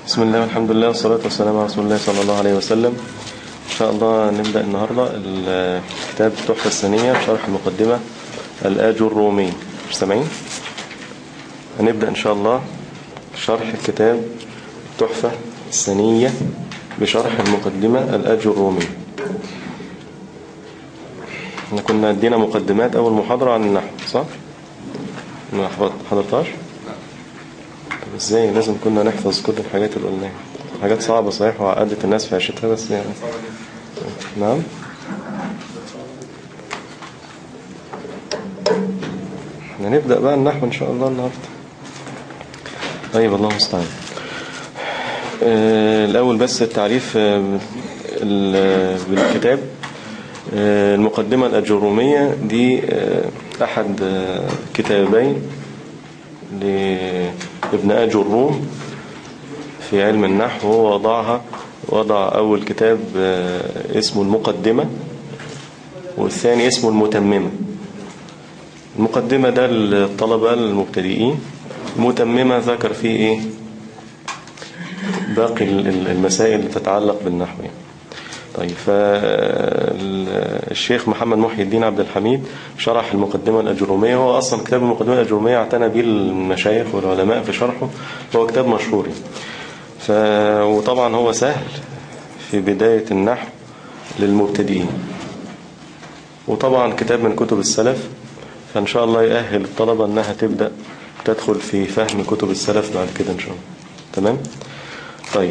بسم الله والحمد لله والصلاة والسلام على رسول الله صلى الله عليه وسلم إن شاء الله نبدأ النهاردة الكتاب التحفة الثانية بشرح المقدمة الآج الرومي مش سامعين؟ هنبدأ إن شاء الله شرح الكتاب التحفة الثانية بشرح المقدمة الآج الرومي احنا كنا ادينا مقدمات أول محاضرة عن النحو صح؟ ما حضرتهاش؟ طب ازاي لازم كنا نحفظ كل الحاجات اللي قلناها حاجات صعبة صحيح وعقدت الناس في عيشتها بس يعني نعم احنا نبدأ بقى النحو ان شاء الله النهاردة طيب الله المستعان آه الأول بس التعريف آه بالكتاب آه المقدمة الأجرومية دي أحد كتابين لابن أجر الروم في علم النحو هو وضعها وضع أول كتاب اسمه المقدمة والثاني اسمه المتممة المقدمة ده الطلبة المبتدئين المتممة ذكر فيه إيه باقي المسائل اللي تتعلق بالنحو يعني. طيب فالشيخ محمد محي الدين عبد الحميد شرح المقدمة الأجرومية هو أصلا كتاب المقدمة الأجرومية اعتنى به المشايخ والعلماء في شرحه هو كتاب مشهور ف... وطبعا هو سهل في بداية النحو للمبتدئين وطبعا كتاب من كتب السلف فإن شاء الله يأهل الطلبة أنها تبدأ تدخل في فهم كتب السلف بعد كده إن شاء الله تمام طيب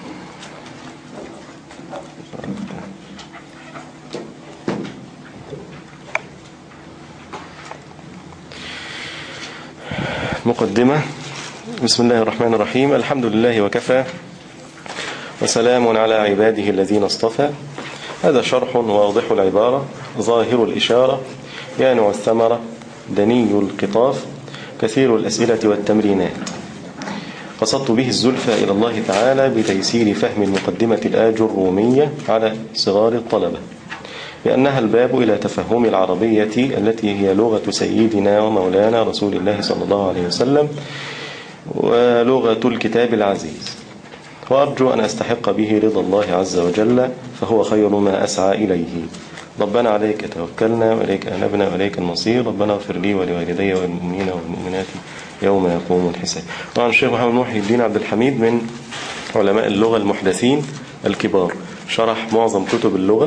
مقدمة بسم الله الرحمن الرحيم الحمد لله وكفى وسلام على عباده الذين اصطفى هذا شرح واضح العبارة ظاهر الإشارة يانع الثمرة دني القطاف كثير الأسئلة والتمرينات قصدت به الزلفى إلى الله تعالى بتيسير فهم المقدمة الآج الرومية على صغار الطلبة لأنها الباب إلى تفهم العربية التي هي لغة سيدنا ومولانا رسول الله صلى الله عليه وسلم ولغة الكتاب العزيز وأرجو أن أستحق به رضا الله عز وجل فهو خير ما أسعى إليه ربنا عليك توكلنا وإليك أنبنا وإليك المصير ربنا اغفر لي ولوالدي والمؤمنين والمؤمنات يوم يقوم الحساب طبعا الشيخ محمد محي الدين عبد الحميد من علماء اللغة المحدثين الكبار شرح معظم كتب اللغة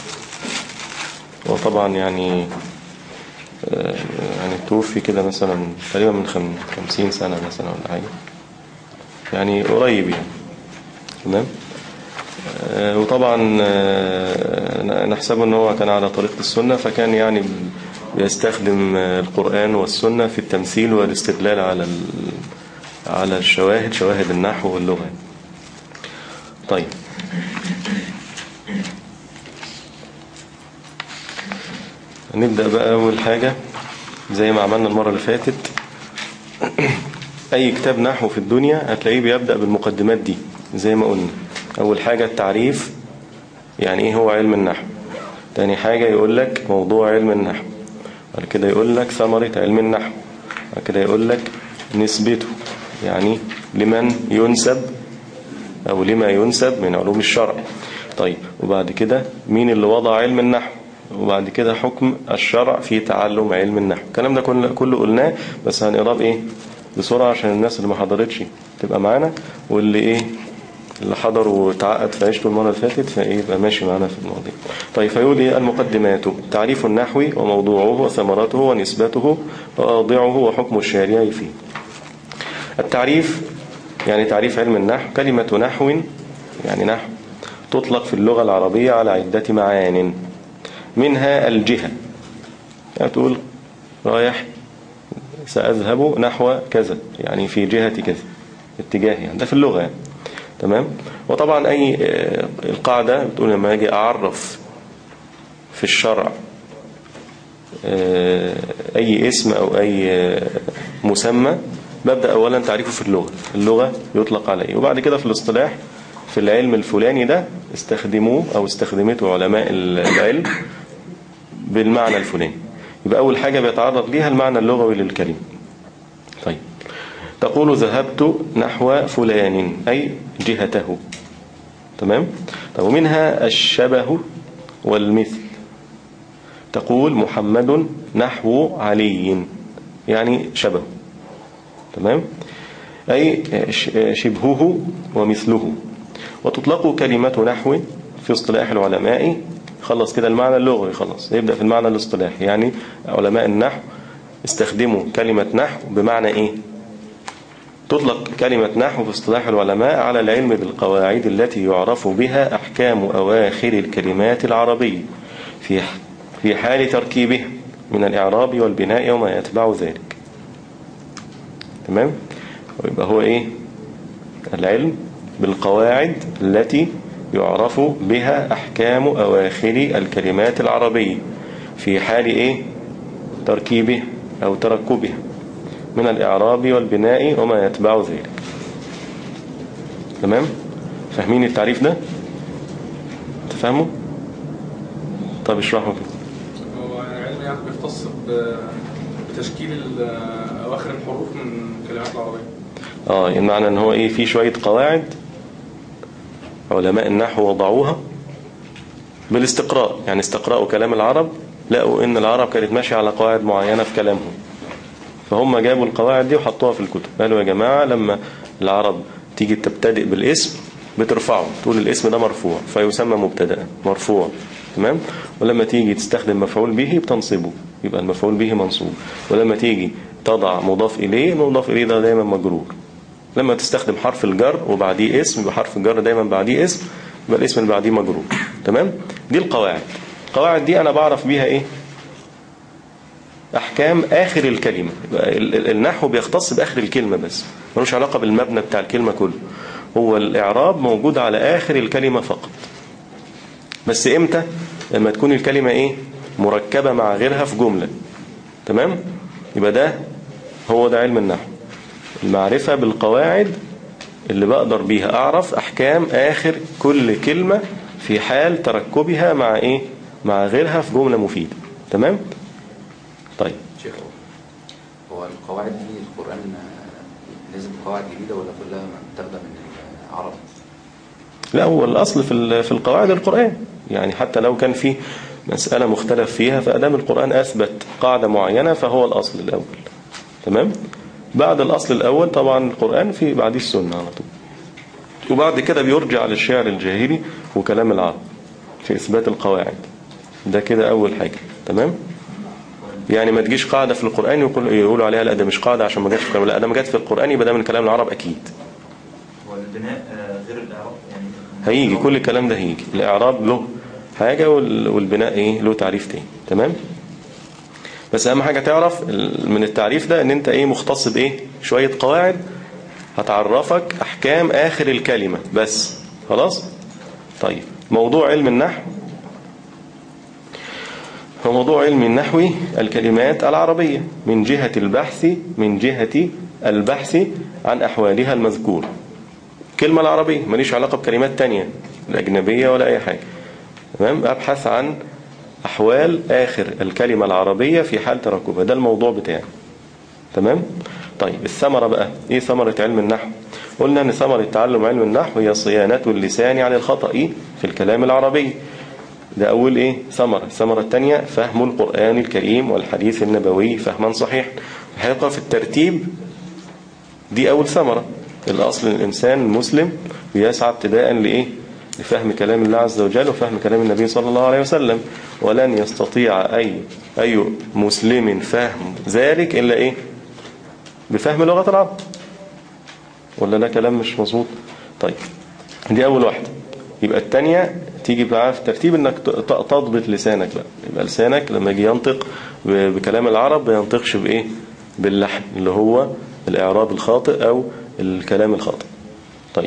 وطبعا يعني يعني توفي كده مثلا تقريبا من خمسين سنة مثلا ولا حاجة يعني قريب يعني تمام وطبعا نحسبه ان هو كان على طريقة السنة فكان يعني بيستخدم القرآن والسنة في التمثيل والاستدلال على على الشواهد شواهد النحو واللغة طيب نبدأ بقى أول حاجة زي ما عملنا المرة اللي فاتت أي كتاب نحو في الدنيا هتلاقيه بيبدأ بالمقدمات دي زي ما قلنا أول حاجة التعريف يعني إيه هو علم النحو تاني حاجة يقول لك موضوع علم النحو بعد كده يقول لك ثمرة علم النحو بعد كده يقول لك نسبته يعني لمن ينسب أو لما ينسب من علوم الشرع طيب وبعد كده مين اللي وضع علم النحو وبعد كده حكم الشرع في تعلم علم النحو الكلام ده كله قلناه بس هنقراه ايه بسرعة عشان الناس اللي ما حضرتش تبقى معانا واللي ايه اللي حضر وتعقد في عيشته المرة اللي فاتت فايه يبقى ماشي معانا في المواضيع طيب فيقول ايه المقدمات تعريف النحو وموضوعه وثمرته ونسبته وأوضعه وحكم الشارع فيه التعريف يعني تعريف علم النحو كلمة نحو يعني نحو تطلق في اللغة العربية على عدة معان منها الجهة يعني تقول رايح سأذهب نحو كذا يعني في جهة كذا اتجاه يعني ده في اللغة يعني. تمام وطبعا أي القاعدة بتقول لما أجي أعرف في الشرع أي اسم أو أي مسمى ببدأ أولا تعريفه في اللغة اللغة يطلق عليه وبعد كده في الاصطلاح في العلم الفلاني ده استخدموه أو استخدمته علماء العلم بالمعنى الفلاني يبقى أول حاجة بيتعرض ليها المعنى اللغوي للكلمة طيب تقول ذهبت نحو فلان أي جهته تمام طب ومنها الشبه والمثل تقول محمد نحو علي يعني شبه تمام أي شبهه ومثله وتطلق كلمة نحو في اصطلاح العلماء خلص كده المعنى اللغوي خلص يبدأ في المعنى الاصطلاحي يعني علماء النحو استخدموا كلمة نحو بمعنى ايه تطلق كلمة نحو في اصطلاح العلماء على العلم بالقواعد التي يعرف بها أحكام أواخر الكلمات العربية في في حال تركيبها من الإعراب والبناء وما يتبع ذلك تمام ويبقى هو إيه العلم بالقواعد التي يعرف بها أحكام أواخر الكلمات العربية في حال إيه تركيبها أو تركبها من الإعراب والبناء وما يتبع ذلك تمام فاهمين التعريف ده تفهموا طب اشرحوا كده هو علم يعني بيختص ب- بتشكيل ال- أواخر الحروف من الكلمات العربية اه المعنى ان هو ايه في شوية قواعد علماء النحو وضعوها بالاستقراء يعني استقرأوا كلام العرب لقوا ان العرب كانت ماشية على قواعد معينة في كلامهم فهم جابوا القواعد دي وحطوها في الكتب قالوا يا جماعة لما العرب تيجي تبتدئ بالاسم بترفعه تقول الاسم ده مرفوع فيسمى مبتدا مرفوع تمام ولما تيجي تستخدم مفعول به بتنصبه يبقى المفعول به منصوب ولما تيجي تضع مضاف إليه المضاف إليه ده دايما مجرور لما تستخدم حرف الجر وبعديه اسم يبقى حرف الجر دايما بعديه اسم يبقى الاسم اللي بعديه مجرور تمام دي القواعد القواعد دي أنا بعرف بيها إيه أحكام آخر الكلمة يبقى ال- ال- النحو بيختص بآخر الكلمة بس ملوش علاقة بالمبنى بتاع الكلمة كله هو الإعراب موجود على آخر الكلمة فقط بس إمتى لما تكون الكلمة إيه مركبة مع غيرها في جملة تمام يبقى ده هو ده علم النحو المعرفة بالقواعد اللي بقدر بيها أعرف أحكام آخر كل كلمة في حال تركبها مع إيه مع غيرها في جملة مفيدة تمام طيب شيخ هو القواعد دي القرآن آه، نزل قواعد جديدة ولا كلها متاخدة من العرب؟ لا هو الأصل في ال- في القواعد القرآن يعني حتى لو كان في مسألة مختلف فيها فأدام القرآن أثبت قاعدة معينة فهو الأصل الأول تمام بعد الأصل الأول طبعا القرآن في بعديه السنة على طول وبعد كده بيرجع للشعر الجاهلي وكلام العرب في إثبات القواعد ده كده أول حاجة تمام يعني ما تجيش قاعدة في القرآن يقول يقولوا عليها لا ده مش قاعدة عشان ما جاتش في القرآن لا ده ما جت في القرآن يبقى ده من كلام العرب أكيد والبناء آه، غير الإعراب يعني هيجي كل الكلام ده هيجي الإعراب له حاجة وال- والبناء إيه له تعريف تاني تمام بس أهم حاجة تعرف ال- من التعريف ده إن أنت إيه مختص بإيه شوية قواعد هتعرفك أحكام آخر الكلمة بس خلاص طيب موضوع علم النحو هو موضوع علم النحو الكلمات العربية من جهة البحث من جهة البحث عن أحوالها المذكورة كلمة العربية ماليش علاقة بكلمات تانية الأجنبية ولا أي حاجة تمام أبحث عن أحوال آخر الكلمة العربية في حال تركبها ده الموضوع بتاعي تمام طيب الثمرة بقى إيه ثمرة علم النحو قلنا أن ثمرة تعلم علم النحو هي صيانة اللسان عن الخطأ في الكلام العربي ده أول إيه ثمرة الثمرة الثانية فهم القرآن الكريم والحديث النبوي فهما صحيح الحقيقة في الترتيب دي أول ثمرة الأصل الإنسان المسلم بيسعى ابتداء لإيه لفهم كلام الله عز وجل وفهم كلام النبي صلى الله عليه وسلم ولن يستطيع أي أي مسلم فهم ذلك إلا إيه بفهم لغة العرب ولا ده كلام مش مظبوط طيب دي أول واحدة يبقى التانية تيجي بقى في ترتيب انك ت- ت- تضبط لسانك بقى يبقى لسانك لما يجي ينطق ب- بكلام العرب ما ينطقش بايه باللحن اللي هو الاعراب الخاطئ او الكلام الخاطئ طيب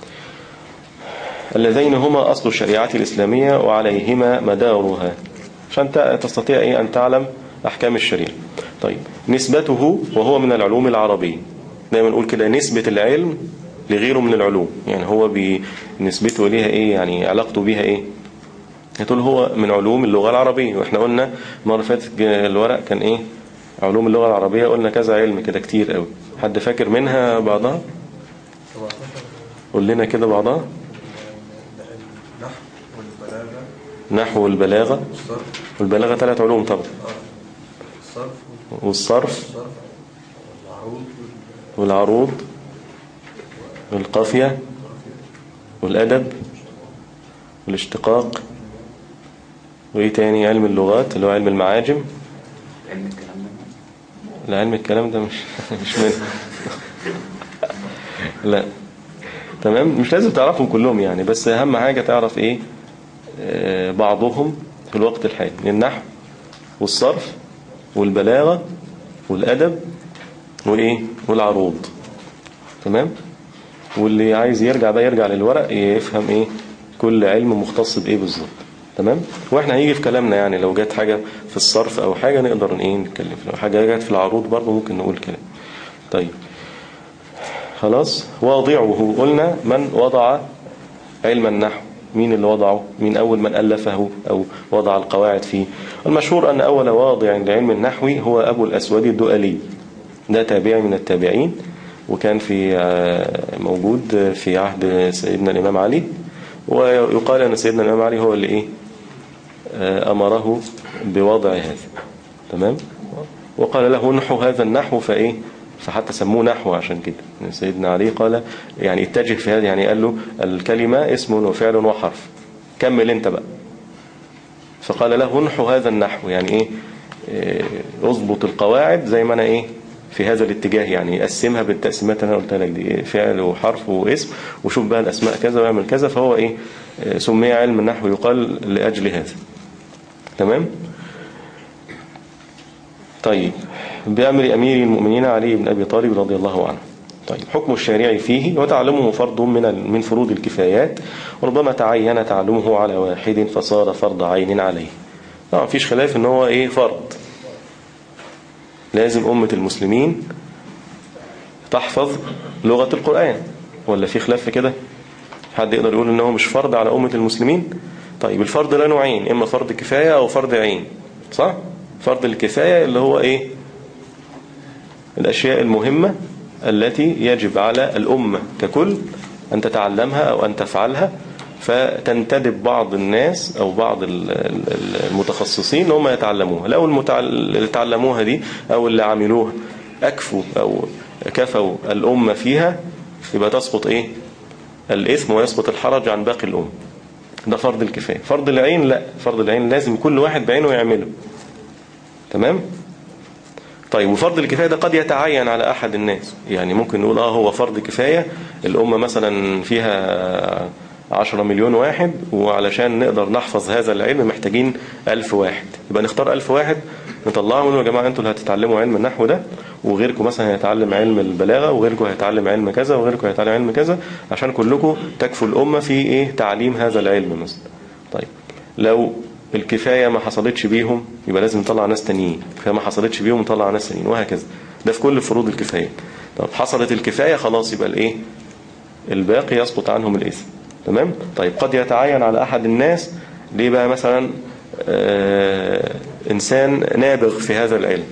اللذين هما أصل الشريعة الإسلامية وعليهما مدارها عشان ت- تستطيع إيه أن تعلم أحكام الشريعة طيب نسبته وهو من العلوم العربية دايما نقول كده نسبة العلم لغيره من العلوم يعني هو بنسبته ليها إيه يعني علاقته بيها إيه هتقول هو من علوم اللغة العربية وإحنا قلنا مرة فاتت ج- الورق كان إيه علوم اللغة العربية قلنا كذا علم كده كتير قوي حد فاكر منها بعضها 17 قول لنا كده بعضها النحو والبلاغة نحو والبلاغة والصرف والبلاغة ثلاث علوم طبعا آه. الصرف والصرف والصرف والعروض والعروض والقافية والأدب والاشتقاق وإيه تاني علم اللغات اللي هو علم المعاجم علم الكلام ده لا علم الكلام ده مش مش منه لا تمام مش لازم تعرفهم كلهم يعني بس أهم حاجة تعرف إيه آه، بعضهم في الوقت الحالي النحو والصرف والبلاغة والأدب وإيه والعروض تمام واللي عايز يرجع بقى يرجع للورق يفهم إيه كل علم مختص بإيه بالظبط تمام واحنا هيجي في كلامنا يعني لو جت حاجة في الصرف أو حاجة نقدر إيه نتكلم لو حاجة جت في العروض برضه ممكن نقول كلام طيب خلاص واضعه قلنا من وضع علم النحو مين اللي وضعه مين أول من ألفه أو وضع القواعد فيه المشهور أن أول واضع لعلم النحو هو أبو الأسود الدؤلي ده تابعي من التابعين وكان في آه، موجود في عهد سيدنا الإمام علي ويقال أن سيدنا الإمام علي هو اللي إيه آه، أمره بوضع هذا تمام وقال له نحو هذا النحو فإيه فحتى سموه نحو عشان كده يعني سيدنا علي قال يعني اتجه في هذا يعني قال له الكلمة اسم وفعل وحرف كمل انت بقى فقال له نحو هذا النحو يعني ايه إيه، اضبط القواعد زي ما انا ايه في هذا الاتجاه يعني قسمها بالتقسيمات اللي انا قلتها لك دي إيه، فعل وحرف واسم وشوف بقى الاسماء كذا ويعمل كذا فهو ايه إيه، سمي علم النحو يقال لاجل هذا تمام طيب بأمر أمير المؤمنين علي بن أبي طالب رضي الله عنه طيب حكم الشارع فيه وتعلمه فرض من ال- من فروض الكفايات وربما تعين تعلمه على واحد فصار فرض عين عليه طبعا مفيش خلاف ان هو ايه فرض لازم أمة المسلمين تحفظ لغة القرآن ولا في خلاف في كده حد يقدر يقول ان هو مش فرض على أمة المسلمين طيب الفرض له نوعين اما فرض كفاية او فرض عين صح فرض الكفاية اللي هو ايه الأشياء المهمة التي يجب على الأمة ككل أن تتعلمها أو أن تفعلها فتنتدب بعض الناس أو بعض ال- ال- المتخصصين هم يتعلموها لو المتع- اللي تعلموها دي أو اللي عملوها أكفوا أو كفوا الأمة فيها يبقى تسقط إيه الإثم ويسقط الحرج عن باقي الأمة ده فرض الكفاية فرض العين لا فرض العين لازم كل واحد بعينه يعمله تمام طيب وفرض الكفاية ده قد يتعين على أحد الناس يعني ممكن نقول آه هو فرض كفاية الأمة مثلا فيها عشرة مليون واحد وعلشان نقدر نحفظ هذا العلم محتاجين ألف واحد يبقى نختار ألف واحد نطلعهم ونقول يا جماعة أنتوا اللي هتتعلموا علم النحو ده وغيركم مثلا هيتعلم علم البلاغة وغيركم هيتعلم علم كذا وغيركم هيتعلم علم كذا عشان كلكم تكفوا الأمة في إيه تعليم هذا العلم مثلا طيب لو الكفاية ما حصلتش بيهم يبقى لازم نطلع ناس تانيين الكفاية ما حصلتش بيهم نطلع ناس تانيين وهكذا ده في كل فروض الكفاية طب حصلت الكفاية خلاص يبقى الايه الباقي يسقط عنهم الإثم تمام طيب قد يتعين على أحد الناس ليه بقى مثلا آه إنسان نابغ في هذا العلم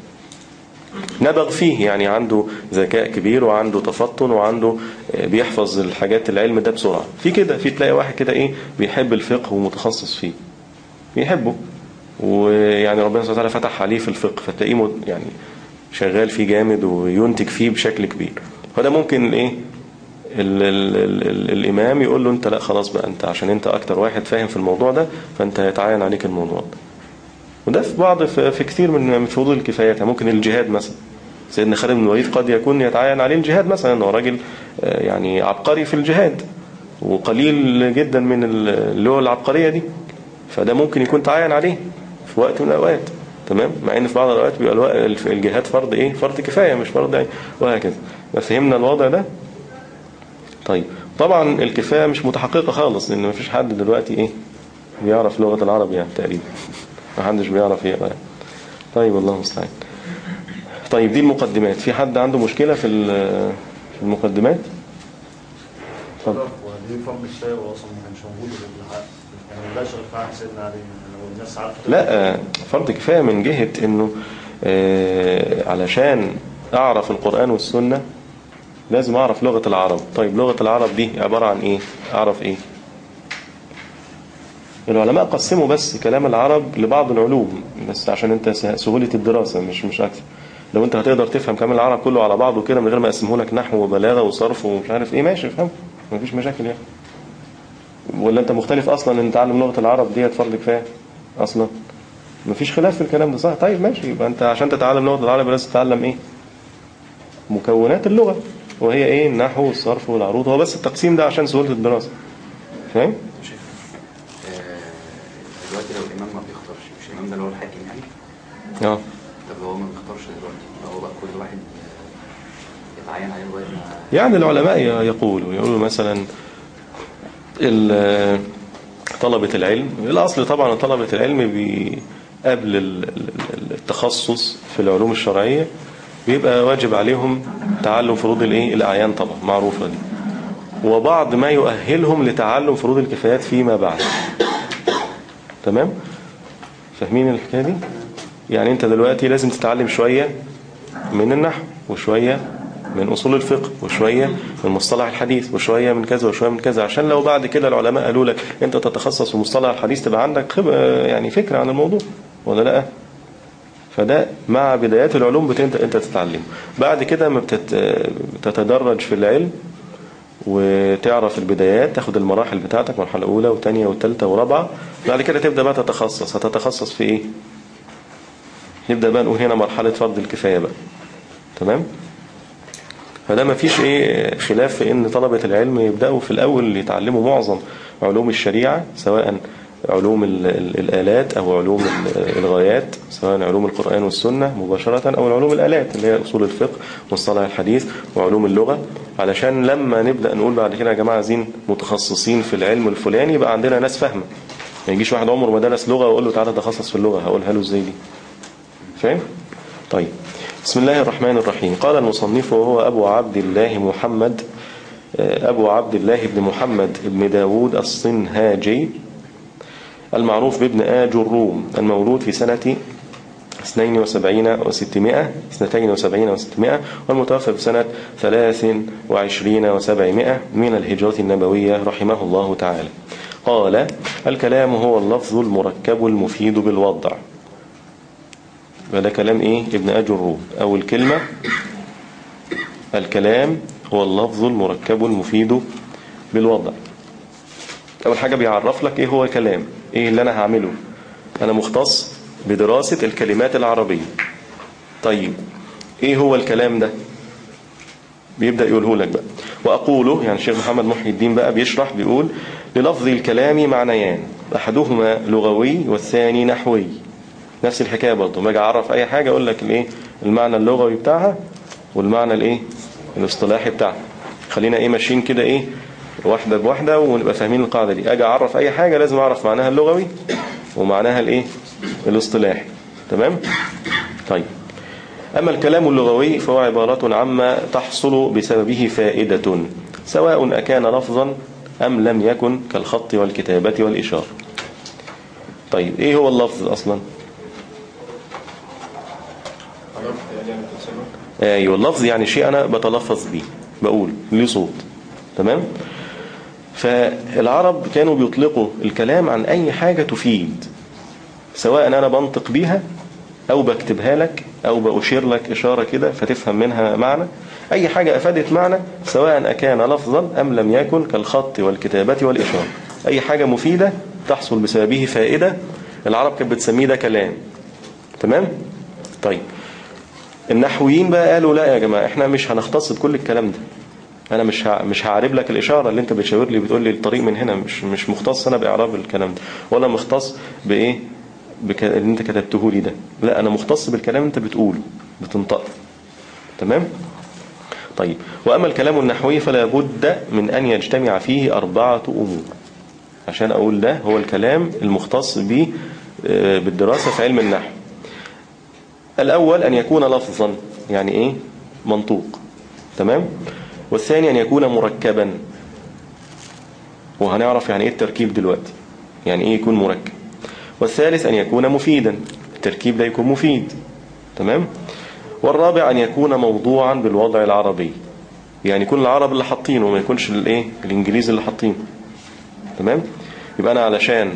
نبغ فيه يعني عنده ذكاء كبير وعنده تفطن وعنده آه، بيحفظ الحاجات العلم ده بسرعة في كده في تلاقي واحد كده ايه بيحب الفقه ومتخصص فيه بيحبه ويعني ربنا سبحانه وتعالى فتح عليه في الفقه فتلاقيه مت- يعني شغال فيه جامد وينتج فيه بشكل كبير فده ممكن ايه ال ال ال ال الامام يقول له انت لا خلاص بقى انت عشان انت اكتر واحد فاهم في الموضوع ده فانت هيتعين عليك الموضوع ده وده في بعض في, في كثير من من فروض الكفايات يعني ممكن الجهاد مثلا سيدنا خالد بن الوليد قد يكون يتعين عليه الجهاد مثلا انه راجل آه، يعني عبقري في الجهاد وقليل جدا من ال- اللي هو العبقرية دي فده ممكن يكون تعين عليه في وقت من الأوقات تمام مع ان في بعض الأوقات بيبقى الوقت- الف- الجهاد فرض ايه فرض كفاية مش فرض عين وهكذا فهمنا الوضع ده طيب طبعا الكفاية مش متحققة خالص لان مفيش حد دلوقتي ايه بيعرف لغة العرب يعني تقريبا محدش بيعرف يقرا يعني. طيب الله المستعان طيب دي المقدمات في حد عنده مشكلة في ال- في المقدمات اتفضل. ودي فرض الشاي هو اصلا ما كانش موجود غير بالحق يعني لا شغل في عهد سيدنا علي يعني لو الناس عارفه لا فرض كفاية من جهة انه آه، علشان أعرف القرآن والسنة لازم أعرف لغة العرب طيب لغة العرب دي عبارة عن إيه أعرف إيه العلماء قسموا بس كلام العرب لبعض العلوم بس عشان انت سهولة الدراسة مش مش أكثر لو انت هتقدر تفهم كلام العرب كله على بعضه كده من غير ما اقسمه لك نحو وبلاغة وصرف ومش عارف ايه ماشي افهم مفيش مشاكل يعني ولا انت مختلف اصلا ان تعلم لغة العرب ديت فرض كفاية اصلا مفيش خلاف في الكلام ده صح طيب ماشي يبقى انت عشان تتعلم لغة العرب لازم تتعلم ايه مكونات اللغة وهي ايه النحو والصرف والعروض هو بس التقسيم ده عشان سهولة الدراسة فاهم شايف آه، دلوقتي لو الإمام ما بيختارش مش الإمام ده اللي هو الحاكم يعني اه طب لو هو ما بيختارش دلوقتي هو بقى كل واحد آه، يتعين عليه لغاية ما يعني العلماء ي- يقولوا يقولوا مثلا ال- طلبة العلم الأصل طبعا طلبة العلم بي- قبل ال- ال- التخصص في العلوم الشرعية بيبقى واجب عليهم تعلم فروض الايه الأعيان طبعا معروفة دي وبعض ما يؤهلهم لتعلم فروض الكفايات فيما بعد تمام فاهمين الحكاية دي يعني انت دلوقتي لازم تتعلم شوية من النحو وشوية من أصول الفقه وشوية من مصطلح الحديث وشوية من كذا وشوية من كذا عشان لو بعد كده العلماء قالوا لك انت تتخصص في مصطلح الحديث تبقى عندك خب... يعني فكرة عن الموضوع ولا لا فده مع بدايات العلوم بتنت انت تتعلم بعد كده ما بتت... بتتدرج في العلم وتعرف البدايات تاخد المراحل بتاعتك مرحلة أولى وثانية وثالثة ورابعة بعد كده تبدأ بقى تتخصص هتتخصص في إيه نبدأ بقى نقول هنا مرحلة فرض الكفاية بقى تمام فده ما فيش ايه خلاف في ان طلبة العلم يبدأوا في الاول يتعلموا معظم علوم الشريعة سواء علوم ال- ال- الآلات أو علوم ال- الغايات سواء علوم القرآن والسنة مباشرة أو علوم الآلات اللي هي أصول الفقه مصطلح الحديث وعلوم اللغة علشان لما نبدأ نقول بعد كده يا جماعة عايزين متخصصين في العلم الفلاني يبقى عندنا ناس فاهمة ما يجيش واحد عمره ما درس لغة وأقول له تعالى تخصص في اللغة هقولها له ازاي دي فاهم؟ طيب بسم الله الرحمن الرحيم قال المصنف وهو أبو عبد الله محمد أبو عبد الله بن محمد بن داود الصنهاجي المعروف بابن آج الروم المولود في سنة 72 و600 72 و600 والمتوفى في سنة 23 و700 من الهجرة النبوية رحمه الله تعالى قال الكلام هو اللفظ المركب المفيد بالوضع وده كلام ايه ابن آج الروم أول كلمة الكلام هو اللفظ المركب المفيد بالوضع أول حاجة بيعرف لك إيه هو كلام إيه اللي أنا هعمله أنا مختص بدراسة الكلمات العربية طيب إيه هو الكلام ده بيبدأ يقوله لك بقى وأقوله يعني الشيخ محمد محي الدين بقى بيشرح بيقول للفظ الكلام معنيان أحدهما لغوي والثاني نحوي نفس الحكاية برضه ما اجي أعرف أي حاجة أقول لك الإيه المعنى اللغوي بتاعها والمعنى الإيه الاصطلاحي بتاعها خلينا إيه ماشيين كده إيه واحدة بواحدة ونبقى فاهمين القاعدة دي أجي أعرف أي حاجة لازم أعرف معناها اللغوي ومعناها الإيه الاصطلاحي تمام طيب أما الكلام اللغوي فهو عبارة عما تحصل بسببه فائدة سواء أكان لفظا أم لم يكن كالخط والكتابة والإشارة طيب إيه هو اللفظ أصلا أيوة اللفظ يعني شيء أنا بتلفظ به بقول ليه صوت تمام فالعرب كانوا بيطلقوا الكلام عن أي حاجة تفيد سواء أنا بنطق بيها أو بكتبها لك أو بأشير لك إشارة كده فتفهم منها معنى أي حاجة أفادت معنى سواء أكان لفظا أم لم يكن كالخط والكتابة والإشارة أي حاجة مفيدة تحصل بسببه فائدة العرب كانت بتسميه ده كلام تمام؟ طيب النحويين بقى قالوا لا يا جماعة احنا مش هنختص بكل الكلام ده انا مش ه... مش هعرب لك الاشاره اللي انت بتشاور لي بتقول لي الطريق من هنا مش مش مختص انا باعراب الكلام ده ولا مختص بايه بك... اللي انت كتبته لي ده لا انا مختص بالكلام اللي انت بتقوله بتنطقه تمام طيب واما الكلام النحوي فلا بد من ان يجتمع فيه اربعه امور عشان اقول ده هو الكلام المختص به آه، بالدراسه في علم النحو الاول ان يكون لفظا يعني ايه منطوق تمام والثاني أن يكون مركبا وهنعرف يعني إيه التركيب دلوقتي يعني إيه يكون مركب والثالث أن يكون مفيدا التركيب ده يكون مفيد تمام والرابع أن يكون موضوعا بالوضع العربي يعني يكون العرب اللي حاطينه وما يكونش الايه الانجليزي اللي حاطينه تمام يبقى انا علشان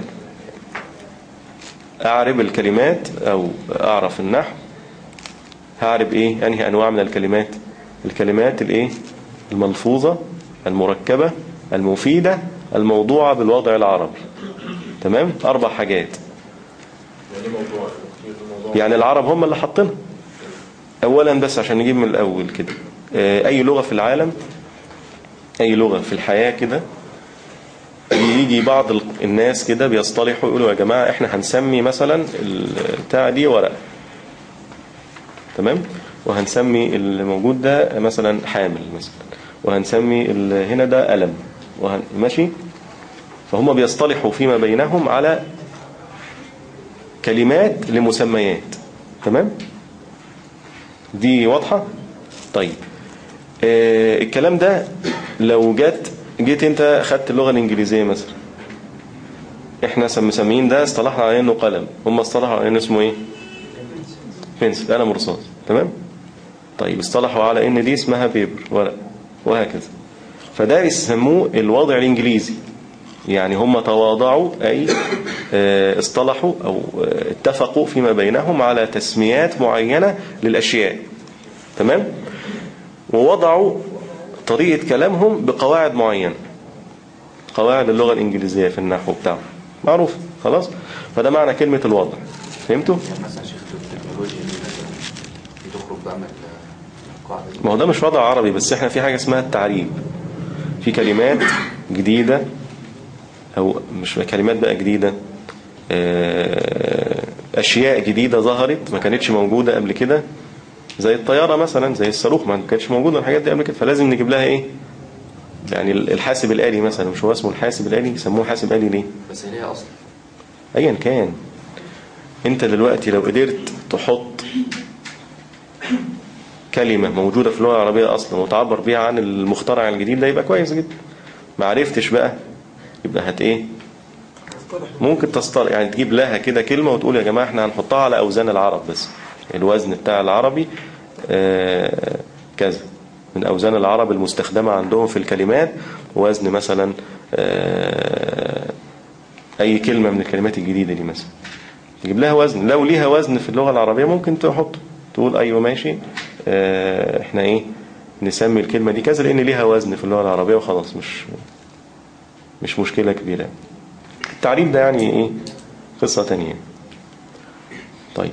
اعرب الكلمات او اعرف النحو هعرب ايه انهي انواع من الكلمات الكلمات الايه الملفوظة المركبة المفيدة الموضوعة بالوضع العربي تمام اربع حاجات يعني موضوع الموضوع يعني العرب هم اللي حاطينها اولا بس عشان نجيب من الاول كده آه، اي لغة في العالم اي لغة في الحياة كده يجي بعض ال- الناس كده بيصطلحوا يقولوا يا جماعة احنا هنسمي مثلا البتاع دي ورقة تمام وهنسمي الموجود ده مثلا حامل مثلا وهنسمي ال- هنا ده قلم وهن... ماشي فهم بيصطلحوا فيما بينهم على كلمات لمسميات تمام دي واضحة طيب آه الكلام ده لو جت جيت انت خدت اللغة الانجليزية مثلا احنا سم- مسميين ده اصطلحنا على انه قلم هم اصطلحوا على انه اسمه ايه بنسل قلم رصاص تمام طيب اصطلحوا على ان دي اسمها بيبر ورق وهكذا فده بيسموه الوضع الانجليزي يعني هم تواضعوا أي آه، اصطلحوا أو آه، اتفقوا فيما بينهم على تسميات معينة للأشياء تمام ووضعوا طريقة كلامهم بقواعد معينة قواعد اللغة الإنجليزية في النحو بتاعهم معروف خلاص فده معنى كلمة الوضع فهمتوا؟ يعني مثلا شيخ التكنولوجيا دي مثلا بتخرج بقى من القاعدة دي ما هو ده مش وضع عربي بس احنا في حاجة اسمها التعريب في كلمات جديدة او مش كلمات بقى جديدة آه، اشياء جديدة ظهرت ما كانتش موجودة قبل كده زي الطيارة مثلا زي الصاروخ ما كانتش موجودة الحاجات دي قبل كده فلازم نجيب لها ايه يعني الحاسب الآلي مثلا مش هو اسمه الحاسب الآلي يسموه حاسب آلي ليه بس هي ليها أصل ايا كان انت دلوقتي لو قدرت تحط كلمة موجودة في اللغة العربية اصلا وتعبر بيها عن المخترع الجديد ده يبقى كويس جدا ما عرفتش بقى يبقى هت ايه ممكن تستر يعني تجيب لها كده كلمة وتقول يا جماعة احنا هنحطها على اوزان العرب بس الوزن بتاع العربي آه كذا من اوزان العرب المستخدمة عندهم في الكلمات وزن مثلا آه اي كلمة من الكلمات الجديدة دي مثلا تجيب لها وزن لو ليها وزن في اللغة العربية ممكن تحط تقول ايوه ماشي اه احنا ايه نسمي الكلمة دي كذا لان ليها وزن في اللغة العربية وخلاص مش مش مشكلة كبيرة التعريب ده يعني ايه قصة تانية طيب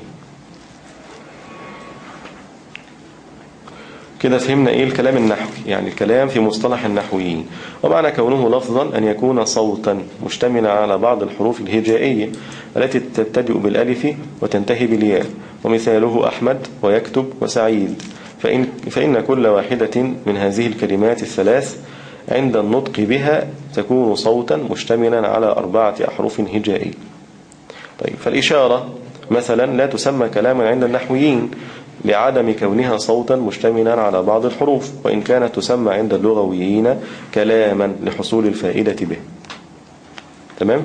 كده فهمنا ايه الكلام النحوي يعني الكلام في مصطلح النحويين ومعنى كونه لفظا أن يكون صوتا مشتملا على بعض الحروف الهجائية التي تبتدئ بالألف وتنتهي بالياء ومثاله أحمد ويكتب وسعيد فإن, فإن كل واحدة من هذه الكلمات الثلاث عند النطق بها تكون صوتا مشتملا على أربعة أحرف هجائية طيب فالإشارة مثلا لا تسمى كلاما عند النحويين لعدم كونها صوتا مشتملا على بعض الحروف وإن كانت تسمى عند اللغويين كلاما لحصول الفائدة به تمام؟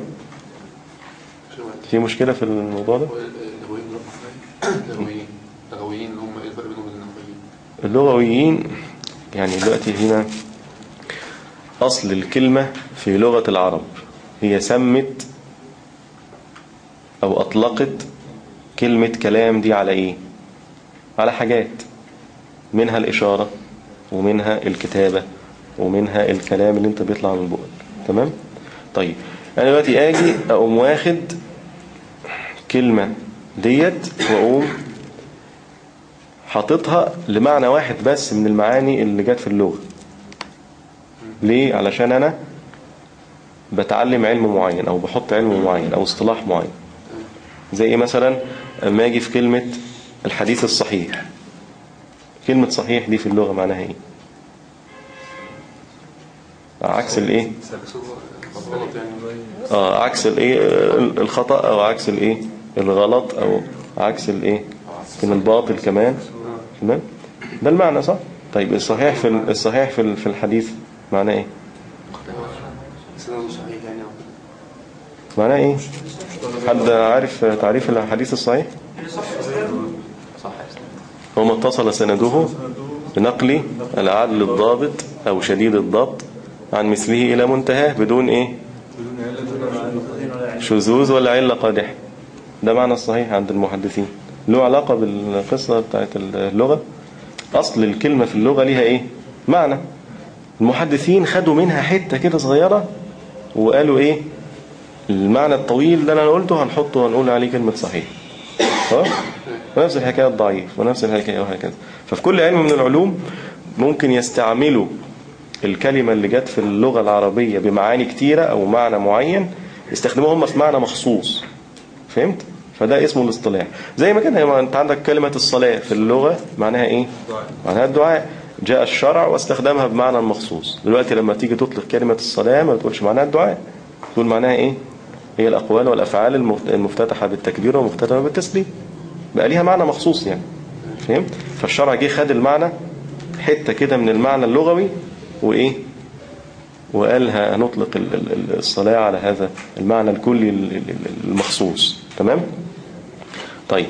في مشكلة في الموضوع ده؟ اللغويين اللغويين اللغويين اللي هم ايه الفرق بينهم وبين النحويين؟ اللغويين يعني دلوقتي هنا أصل الكلمة في لغة العرب هي سمت أو أطلقت كلمة كلام دي على إيه على حاجات منها الإشارة ومنها الكتابة ومنها الكلام اللي انت بيطلع من بقك تمام طيب أنا دلوقتي أجي أقوم واخد كلمة ديت وأقوم حاططها لمعنى واحد بس من المعاني اللي جت في اللغة ليه علشان أنا بتعلم علم معين أو بحط علم معين أو اصطلاح معين زي إيه مثلا اما اجي في كلمة الحديث الصحيح كلمة صحيح دي في اللغة معناها ايه عكس الايه غلط يعني اه عكس الايه الخطأ او عكس الايه الغلط او عكس الايه من الباطل كمان تمام ده المعنى صح طيب الصحيح في ال- الصحيح في ال- في الحديث معناه ايه سنده صحيح يعني او كده معناه ايه حد عارف تعريف الحديث الصحيح صح يا أستاذ. وما اتصل سنده بنقل العدل الضابط أو شديد الضبط عن مثله إلى منتهاه بدون إيه شذوذ ولا علة قادح ده معنى الصحيح عند المحدثين له علاقة بالقصة بتاعت اللغة أصل الكلمة في اللغة ليها إيه معنى المحدثين خدوا منها حتة كده صغيرة وقالوا إيه المعنى الطويل اللي أنا قلته هنحطه وهنقول عليه كلمة صحيح ها؟ ونفس الحكاية الضعيف ونفس الحكاية وهكذا ففي كل علم من العلوم ممكن يستعملوا الكلمة اللي جت في اللغة العربية بمعاني كتيرة أو معنى معين يستخدموها هم في معنى مخصوص فهمت؟ فده اسمه الاصطلاح زي ما كان هي- انت عندك كلمة الصلاة في اللغة معناها ايه معناها الدعاء جاء الشرع واستخدمها بمعنى مخصوص دلوقتي لما تيجي تطلق كلمة الصلاة ما بتقولش معناها الدعاء تقول معناها ايه هي الأقوال والأفعال المفت- المفتتحة بالتكبير ومختتمة بالتسليم بقى ليها معنى مخصوص يعني فهمت فالشرع جه خد المعنى حتة كده من المعنى اللغوي وإيه وقال هنطلق ال- ال- ال- الصلاة على هذا المعنى الكلي ال- ال- ال- المخصوص تمام طيب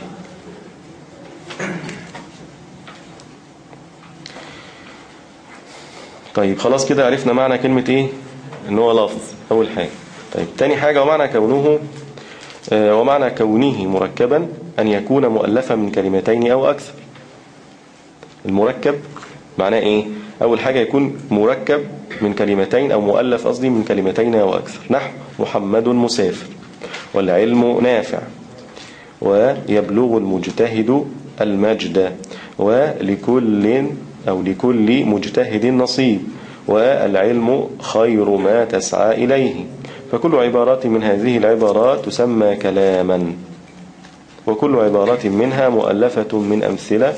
طيب خلاص كده عرفنا معنى كلمة ايه ان هو لفظ اول حاجة طيب تاني حاجة ومعنى كونه آه، ومعنى كونه مركبا أن يكون مؤلفا من كلمتين أو أكثر المركب معناه إيه أول حاجة يكون مركب من كلمتين أو مؤلف قصدي من كلمتين أو أكثر نحو محمد مسافر والعلم نافع ويبلغ المجتهد المجد ولكل أو لكل مجتهد نصيب والعلم خير ما تسعى إليه فكل عبارات من هذه العبارات تسمى كلاما وكل عبارة منها مؤلفة من أمثلة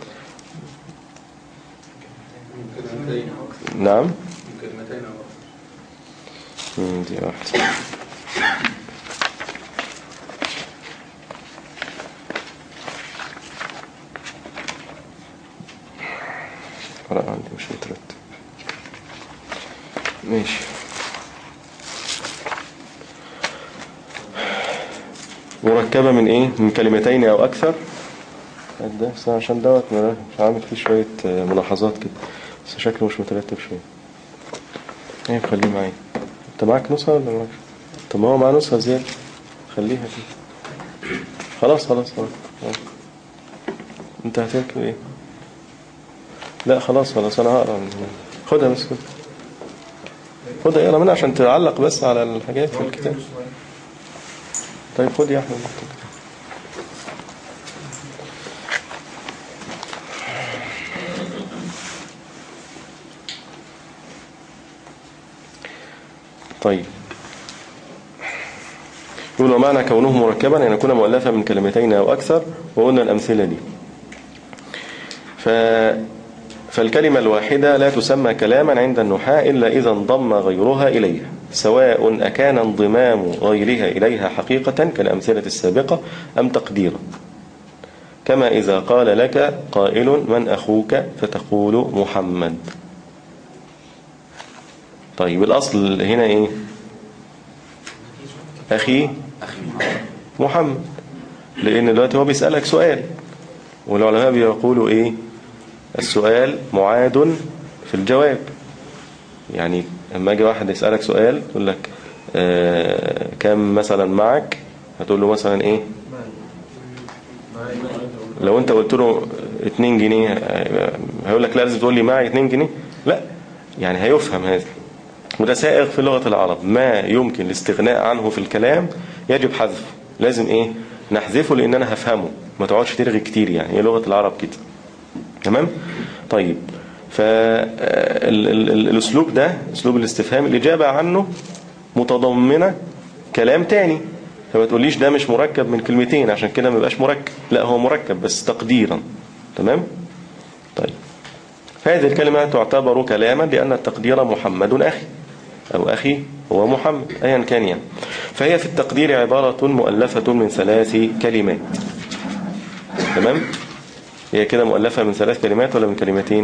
كلمتين أو أكثر نعم كلمتين أو أكثر مم، دي واحدة لا عندي مش مترتب ماشي مركبة من ايه من كلمتين او اكثر ده بس عشان دوت مش عامل فيه شوية آه، ملاحظات كده بس شكله مش مترتب شوية ايه خليه معايا انت معاك نسخة ولا معاك طب ما هو معاه نسخة زيادة خليها كده خلاص خلاص خلاص خلاص. انت هتركب ايه لا خلاص خلاص انا هقرا من- خدها بس كده خدها اقرا منها عشان تعلق بس على الحاجات في الكتاب طيب خد يا احمد طيب يقول ومعنى كونه مركبا أن يكون مؤلفا من كلمتين أو أكثر وقلنا الأمثلة دي ف... فالكلمة الواحدة لا تسمى كلاما عند النحاة إلا إذا انضم غيرها إليها سواء أكان انضمام غيرها إليها حقيقة كالأمثلة السابقة أم تقديرا كما إذا قال لك قائل من أخوك فتقول محمد طيب الأصل هنا إيه أخي أخي محمد محمد لأن دلوقتي هو بيسألك سؤال والعلماء بيقولوا إيه السؤال معاد في الجواب يعني لما أجي واحد يسألك سؤال يقول لك آه كم مثلا معك هتقول له مثلا إيه لو أنت قلت له 2 جنيه آه، هيقول لك لا لازم تقول لي معي 2 جنيه لا يعني هيفهم هذا وده سائغ في لغة العرب ما يمكن الاستغناء عنه في الكلام يجب حذفه لازم ايه نحذفه لان انا هفهمه ما تقعدش ترغي كتير يعني هي لغة العرب كده تمام طيب فالاسلوب ده اسلوب الاستفهام الاجابة عنه متضمنة كلام تاني فما تقوليش ده مش مركب من كلمتين عشان كده ما يبقاش مركب لا هو مركب بس تقديرا تمام طيب فهذه الكلمة تعتبر كلاما لأن التقدير محمد أخي أو أخي هو محمد أيا كان يعني فهي في التقدير عبارة مؤلفة من ثلاث كلمات تمام هي كده مؤلفة من ثلاث كلمات ولا من كلمتين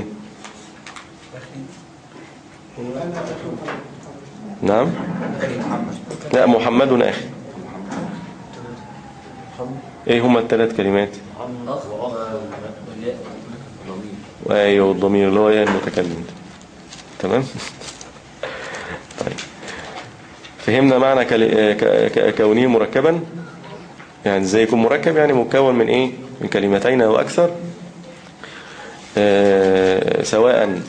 نعم لا محمد أخي ايه هما الثلاث كلمات محمد وأخ ضمير ايوه الضمير اللي هو يا المتكلم ده. تمام طيب فهمنا معنى كل... ك... ك... كونه مركبا يعني ازاي يكون مركب يعني مكون من ايه من كلمتين او اكثر آه سواء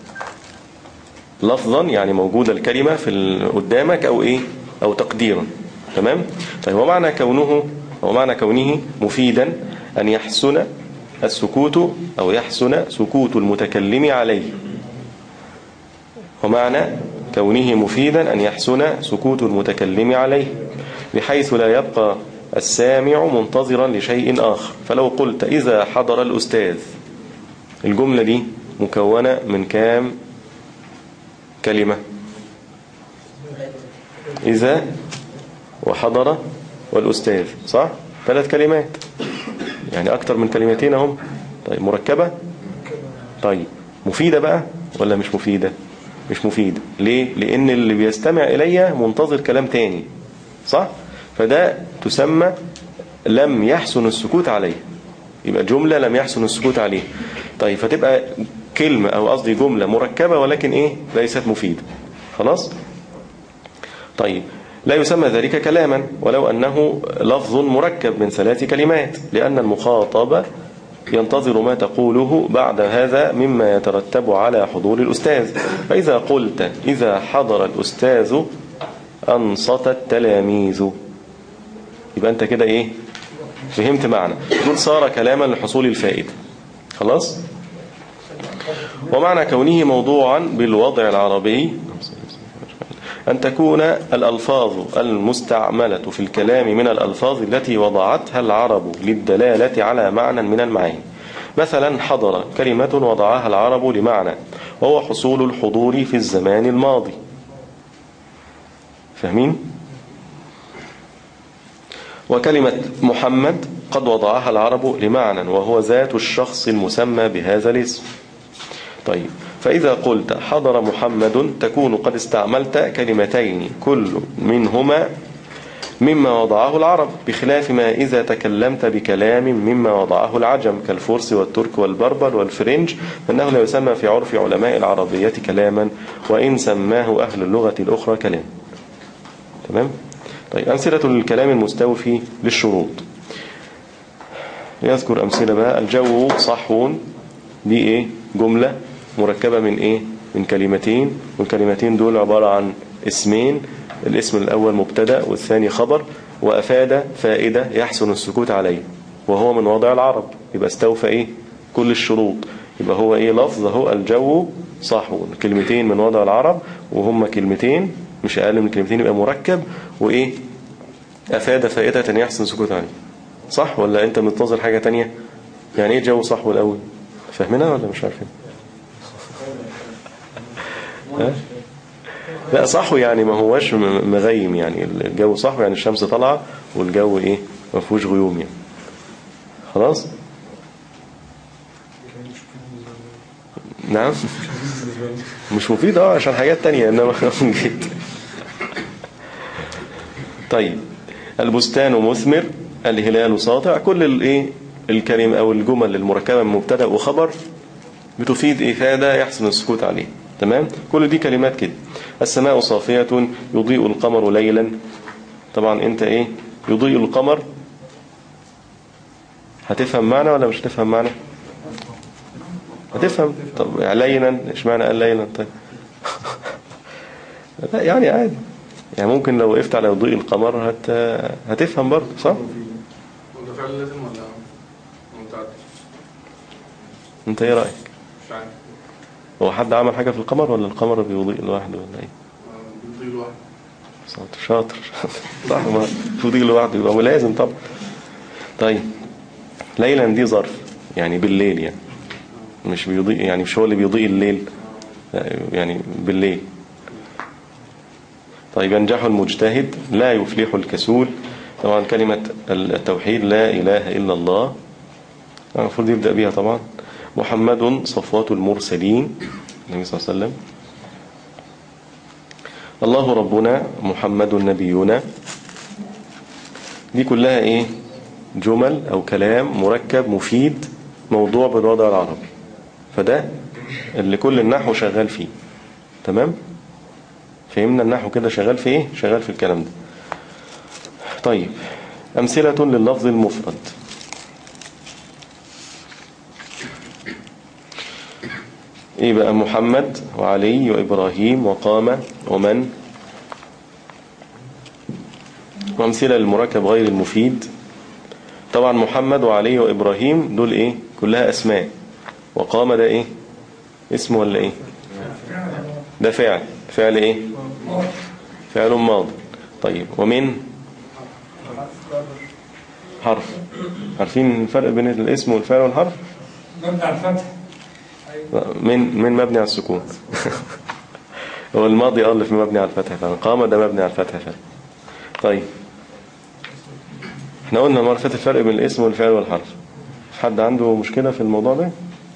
لفظا يعني موجودة الكلمة في ال- قدامك او ايه او تقديرا تمام طيب ومعنى كونه ومعنى كونه مفيدا ان يحسن السكوت او يحسن سكوت المتكلم عليه ومعنى كونه مفيدا أن يحسن سكوت المتكلم عليه بحيث لا يبقى السامع منتظرا لشيء آخر فلو قلت إذا حضر الأستاذ الجملة دي مكونة من كام كلمة إذا وحضر والأستاذ صح؟ ثلاث كلمات يعني أكتر من كلمتين هم طيب مركبة طيب مفيدة بقى ولا مش مفيدة مش مفيدة ليه لأن اللي بيستمع إلي منتظر كلام تاني صح فده تسمى لم يحسن السكوت عليه يبقى جملة لم يحسن السكوت عليه طيب فتبقى كلمة أو قصدي جملة مركبة ولكن إيه ليست مفيدة خلاص طيب لا يسمى ذلك كلاما ولو أنه لفظ مركب من ثلاث كلمات لأن المخاطب ينتظر ما تقوله بعد هذا مما يترتب على حضور الأستاذ فإذا قلت إذا حضر الأستاذ أنصت التلاميذ يبقى أنت كده إيه فهمت معنى دول صار كلاما لحصول الفائدة خلاص ومعنى كونه موضوعا بالوضع العربي أن تكون الألفاظ المستعملة في الكلام من الألفاظ التي وضعتها العرب للدلالة على معنى من المعاني مثلا حضر كلمة وضعها العرب لمعنى وهو حصول الحضور في الزمان الماضي فاهمين؟ وكلمة محمد قد وضعها العرب لمعنى وهو ذات الشخص المسمى بهذا الاسم طيب فإذا قلت حضر محمد تكون قد استعملت كلمتين كل منهما مما وضعه العرب بخلاف ما إذا تكلمت بكلام مما وضعه العجم كالفرس والترك والبربر والفرنج فإنه لا يسمى في عرف علماء العربية كلاما وإن سماه أهل اللغة الأخرى كلام تمام؟ طيب أمثلة الكلام المستوفي للشروط يذكر أمثلة بقى الجو صحو دي إيه جملة مركبة من إيه من كلمتين والكلمتين دول عبارة عن اسمين الاسم الأول مبتدا والثاني خبر وأفاد فائدة يحسن السكوت عليه وهو من وضع العرب يبقى استوفى إيه كل الشروط يبقى هو إيه لفظ هو الجو صحو كلمتين من وضع العرب وهم كلمتين مش أقل من كلمتين يبقى مركب وإيه أفاد فائدة يحسن السكوت عليه صح ولا أنت منتظر حاجة تانية يعني إيه جو صحو الأول فاهمينها ولا مش عارفين ها؟ لا صحو يعني ما هوش م- مغيم يعني الجو صحو يعني الشمس طالعة والجو ايه ما فيهوش غيوم يعني خلاص نعم مش مفيد اه عشان حاجات تانية انما جيت طيب البستان مثمر الهلال ساطع كل الايه الكلمة او الجمل المركبة من مبتدا وخبر بتفيد إفادة يحسن السكوت عليه تمام كل دي كلمات كده السماء صافية يضيء القمر ليلا طبعا انت ايه يضيء القمر هتفهم معنى ولا مش هتفهم معنى هتفهم طب يعني ليلا ايش معنى قال ليلا طيب لا يعني عادي يعني ممكن لو وقفت على يضيء القمر هت... هتفهم برضه صح وده فعلا لازم ولا متعدي انت ايه رأيك مش عارف هو حد عمل حاجة في القمر ولا القمر بيضيء لوحده ولا ايه بيضيء لوحده شاطر شاطر صح ما تضيء لوحده يبقى لازم طبعا طيب ليلا دي ظرف يعني بالليل يعني مش بيضيء يعني مش هو اللي بيضيء الليل لا، يعني بالليل طيب ينجح المجتهد لا يفلح الكسول طبعا كلمة التوحيد لا إله إلا الله المفروض يبدأ بيها طبعا محمد صفوات المرسلين النبي صلى الله عليه وسلم الله ربنا محمد نبينا دي كلها ايه جمل او كلام مركب مفيد موضوع بالوضع العربي فده اللي كل النحو شغال فيه تمام فهمنا النحو كده شغال في ايه شغال في الكلام ده طيب أمثلة لللفظ المفرد ايه بقى محمد وعلي وإبراهيم وقام ومن وأمثلة للمركب غير المفيد طبعا محمد وعلي وإبراهيم دول ايه كلها أسماء وقام ده ايه اسم ولا ايه ده فعل فعل ايه فعل ماض طيب ومن حرف عارفين الفرق بين الاسم والفعل والحرف مبني على الفتح من من مبني على السكون هو الماضي اه اللي في مبني على الفتح فعلا قام ده مبني على الفتح فعلا طيب احنا قلنا المره اللي فاتت الفرق بين الاسم والفعل والحرف حد عنده مشكلة في الموضوع ده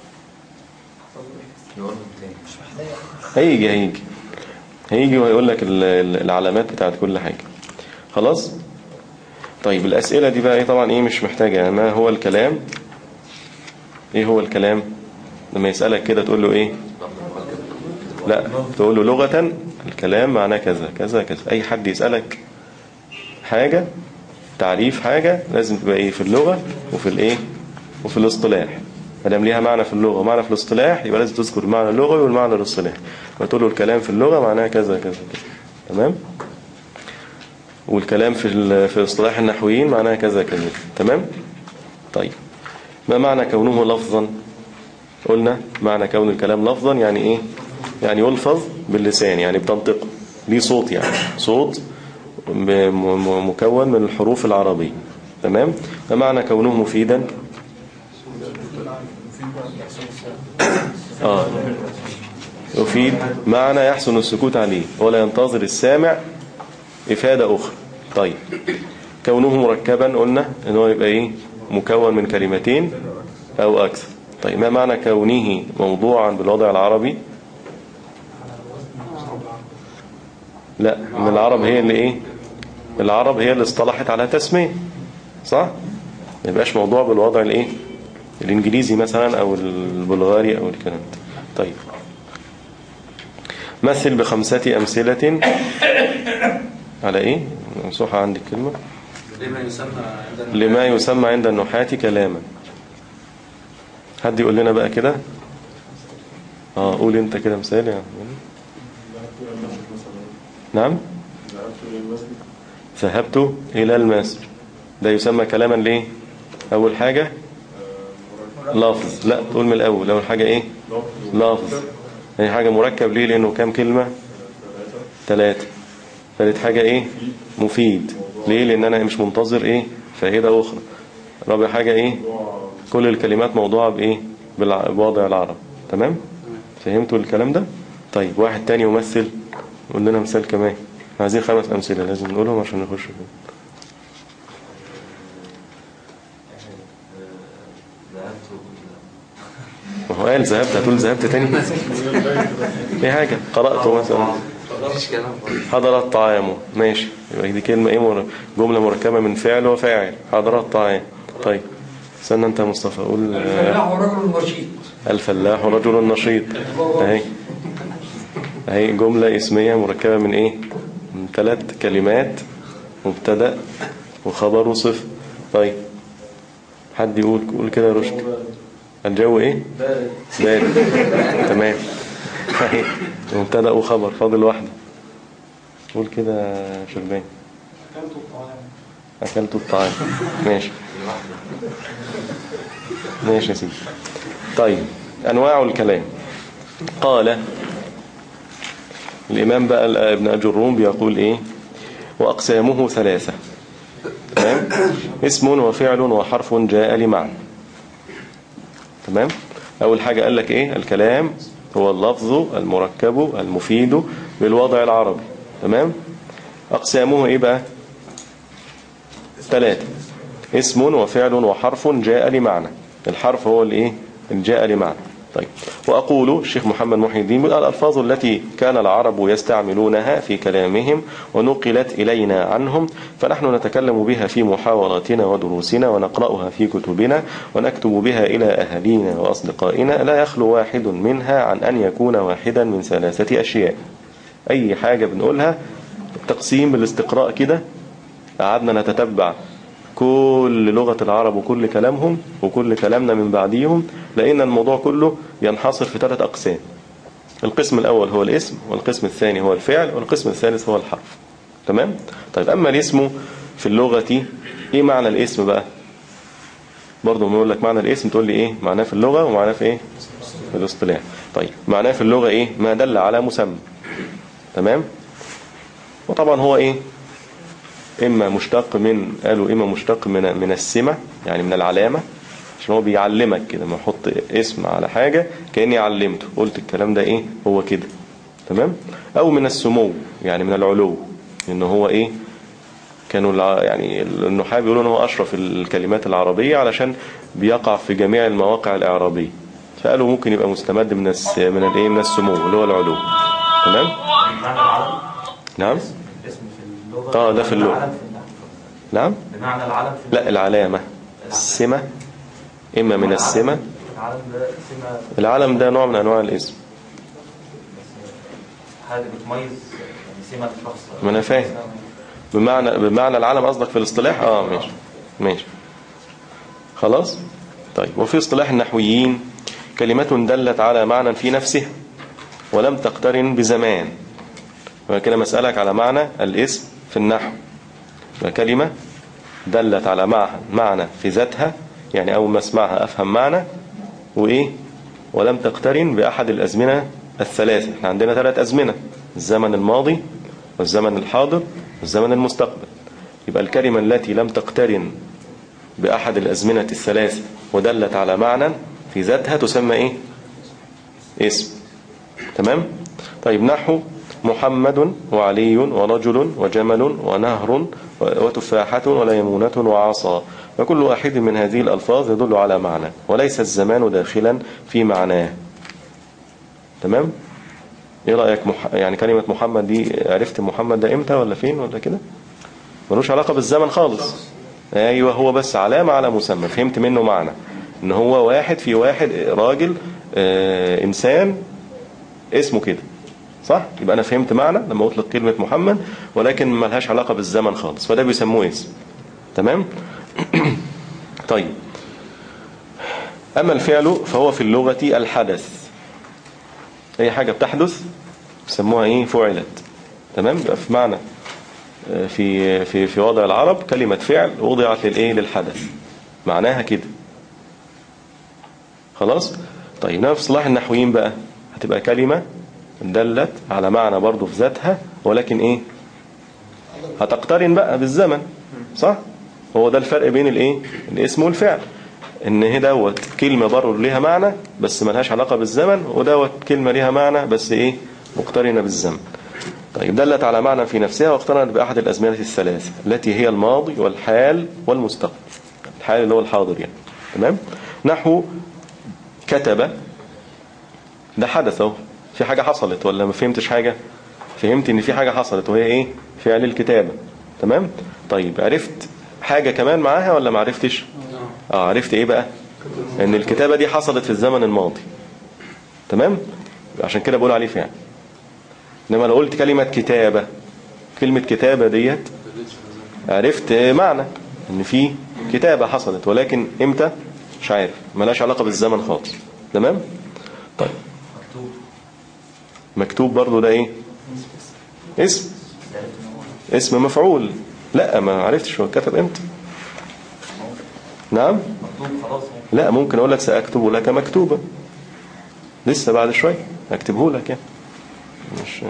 يقول تاني هيجي هيجي هيجي وهيقول لك ال- ال- العلامات بتاعت كل حاجة خلاص طيب الأسئلة دي بقى ايه طبعا ايه مش محتاجة يعني ما هو الكلام ايه هو الكلام لما يسألك كده تقول له ايه لا تقول له لغة الكلام معناه كذا كذا كذا اي حد يسألك حاجة تعريف حاجة لازم تبقى ايه في اللغة وفي الايه وفي الاصطلاح ما دام ليها معنى في اللغة ومعنى في الاصطلاح يبقى لازم تذكر المعنى اللغوي والمعنى الاصطلاحي فتقول له الكلام في اللغة معناه كذا كذا كذا تمام والكلام في ال- في اصطلاح النحويين معناه كذا كذا تمام طيب ما معنى كونه لفظا قلنا معنى كون الكلام لفظا يعني ايه يعني يلفظ باللسان يعني بتنطقه ليه صوت يعني صوت م- م- مكون من الحروف العربية تمام ما معنى كونه مفيدا آه يفيد معنى يحسن السكوت عليه ولا ينتظر السامع إفادة أخرى طيب كونه مركبا قلنا ان هو يبقى ايه مكون من كلمتين او اكثر طيب ما معنى كونه موضوعا بالوضع العربي لا ان العرب هي اللي ايه العرب هي اللي اصطلحت على تسمية صح ما يبقاش موضوع بالوضع الايه الانجليزي مثلا او البلغاري او الكلام ده طيب مثل بخمسة أمثلة على إيه؟ ممسوحة عندي الكلمة لما يسمى عند لما يسمى عند النحاة كلاما حد يقول لنا بقى كده اه قول انت كده مثال يا عم. نعم ذهبت إلى المسجد ده يسمى كلاما ليه أول حاجة لفظ لا تقول من الأول أول حاجة إيه لفظ يعني حاجة مركب ليه لأنه كام كلمة ثلاثة ثالث حاجة إيه مفيد ليه لأن أنا مش منتظر إيه فائدة أخرى رابع حاجة إيه كل الكلمات موضوعة بإيه بالع- بوضع العرب تمام فهمتوا الكلام ده طيب واحد تاني يمثل قول لنا مثال كمان عايزين خمس أمثلة لازم نقولهم عشان نخش فيه ما هو قال ذهبت هتقول ذهبت تاني ايه حاجة قرأته مثلا مفيش كلام خالص. حضر الطعام ماشي يبقى دي كلمة ايه مر... جملة مركبة من فعل وفاعل حضر الطعام طيب استنى انت يا مصطفى قول آه، الفلاح ورجل نشيط الفلاح رجل نشيط اهي اهي جملة اسمية مركبة من ايه من ثلاث كلمات مبتدأ وخبر وصفة طيب حد يقول قول كده يا رشد الجو ايه بارد تمام اهي مبتدأ وخبر فاضل واحدة قول كده يا شربان أكلت الطعام ماشي ماشي يا سيدي طيب أنواع الكلام قال الإمام بقى ابن أجر الروم بيقول إيه وأقسامه ثلاثة تمام اسم وفعل وحرف جاء لمعنى تمام أول حاجة قال لك إيه الكلام هو اللفظ المركب المفيد بالوضع العربي تمام أقسامه إيه بقى ثلاثة اسم وفعل وحرف جاء لمعنى الحرف هو الايه اللي جاء لمعنى طيب وأقول الشيخ محمد محي الدين بيقول الألفاظ التي كان العرب يستعملونها في كلامهم ونقلت إلينا عنهم فنحن نتكلم بها في محاوراتنا ودروسنا ونقرأها في كتبنا ونكتب بها إلى أهالينا وأصدقائنا لا يخلو واحد منها عن أن يكون واحدا من ثلاثة أشياء أي حاجة بنقولها تقسيم بالاستقراء كده قعدنا نتتبع كل لغة العرب وكل كلامهم وكل كلامنا من بعديهم لأن الموضوع كله ينحصر في ثلاث أقسام القسم الأول هو الاسم والقسم الثاني هو الفعل والقسم الثالث هو الحرف تمام؟ طيب أما الاسم في اللغة إيه معنى الاسم بقى؟ برضه بنقول لك معنى الاسم تقول لي إيه؟ معناه في اللغة ومعناه في إيه؟ في الاصطلاح طيب معناه في اللغة إيه؟ ما دل على مسمى تمام؟ وطبعا هو إيه؟ إما مشتق من قالوا إما مشتق من من السمة يعني من العلامة عشان هو بيعلمك كده ما احط اسم على حاجة كأني علمته قلت الكلام ده إيه هو كده تمام أو من السمو يعني من العلو إن هو إيه كانوا الع- يعني النحاة بيقولوا إن هو أشرف الكلمات العربية علشان بيقع في جميع المواقع الإعرابية فقالوا ممكن يبقى مستمد من الس من الإيه من السمو اللي هو العلو تمام بمعنى العلم نعم الاسم في اللغة آه، ده في اللغة. العلم في النحو. نعم بمعنى العلم في لا العلامة السمة إما من السمة العلم ده سمة العلم ده نوع من أنواع الاسم حاجة بتميز يعني سمة الشخص ما أنا فاهم. بمعنى بمعنى العلم قصدك في الاصطلاح اه ماشي ماشي خلاص طيب وفي اصطلاح النحويين كلمة دلت على معنى في نفسه ولم تقترن بزمان وكده مسألك على معنى الاسم في النحو وكلمة دلت على معنى معنى في ذاتها يعني أول ما اسمعها أفهم معنى وإيه ولم تقترن بأحد الأزمنة الثلاثة احنا عندنا ثلاث أزمنة الزمن الماضي والزمن الحاضر والزمن المستقبل يبقى الكلمة التي لم تقترن بأحد الأزمنة الثلاثة ودلت على معنى في ذاتها تسمى إيه اسم تمام طيب نحو محمد وعلي ورجل وجمل ونهر وتفاحة وليمونة وعصا وكل واحد من هذه الألفاظ يدل على معنى وليس الزمان داخلا في معناه تمام ايه رأيك مح... يعني كلمة محمد دي عرفت محمد ده امتى ولا فين ولا كده ملوش علاقة بالزمن خالص ايوه هو بس علامة على مسمى فهمت منه معنى ان هو واحد في واحد راجل آه انسان اسمه كده صح يبقى انا فهمت معنى لما اطلق كلمة محمد ولكن ما لهاش علاقة بالزمن خالص فده بيسموه اسم تمام طيب اما الفعل فهو في اللغة الحدث اي حاجة بتحدث بيسموها ايه فعلت تمام يبقى في معنى آه، في في في وضع العرب كلمة فعل وضعت للايه للحدث معناها كده خلاص طيب نفس صلاح النحويين بقى هتبقى كلمة دلت على معنى برضه في ذاتها ولكن ايه هتقترن بقى بالزمن صح هو ده الفرق بين الايه الاسم والفعل ان هي دوت كلمة برضه ليها معنى بس ملهاش علاقة بالزمن ودوت كلمة ليها معنى بس ايه مقترنة بالزمن طيب دلت على معنى في نفسها واقترنت بأحد الأزمنة الثلاثة التي هي الماضي والحال والمستقبل الحال اللي هو الحاضر يعني تمام نحو كتب ده حدث اهو في حاجة حصلت ولا ما فهمتش حاجة فهمت ان في حاجة حصلت وهي ايه فعل الكتابة تمام طيب عرفت حاجة كمان معاها ولا ما عرفتش اه عرفت ايه بقى ان الكتابة دي حصلت في الزمن الماضي تمام عشان كده بقول عليه فعل انما لو قلت كلمة كتابة كلمة كتابة ديت عرفت معنى ان في كتابة حصلت ولكن امتى مش عارف ملاش علاقة بالزمن خالص تمام طيب مكتوب مكتوب برضو ده ايه اسم اسم مفعول لا ما عرفتش هو كتب امتى نعم مكتوب خلاص هو. لا ممكن اقول لك ساكتب لك مكتوبا لسه بعد شويه اكتبه لك يعني مش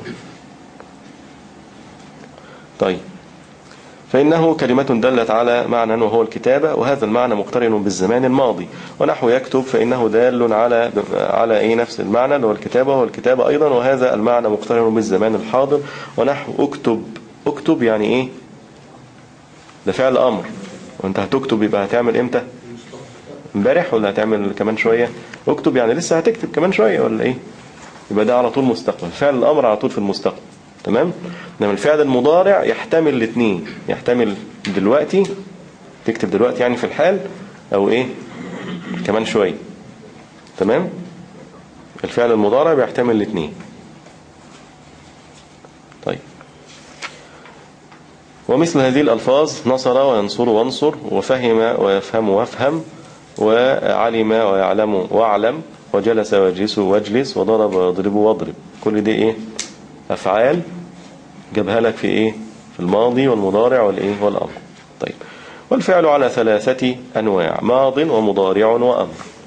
طيب فإنه كلمة دلت على معنى وهو الكتابة وهذا المعنى مقترن بالزمان الماضي ونحو يكتب فإنه دال على على أي نفس المعنى اللي هو الكتابة والكتابة أيضا وهذا المعنى مقترن بالزمان الحاضر ونحو اكتب اكتب يعني إيه ده فعل أمر وانت هتكتب يبقى هتعمل امتى امبارح ولا هتعمل كمان شوية اكتب يعني لسه هتكتب كمان شوية ولا ايه يبقى ده على طول مستقبل فعل الامر على طول في المستقبل تمام انما الفعل المضارع يحتمل الاثنين يحتمل دلوقتي تكتب دلوقتي يعني في الحال او ايه كمان شوية تمام الفعل المضارع بيحتمل الاثنين طيب ومثل هذه الألفاظ نصر وينصر وانصر وفهم ويفهم وافهم وعلم ويعلم واعلم وجلس ويجلس واجلس وضرب ويضرب واضرب كل دي ايه أفعال جابها لك في ايه في الماضي والمضارع والايه والأمر طيب والفعل على ثلاثة أنواع ماض ومضارع وأمر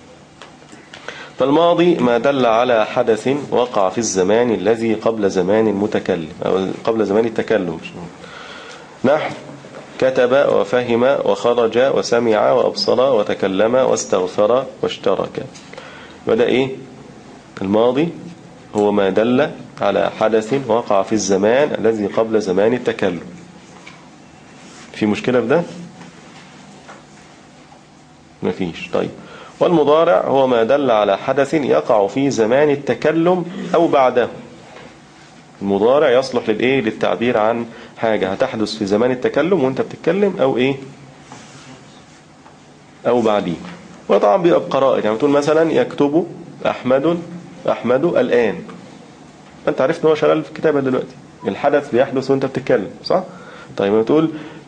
فالماضي ما دل على حدث وقع في الزمان الذي قبل زمان المتكلم أو قبل زمان التكلم نحو كتب وفهم وخرج وسمع وأبصر وتكلم واستغفر واشترك بدأ إيه الماضي هو ما دل على حدث وقع في الزمان الذي قبل زمان التكلم في مشكلة في ده مفيش طيب والمضارع هو ما دل على حدث يقع في زمان التكلم أو بعده المضارع يصلح للإيه للتعبير عن حاجة هتحدث في زمان التكلم وانت بتتكلم أو إيه أو بعديه وطبعا بيبقى بقرائن يعني تقول مثلا يكتب أحمد أحمد الآن أنت عرفت ان هو شغال في الكتابة دلوقتي الحدث بيحدث وانت بتتكلم صح طيب ما تقول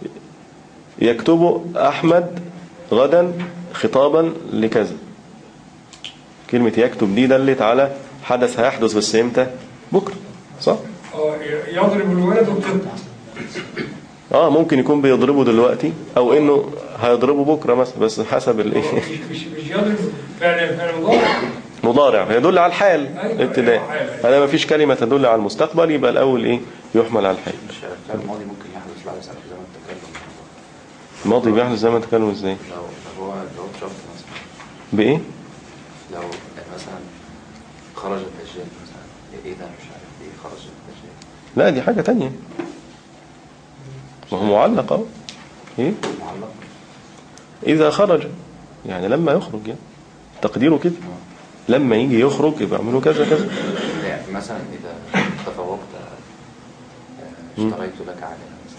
يكتب أحمد غدا خطابا لكذا كلمة يكتب دي دلت على حدث هيحدث بس امتى بكرة صح اه يضرب الولد وبتطلع اه ممكن يكون بيضربه دلوقتي او انه هيضربه بكرة مثلا بس حسب الايه مش مش مش يضرب فعل فعل مضارع مضارع يدل على الحال أيوة، ابتداء أيوة. هذا ما فيش كلمة تدل على المستقبل يبقى الاول ايه يحمل على الحال مش الفعل الماضي ممكن يحدث بعد سنة زي ما التكلم الماضي بيحدث زي ما تكلم ازاي لو لو هو لو هو شرط مثلا بايه لو مثلا خرج الدجال مثلا ايه ده مش عارف ايه خرج الدجال لا دي حاجة تانية ما هو معلق اهو ايه معلق اذا خرج يعني لما يخرج يعني تقديره كده لما يجي يخرج يبقى اعملوا كذا كذا يعني مثلا اذا تفوقت آه، اشتريت لك عليها مثلا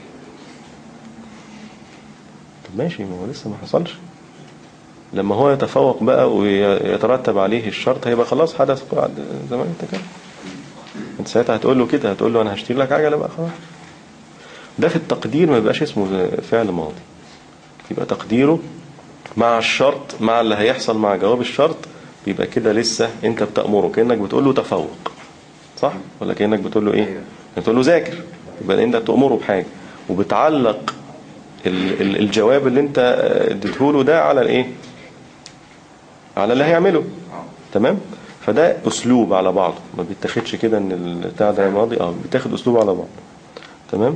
طب ماشي ما هو لسه ما حصلش لما هو يتفوق بقى ويترتب عليه الشرط هيبقى خلاص حدث بعد زمان التكلم انت ساعتها هتقول له كده هتقول له انا هشتري لك عجله بقى خلاص ده في التقدير ما يبقاش اسمه فعل ماضي يبقى تقديره مع الشرط مع اللي هيحصل مع جواب الشرط بيبقى كده لسه انت بتأمره كأنك بتقول له تفوق صح ولا كأنك بتقول له ايه أيوة. بتقول له ذاكر يبقى انت بتأمره بحاجة وبتعلق ال- ال- الجواب اللي انت اديته له ده على الايه على اللي هيعمله اه تمام فده اسلوب على بعضه ما بيتاخدش كده ان البتاع ده ماضي اه بيتاخد اسلوب على بعض تمام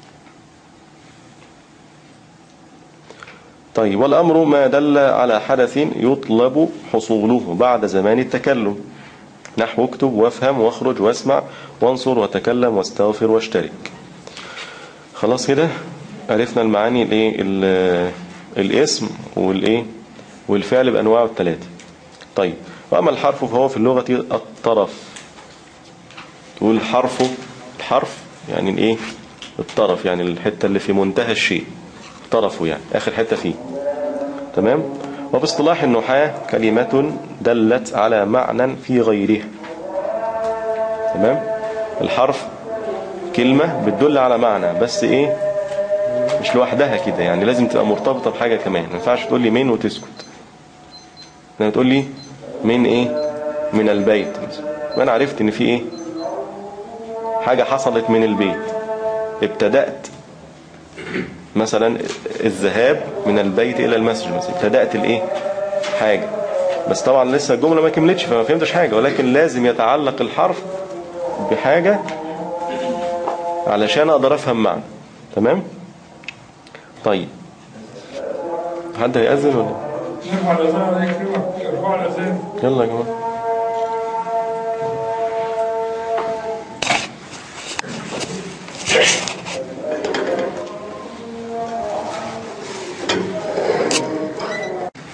طيب والامر ما دل على حدث يطلب حصوله بعد زمان التكلم نحو اكتب وافهم واخرج واسمع وانصر وتكلم واستغفر واشترك خلاص كده عرفنا المعاني الايه ال- الاسم والايه والفعل بانواعه الثلاثه طيب واما الحرف فهو في اللغه الطرف تقول حرفه الحرف يعني الايه الطرف يعني الحته اللي في منتهى الشيء طرفه يعني اخر حته فيه تمام وباصطلاح النحاة كلمة دلت على معنى في غيرها تمام الحرف كلمة بتدل على معنى بس ايه مش لوحدها كده يعني لازم تبقى مرتبطة بحاجة كمان ما ينفعش تقول لي من وتسكت لما تقول لي من ايه من البيت مثلا وانا عرفت ان في ايه حاجة حصلت من البيت ابتدأت مثلا الذهاب من البيت الى المسجد مثلا ابتدأت الايه حاجة بس طبعا لسه الجملة ما كملتش فما فهمتش حاجة ولكن لازم يتعلق الحرف بحاجة علشان اقدر افهم معنى تمام طيب حد هيأذن ولا نرفع الاذان على يكرمك ارفع الاذان يلا يا جماعة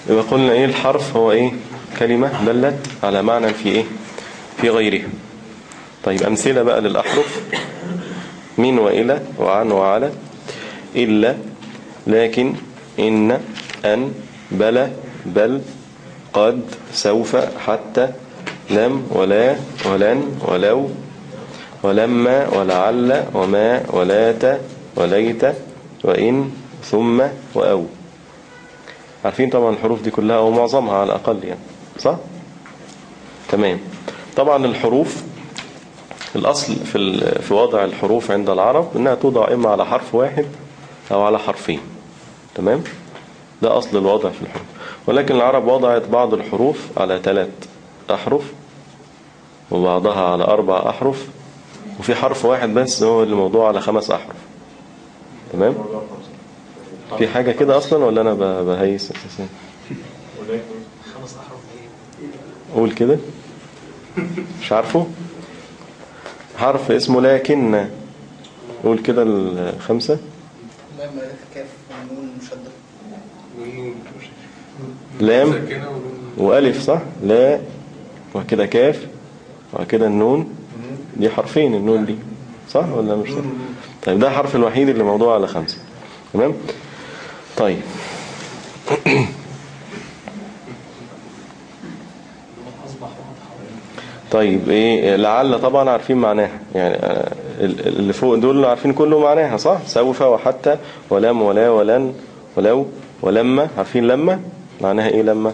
يبقى قلنا ايه الحرف هو ايه كلمة دلت على معنى في ايه في غيره طيب امثلة بقى للاحرف من والى وعن وعلى الا لكن ان ان بلى بل قد سوف حتى لم ولا ولن ولو ولما ولعل وما ولات وليت وإن ثم وأو عارفين طبعا الحروف دي كلها أو معظمها على الأقل يعني صح؟ تمام طبعا الحروف الأصل في ال- في وضع الحروف عند العرب إنها توضع إما على حرف واحد أو على حرفين تمام؟ ده أصل الوضع في الحروف ولكن العرب وضعت بعض الحروف على ثلاث أحرف وبعضها على أربع أحرف وفي حرف واحد بس هو اللي موضوع على خمس أحرف تمام في حاجة كده أصلا ولا أنا ب- بهيس أساسا ولكن قول كده مش عارفه حرف اسمه لكن قول كده الخمسة اللهم لك كاف ونون مشدد والنون لام ساكنة ونون وألف صح لا وكده كاف وكده النون دي حرفين النون دي صح ولا مش صح طيب ده الحرف الوحيد اللي موضوع على خمسة تمام طيب طيب ايه لعل طبعا عارفين معناها يعني آه، ال- اللي فوق دول عارفين كله معناها صح سوف وحتى ولم ولا ولن ولو ولما عارفين لما معناها ايه لما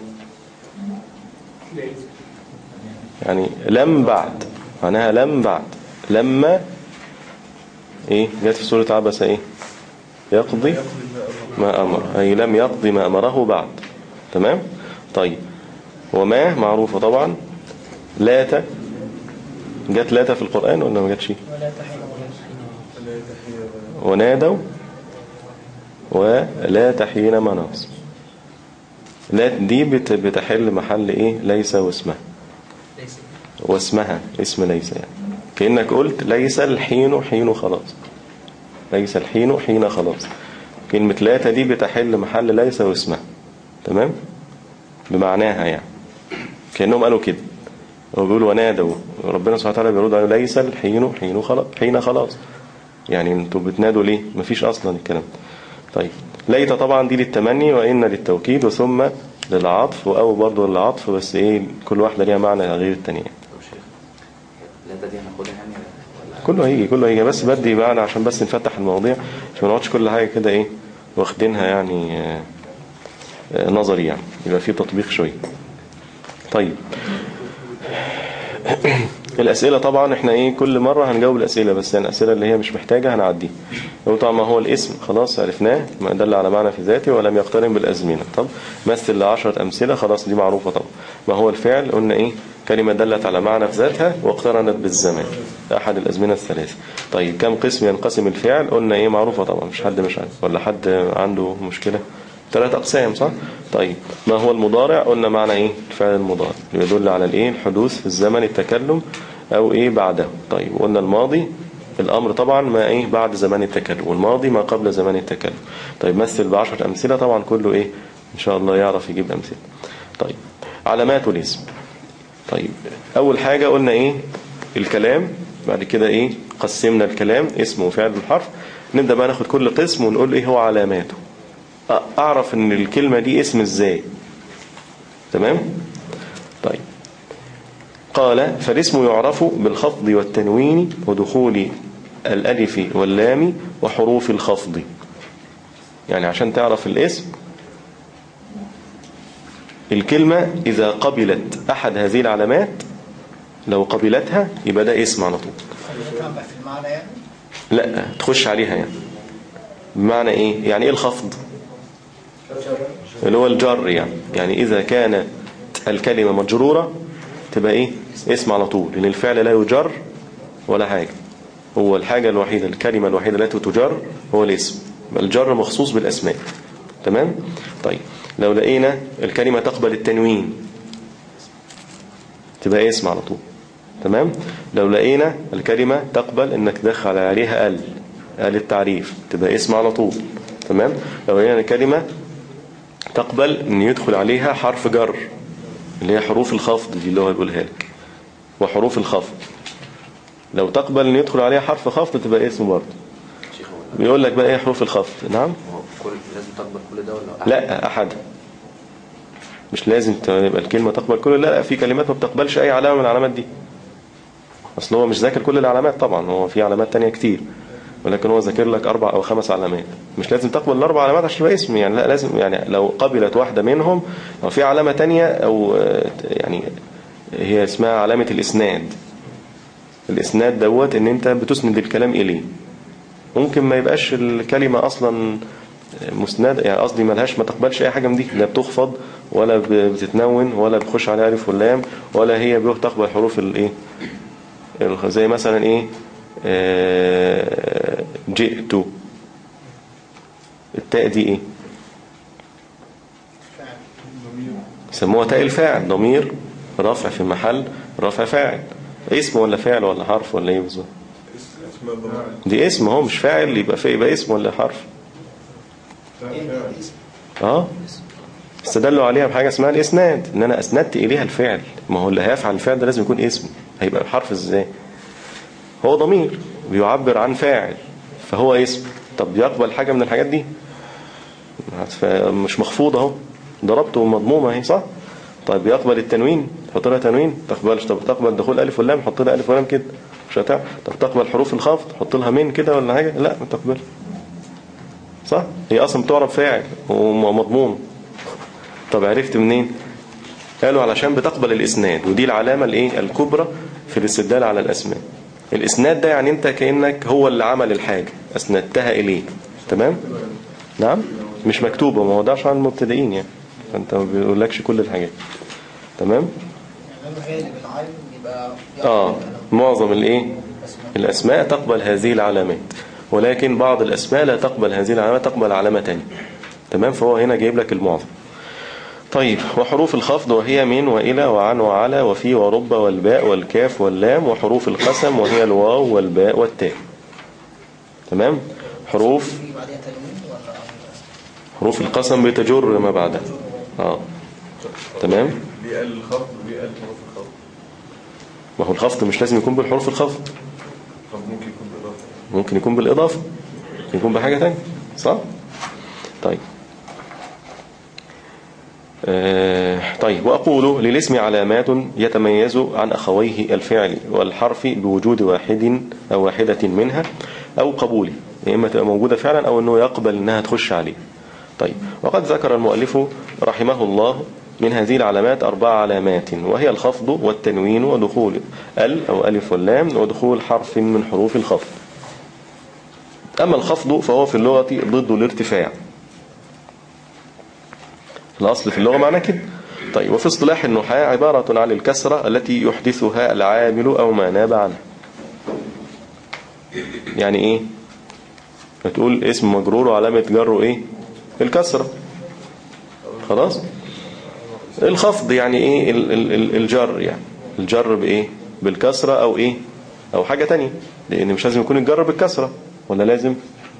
يعني لم بعد معناها لم بعد لما ايه جت في سورة عبس ايه يقضي ما امر اي لم يقضي ما امره بعد تمام طيب وما معروفة طبعا لات جت لات في القرآن ولا ما جاتش ولا تحين ولا ونادوا ولا تحين مناص لا دي بت- بتحل محل ايه ليس واسمها واسمها اسم ليس يعني كأنك قلت ليس الحين حين خلاص ليس الحين حين خلاص كلمة لا دي بتحل محل ليس واسمها تمام بمعناها يعني كأنهم قالوا كده هو بيقول ونادوا ربنا سبحانه وتعالى بيرد عليه ليس الحين حين خلاص حين خلاص يعني انتوا بتنادوا ليه مفيش اصلا الكلام طيب ليت طبعا دي للتمني وان للتوكيد وثم للعطف او برضه للعطف بس ايه كل واحده ليها معنى غير الثانيه طب شيخ لا دي هناخدها يعني ولا كله هيجي كله هيجي بس بدي معنى عشان بس نفتح المواضيع عشان ما نقعدش كل حاجه كده ايه واخدينها يعني آه، آه، نظري يعني يبقى في تطبيق شويه طيب الأسئلة طبعا احنا ايه كل مرة هنجاوب الأسئلة بس يعني الأسئلة اللي هي مش محتاجة هنعديها لو طبعا ما هو الاسم خلاص عرفناه ما دل على معنى في ذاته ولم يقترن بالأزمنة طب مثل لعشرة أمثلة خلاص دي معروفة طبعا ما هو الفعل قلنا ايه كلمة دلت على معنى في ذاتها واقترنت بالزمان أحد الأزمنة الثلاثة طيب كم قسم ينقسم الفعل قلنا ايه معروفة طبعا مش حد مش عارف ولا حد عنده مشكلة ثلاث أقسام صح؟ طيب ما هو المضارع قلنا معنى إيه؟ الفعل المضارع يدل على الإيه؟ الحدوث في الزمن التكلم أو إيه بعده طيب قلنا الماضي الأمر طبعا ما إيه بعد زمان التكلم والماضي ما قبل زمان التكلم طيب مثل بعشرة أمثلة طبعا كله إيه إن شاء الله يعرف يجيب أمثلة طيب علامات الاسم طيب أول حاجة قلنا إيه الكلام بعد كده إيه قسمنا الكلام اسم وفعل والحرف نبدأ بقى ناخد كل قسم ونقول إيه هو علاماته أعرف إن الكلمة دي اسم إزاي تمام طيب قال فالاسم يعرف بالخفض والتنوين ودخول الألف واللام وحروف الخفض يعني عشان تعرف الاسم الكلمة إذا قبلت أحد هذه العلامات لو قبلتها يبقى ده اسم على طول تتابع في المعنى يعني لا تخش عليها يعني بمعنى ايه يعني ايه الخفض اللي هو الجر يعني يعني اذا كانت الكلمة مجرورة تبقى ايه اسم على طول لان الفعل لا يجر ولا حاجة هو الحاجة الوحيدة الكلمة الوحيدة التي تجر هو الاسم الجر مخصوص بالاسماء تمام طيب لو لقينا الكلمة تقبل التنوين تبقى اسم على طول تمام لو لقينا الكلمة تقبل انك تدخل عليها ال ال التعريف تبقى اسم على طول تمام لو لقينا الكلمة تقبل ان يدخل عليها حرف جر اللي هي حروف الخفض دي اللي هو بيقولها لك وحروف الخفض لو تقبل ان يدخل عليها حرف خفض تبقى اسم برضه شيخ هو بيقول لك بقى ايه حروف الخفض نعم هو كل لازم تقبل كل ده ولا أحد؟ لا احد مش لازم تبقى الكلمة تقبل كل لا لا في كلمات ما بتقبلش اي علامة من العلامات دي اصل هو مش ذاكر كل العلامات طبعا هو في علامات تانية كتير ولكن هو ذاكر لك اربع او خمس علامات مش لازم تقبل الاربع علامات عشان يبقى اسم يعني لا لازم يعني لو قبلت واحدة منهم او في علامة تانية او آه، يعني هي اسمها علامة الاسناد الاسناد دوت ان انت بتسند الكلام اليه ممكن ما يبقاش الكلمة اصلا مسند يعني قصدي ملهاش ما تقبلش اي حاجة من دي لا بتخفض ولا ب- بتتنون ولا بتخش على الف واللام ولا هي بتقبل حروف الايه الخ- زي مثلا ايه آه، جئت التاء دي ايه سموها تاء الفاعل ضمير رفع في محل رفع فاعل اسم ولا فعل ولا حرف ولا ايه بالظبط اسماء الضمائر دي اسم هو مش فاعل يبقى في يبقى اسم ولا حرف اه استدلوا عليها بحاجة اسمها الإسناد إن أنا أسندت إليها الفعل ما هو اللي هيفعل الفعل ده لازم يكون اسم هيبقى الحرف إزاي هو ضمير بيعبر عن فاعل فهو اسم طب يقبل حاجة من الحاجات دي ف- مش مخفوضة اهو ضربته مضمومة اهي صح طيب يقبل التنوين تحط لها تنوين تقبلش طب تقبل دخول ألف واللام حط لها ألف واللام كده مش هتعرف طب تقبل حروف الخفض حط لها من كده ولا حاجة لا ما تقبل صح هي أصلا بتعرب فاعل ومضموم طب عرفت منين قالوا علشان بتقبل الإسناد ودي العلامة الايه الكبرى في الاستدلال على الأسماء الإسناد ده يعني أنت كأنك هو اللي عمل الحاجة أسندتها إليه تمام نعم مش مكتوبة ما هو ده عشان المبتدئين يعني فأنت ما بيقولكش كل الحاجات تمام يعني لما غالب العالم يبقى آه معظم الإيه الأسماء تقبل هذه العلامات ولكن بعض الأسماء لا تقبل هذه العلامات تقبل علامة تانية تمام فهو هنا جايب لك المعظم طيب وحروف الخفض وهي من وإلى وعن وعلى وفي ورب والباء والكاف واللام وحروف القسم وهي الواو والباء والتاء تمام حروف في بعدها تنوين ولا حروف القسم بتجر ما بعدها اه تمام ليه قال الخفض وليه قال حروف الخفض ما هو الخفض مش لازم يكون بالحروف الخفض طب ممكن يكون بالإضافة ممكن يكون بالإضافة ممكن يكون بحاجة تانية صح طيب آه طيب وأقول للاسم علامات يتميز عن أخويه الفعل والحرف بوجود واحد أو واحدة منها أو قبوله يا إما تبقى موجودة فعلا أو أنه يقبل أنها تخش عليه طيب وقد ذكر المؤلف رحمه الله من هذه العلامات أربع علامات وهي الخفض والتنوين ودخول ال أو ألف واللام ودخول حرف من حروف الخفض أما الخفض فهو في اللغة ضد الارتفاع الأصل في اللغة معنى كده طيب وفي اصطلاح النحاة عبارة عن الكسرة التي يحدثها العامل أو ما ناب عنه يعني إيه بتقول اسم مجرور وعلامة جره إيه الكسرة خلاص الخفض يعني إيه ال- ال- ال- الجر يعني الجر بإيه بالكسرة أو إيه أو حاجة تانية لأن مش لازم يكون الجر بالكسرة ولا لازم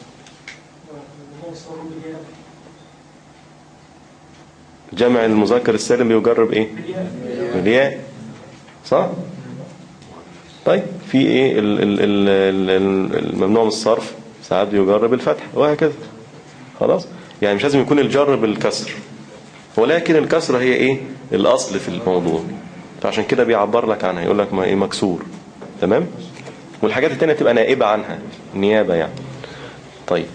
جمع المذكر السالم بيجرب ايه بالياء صح طيب في ايه ال- ال- ال- ال- ال- الممنوع من الصرف ساعات بيجرب الفتح وهكذا خلاص يعني مش لازم يكون الجر بالكسر ولكن الكسرة هي ايه الاصل في الموضوع فعشان كده بيعبر لك عنها يقول لك ما ايه مكسور تمام والحاجات التانية تبقى نائبة عنها نيابة يعني طيب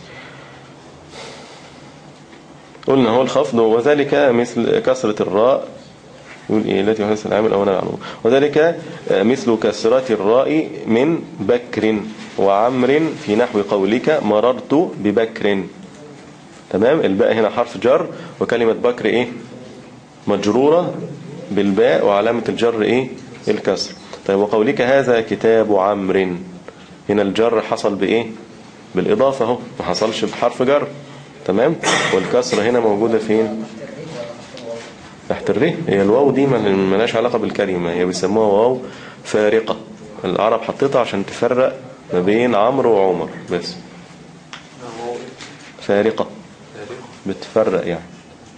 قلنا هو الخفض وذلك مثل كسرة الراء يقول إيه التي يحدث العامل أو أنا عنه وذلك مثل كسرة الراء من بكر وعمر في نحو قولك مررت ببكر تمام الباء هنا حرف جر وكلمة بكر إيه مجرورة بالباء وعلامة الجر إيه الكسر طيب وقولك هذا كتاب عمر هنا الجر حصل بإيه بالإضافة اهو ما حصلش بحرف جر تمام والكسرة هنا موجودة فين تحت الري هي الواو دي ما لهاش علاقة بالكلمة هي بيسموها واو فارقة العرب حطيتها عشان تفرق ما بين عمرو وعمر بس فارقة بتفرق يعني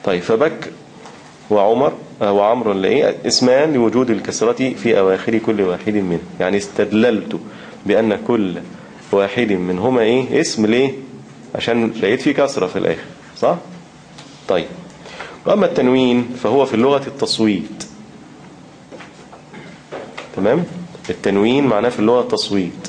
طيب فبك وعمر آه، وعمر ولا ايه اسمان لوجود الكسرة في أواخر كل واحد منه يعني استدللت بأن كل واحد منهما ايه اسم ليه عشان لقيت فيه كسرة في الآخر صح طيب وأما التنوين فهو في اللغة التصويت تمام التنوين معناه في اللغة التصويت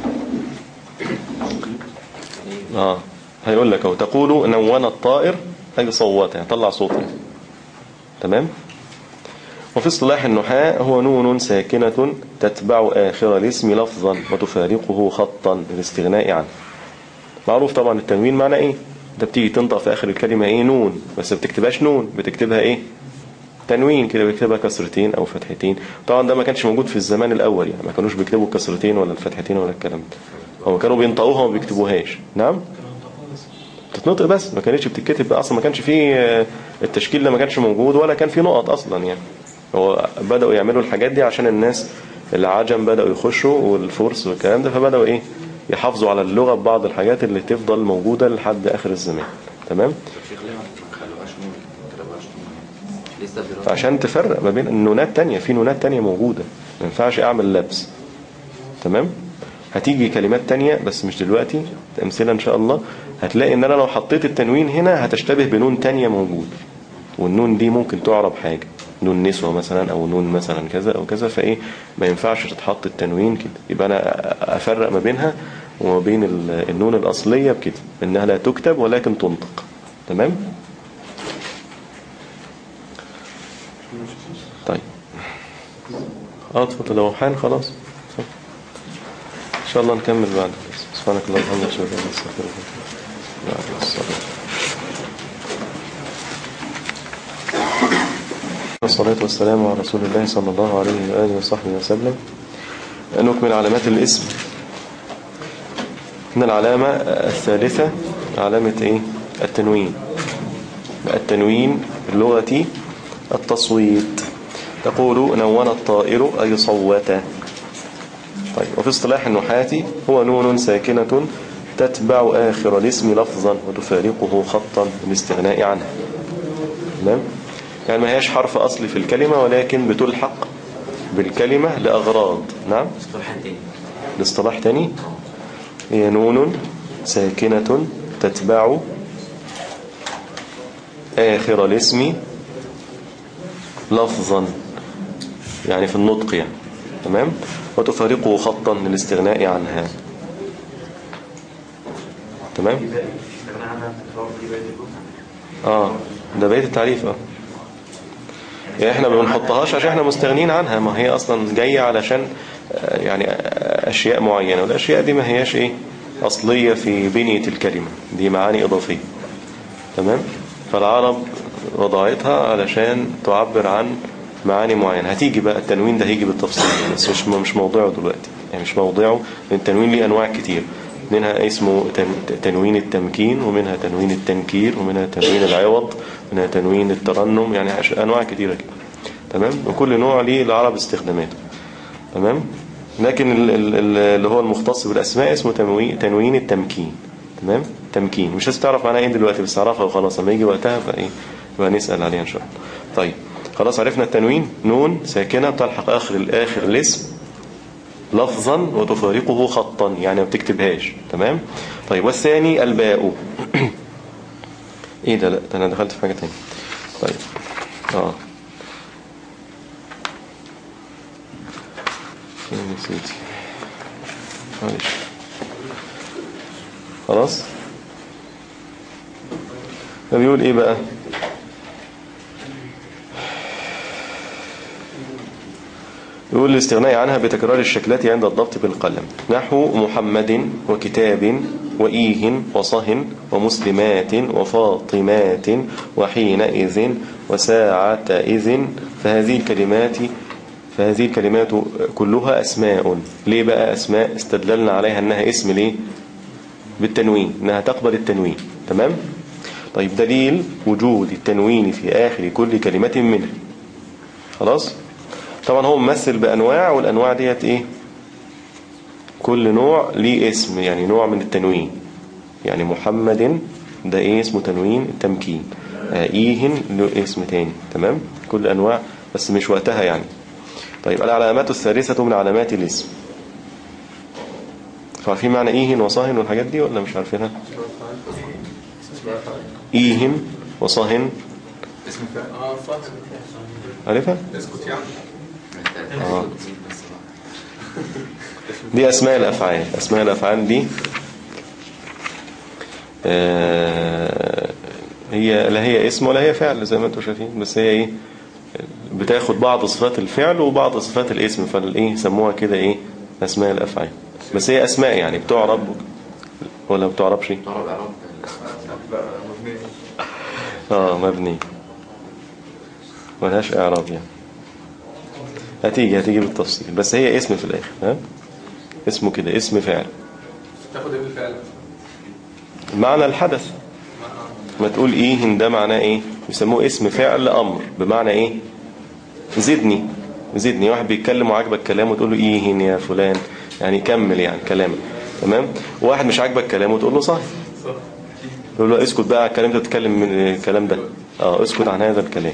اه هيقول لك اهو تقول نون الطائر اي صوت يعني طلع صوت يعني. تمام وفي اصطلاح النحاة هو نون ساكنة تتبع آخر الاسم لفظا وتفارقه خطا للاستغناء عنه معروف طبعا التنوين معنى ايه ده بتيجي تنطق في آخر الكلمة ايه نون بس ما بتكتبهاش نون بتكتبها ايه تنوين كده بيكتبها كسرتين او فتحتين طبعا ده ما كانش موجود في الزمان الاول يعني ما كانوش بيكتبوا الكسرتين ولا الفتحتين ولا الكلام ده هو كانوا بينطقوها وما بيكتبوهاش نعم تتنطق بس ما كانتش بتتكتب بقى اصلا ما كانش فيه آه، التشكيل ده ما كانش موجود ولا كان فيه نقط اصلا يعني هو بدأوا يعملوا الحاجات دي عشان الناس العجم بدأوا يخشوا والفرس والكلام ده فبدأوا ايه يحافظوا على اللغة ببعض الحاجات اللي تفضل موجودة لحد آخر الزمان تمام الشيخ ليه ما خلوهاش نون ما كتبوهاش نون ليه استبدلوها عشان تفرق ما بين النونات تانية في نونات تانية موجودة ما ينفعش اعمل لبس تمام هتيجي كلمات تانية بس مش دلوقتي امثلة ان شاء الله هتلاقي ان انا لو حطيت التنوين هنا هتشتبه بنون تانية موجود والنون دي ممكن تعرب حاجة نون نسوة مثلا او نون مثلا كذا او كذا فايه ما ينفعش تتحط التنوين كده يبقى انا افرق ما بينها وما بين ال- النون الاصلية بكده انها لا تكتب ولكن تنطق تمام طيب اه اتفضل لو حان خلاص اتفضل. ان شاء الله نكمل بعد سبحانك اللهم وبحمدك اشهد ان لا اله الا انت استغفرك واتوب اليك بعد الصلاه والصلاة والسلام على رسول الله صلى الله عليه وآله وصحبه وسلم نكمل علامات الاسم من العلامة الثالثة علامة ايه التنوين التنوين في اللغة التصويت تقول نون الطائر أي صوت طيب وفي اصطلاح النحاة هو نون ساكنة تتبع آخر الاسم لفظا وتفارقه خطا للاستغناء عنه تمام يعني ما هياش حرف أصلي في الكلمة ولكن بتلحق بالكلمة لأغراض نعم اصطلاح تاني الاصطلاح تاني هي نون ساكنة تتبع آخر الاسم لفظا يعني في النطق يعني تمام وتفارقه خطا للاستغناء عنها تمام استغنى عنها تكرار دي بقية الجملة اه ده بقية التعريف اه يعني احنا ما بنحطهاش عشان احنا مستغنين عنها ما هي اصلا جاية علشان آه، يعني آه، اشياء معينة والاشياء دي ما هياش ايه اصلية في بنية الكلمة دي معاني اضافية تمام فالعرب وضعتها علشان تعبر عن معاني معينة هتيجي بقى التنوين ده هيجي بالتفصيل يعني بس مش مش موضوعه دلوقتي يعني مش موضوعه لأن التنوين ليه انواع كتير منها اسمه تن- تنوين التمكين ومنها تنوين التنكير ومنها تنوين العوض ومنها تنوين الترنم يعني عش- انواع كتيرة كده تمام وكل نوع ليه العرب استخداماته تمام لكن ال- ال- ال- اللي هو المختص بالاسماء اسمه تنوين تنوين التمكين تمام تمكين مش لازم تعرف معناها ايه دلوقتي بس تعرفها وخلاص لما يجي وقتها بقى ايه يبقى نسال عليها ان شاء الله طيب خلاص عرفنا التنوين نون ساكنه بتلحق اخر الاخر الاسم لفظا وتفارقه خطا يعني ما بتكتبهاش تمام طيب والثاني الباء ايه ده لا ده انا دخلت في حاجه تانية طيب اه فين نسيتي معلش خلاص فبيقول ايه بقى يقول الاستغناء عنها بتكرار الشكلات عند الضبط بالقلم نحو محمد وكتاب وإيه وصهن ومسلمات وفاطمات وحينئذ وساعة إذ فهذه الكلمات فهذه الكلمات كلها أسماء ليه بقى أسماء استدللنا عليها أنها اسم ليه بالتنوين أنها تقبل التنوين تمام طيب دليل وجود التنوين في آخر كل كلمة منها خلاص طبعا هو ممثل بأنواع والأنواع ديت إيه كل نوع ليه اسم يعني نوع من التنوين يعني محمد ده ايه اسمه تنوين تمكين آه، ايهن له اسم تاني تمام كل انواع بس مش وقتها يعني طيب العلامات الثالثة من علامات الاسم عارفين معنى ايهن وصاهن والحاجات دي ولا مش عارفينها ايهن وصاهن اسم فعل اه صح عارفها اسكت يعني آه. دي أسماء الأفعال أسماء الأفعال دي آه، هي لا هي اسم ولا هي فعل زي ما انتم شايفين بس هي ايه بتاخد بعض صفات الفعل وبعض صفات الاسم فالايه سموها كده ايه أسماء الأفعال بس هي أسماء يعني بتعرب ولا ما بتعربش تعرب اعراب لا مبنية اه مبني ملهاش اعراب يعني هتيجي هتيجي بالتفصيل بس هي اسم في الاخر ها اسمه كده اسم فعل تاخد ايه بالفعل معنى الحدث ما تقول ايه ده معناه ايه يسموه اسم فعل امر بمعنى ايه زدني زدني واحد بيتكلم وعاجبك كلامه وتقول له ايه يا فلان يعني كمل يعني كلامك تمام واحد مش عاجبك كلامه وتقول له صح تقول له اسكت بقى على الكلام ده بتتكلم من الكلام ده اه اسكت عن هذا الكلام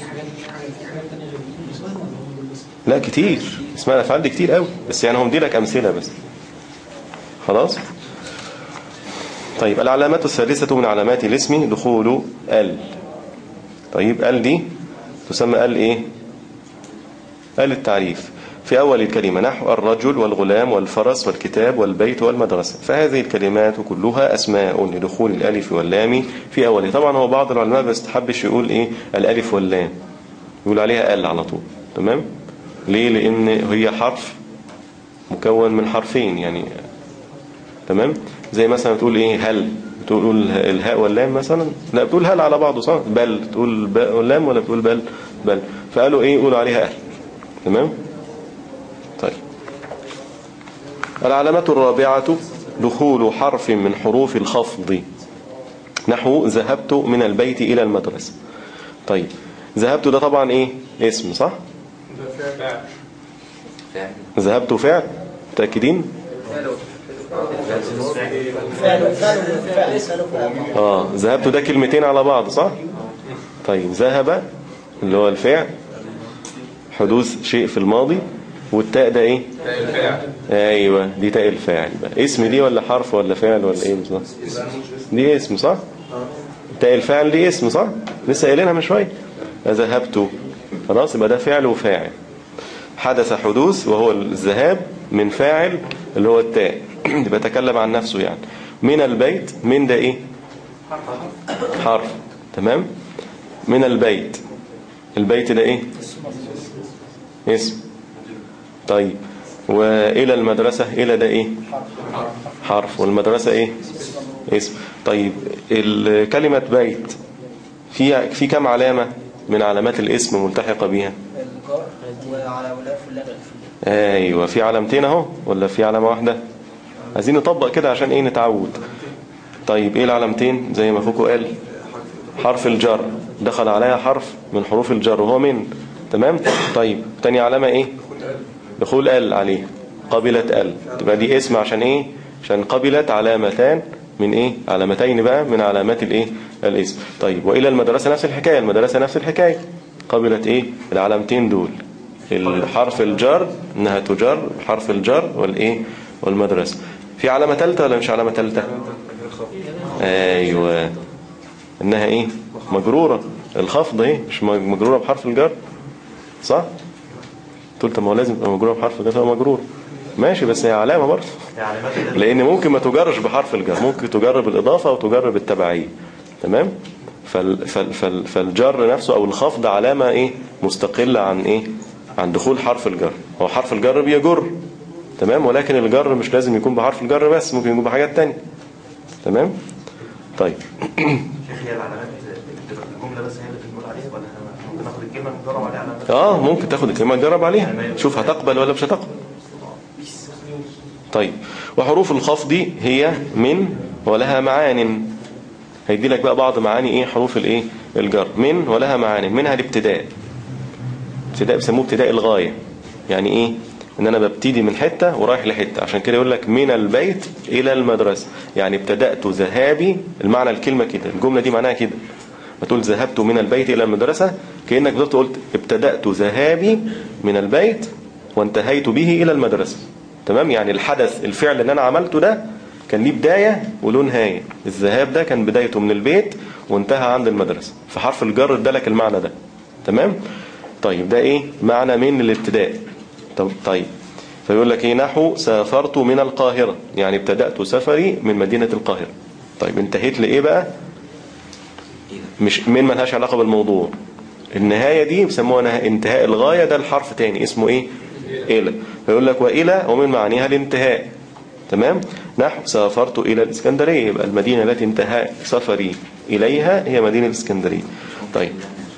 لا كتير اسماء الافعال دي كتير قوي بس يعني هم دي لك امثله بس خلاص طيب العلامات الثالثة من علامات الاسم دخول ال طيب ال دي تسمى ال ايه ال التعريف في أول الكلمة نحو الرجل والغلام والفرس والكتاب والبيت والمدرسة فهذه الكلمات كلها أسماء لدخول الألف واللام في أوله طبعا هو بعض العلماء بس تحبش يقول إيه الألف واللام يقول عليها ال على طول تمام ليه لأن هي حرف مكون من حرفين يعني تمام زي مثلا تقول ايه هل تقول الهاء واللام مثلا لا بتقول هل على بعضه صح بل تقول باء واللام ولا بتقول بل بل فقالوا ايه يقولوا عليها اهل تمام طيب العلامة الرابعة دخول حرف من حروف الخفض نحو ذهبت من البيت إلى المدرسة طيب ذهبت ده طبعا ايه اسم صح ده فعل فعل ذهبت فعل متأكدين فعل فعل فعل فعل اه ذهبت ده كلمتين على بعض صح طيب ذهب اللي هو الفعل حدوث شيء في الماضي والتاء ده ايه ده الفعل ايوه دي تاء الفاعل بقى اسم دي ولا حرف ولا فعل ولا ايه بالظبط دي اسم صح تاء الفاعل دي اسم صح لسه قايلينها من شويه ذهبت خلاص يبقى ده فعل وفاعل حدث حدوث وهو الذهاب من فاعل اللي هو التاء يبقى تكلم عن نفسه يعني من البيت من ده ايه حرف تمام من البيت البيت ده ايه اسم طيب والى المدرسة الى ده ايه حرف والمدرسة ايه اسم طيب الكلمة بيت في في كم علامة من علامات الاسم ملتحقة بيها الجار وعلى ولاء فلان الفلان ايوه في علامتين اهو ولا في علامة واحدة عايزين نطبق كده عشان ايه نتعود طيب ايه العلامتين زي ما اخوكم قال حرف الجر دخل عليها حرف من حروف الجر وهو من تمام طيب تاني علامة ايه دخول ال عليه قبلت ال تبقى دي اسم عشان ايه عشان قبلت علامتان من ايه علامتين بقى من علامات الايه الاسم طيب والى المدرسة نفس الحكاية المدرسة نفس الحكاية قبلت ايه العلامتين دول الحرف الجر انها تجر حرف الجر والايه والمدرسة في علامة ثالثه ولا مش علامة ثالثه ايوه انها ايه مجرورة الخفض ايه مش مجرورة بحرف الجر صح قلت ما هو لازم تبقى مجرورة بحرف الجر تبقى مجرورة ماشي بس هي علامة برضه يعني مثلا لان ممكن ما تجرش بحرف الجر ممكن تجر بالاضافة وتجر بالتبعية تمام فال فال فال فالجر نفسه او الخفض علامة ايه مستقلة عن ايه عن دخول حرف الجر هو حرف الجر بيجر تمام ولكن الجر مش لازم يكون بحرف الجر بس ممكن يكون بحاجات تانية تمام طيب شيخ هي العلامات بتبقى الجمله بس هي اللي بنقول عليها ولا إحنا ممكن ناخد الكلمه نجرب عليها علامات اه ممكن تاخد الكلمة تجرب عليها شوف هتقبل ولا مش هتقبل طيب وحروف الخفض هي من ولها معان هيدي لك بقى بعض معاني ايه حروف الايه الجر من ولها معان منها الابتداء ابتداء بيسموه ابتداء الغاية يعني ايه ان انا ببتدي من حتة ورايح لحتة عشان كده يقول لك من البيت الى المدرسة يعني ابتدأت ذهابي المعنى الكلمة كده الجملة دي معناها كده ما تقول ذهبت من البيت الى المدرسة كأنك بالظبط قلت ابتدأت ذهابي من البيت وانتهيت به الى المدرسة تمام يعني الحدث الفعل اللي انا عملته ده كان ليه بداية وله نهاية الذهاب ده كان بدايته من البيت وانتهى عند المدرسة فحرف الجر ادالك المعنى ده تمام طيب ده ايه معنى من الابتداء طب طيب فيقول لك ايه نحو سافرت من القاهرة يعني ابتدأت سفري من مدينة القاهرة طيب انتهيت لإيه بقى مش من ملهاش علاقة بالموضوع النهاية دي بيسموها نه- انتهاء الغاية ده الحرف تاني اسمه ايه إلى فيقول لك وإلى ومن معانيها الانتهاء تمام نحو سافرت إلى الإسكندرية يبقى المدينة التي انتهى سفري إليها هي مدينة الإسكندرية طيب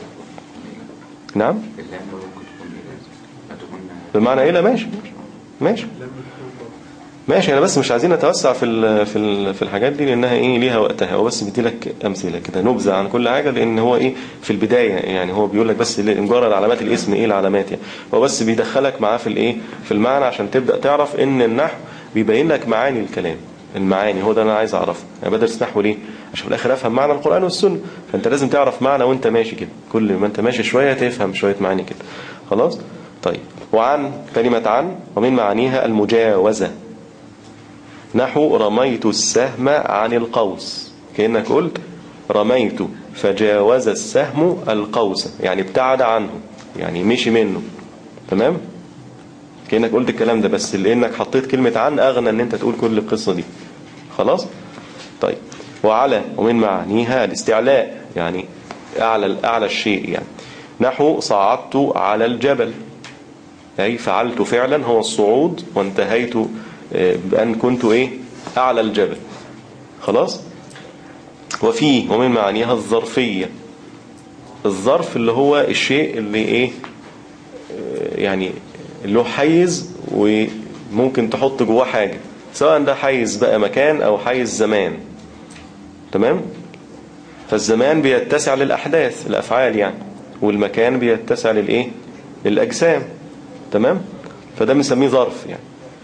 نعم اللام ممكن تكون إيه؟ هتكون بمعنى إلى ماشي ماشي ماشي انا بس مش عايزين نتوسع في ال في ال في الحاجات دي لانها ايه ليها وقتها هو بس بيدي لك امثله كده نبذه عن كل حاجه لان هو ايه في البدايه يعني هو بيقول لك بس ليه- مجرد علامات الاسم ايه العلامات يعني هو بس بيدخلك معاه في الايه في المعنى عشان تبدا تعرف ان النحو بيبين لك معاني الكلام المعاني هو ده اللي انا عايز اعرفه انا بدرس نحو ليه عشان في الاخر افهم معنى القران والسنه فانت لازم تعرف معنى وانت ماشي كده كل ما انت ماشي شويه تفهم شويه معاني كده خلاص طيب وعن كلمه عن ومن معانيها المجاوزه نحو رميت السهم عن القوس كأنك قلت رميت فجاوز السهم القوس يعني ابتعد عنه يعني مشي منه تمام كأنك قلت الكلام ده بس لأنك حطيت كلمة عن أغنى أن أنت تقول كل القصة دي خلاص طيب وعلى ومن معانيها الاستعلاء يعني أعلى أعلى الشيء يعني نحو صعدت على الجبل أي فعلت فعلا هو الصعود وانتهيت آه، بأن كنت إيه أعلى الجبل خلاص وفيه ومن معانيها الظرفية الظرف اللي هو الشيء اللي إيه آه، يعني له حيز وممكن تحط جواه حاجة سواء ده حيز بقى مكان أو حيز زمان تمام فالزمان بيتسع للأحداث الأفعال يعني والمكان بيتسع للإيه للأجسام تمام فده بنسميه ظرف يعني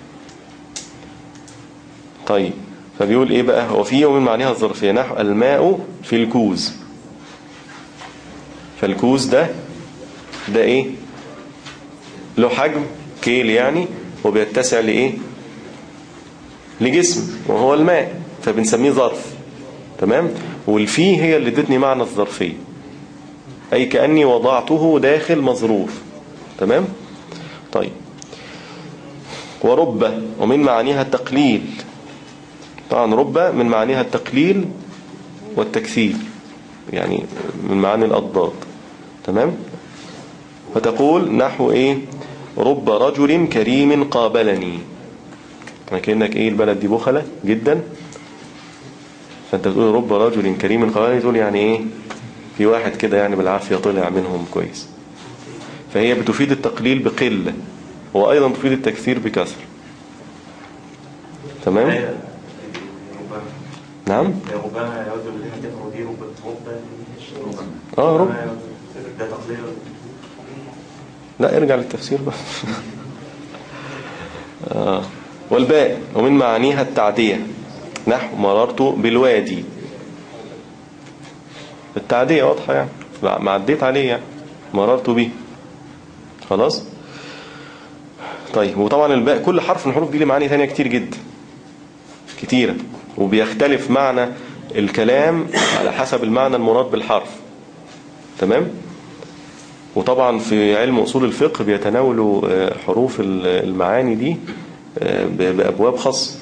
طيب فبيقول ايه بقى هو في ومن معناها الظرفيه نحو الماء في الكوز فالكوز ده ده ايه له حجم كيل يعني وبيتسع لايه لجسم وهو الماء فبنسميه ظرف تمام والفي هي اللي ادتني معنى الظرفيه اي كاني وضعته داخل مظروف تمام طيب ورب ومن معانيها التقليل طبعا رب من معانيها التقليل والتكثير يعني من معاني الأضداد تمام فتقول نحو ايه رب رجل كريم قابلني يعني كأنك ايه البلد دي بخلة جدا فانت بتقول رب رجل كريم قابلني تقول يعني ايه في واحد كده يعني بالعافية طلع منهم كويس فهي بتفيد التقليل بقلة وأيضا تفيد التكثير بكثر تمام ربما نعم ربما يود الذين كفروا دي رب ربما اه رب ده تقدير لا ارجع للتفسير بقى آه. والباء ومن معانيها التعدية نحو مررت بالوادي التعدية واضحة يعني ما عديت عليه يعني مررت به خلاص طيب وطبعا الباء كل حرف من الحروف دي له معاني ثانية كتير جدا كتيرة وبيختلف معنى الكلام على حسب المعنى المراد بالحرف تمام وطبعا في علم أصول الفقه بيتناولوا آه، حروف ال- المعاني دي آه، ب- بأبواب خاصة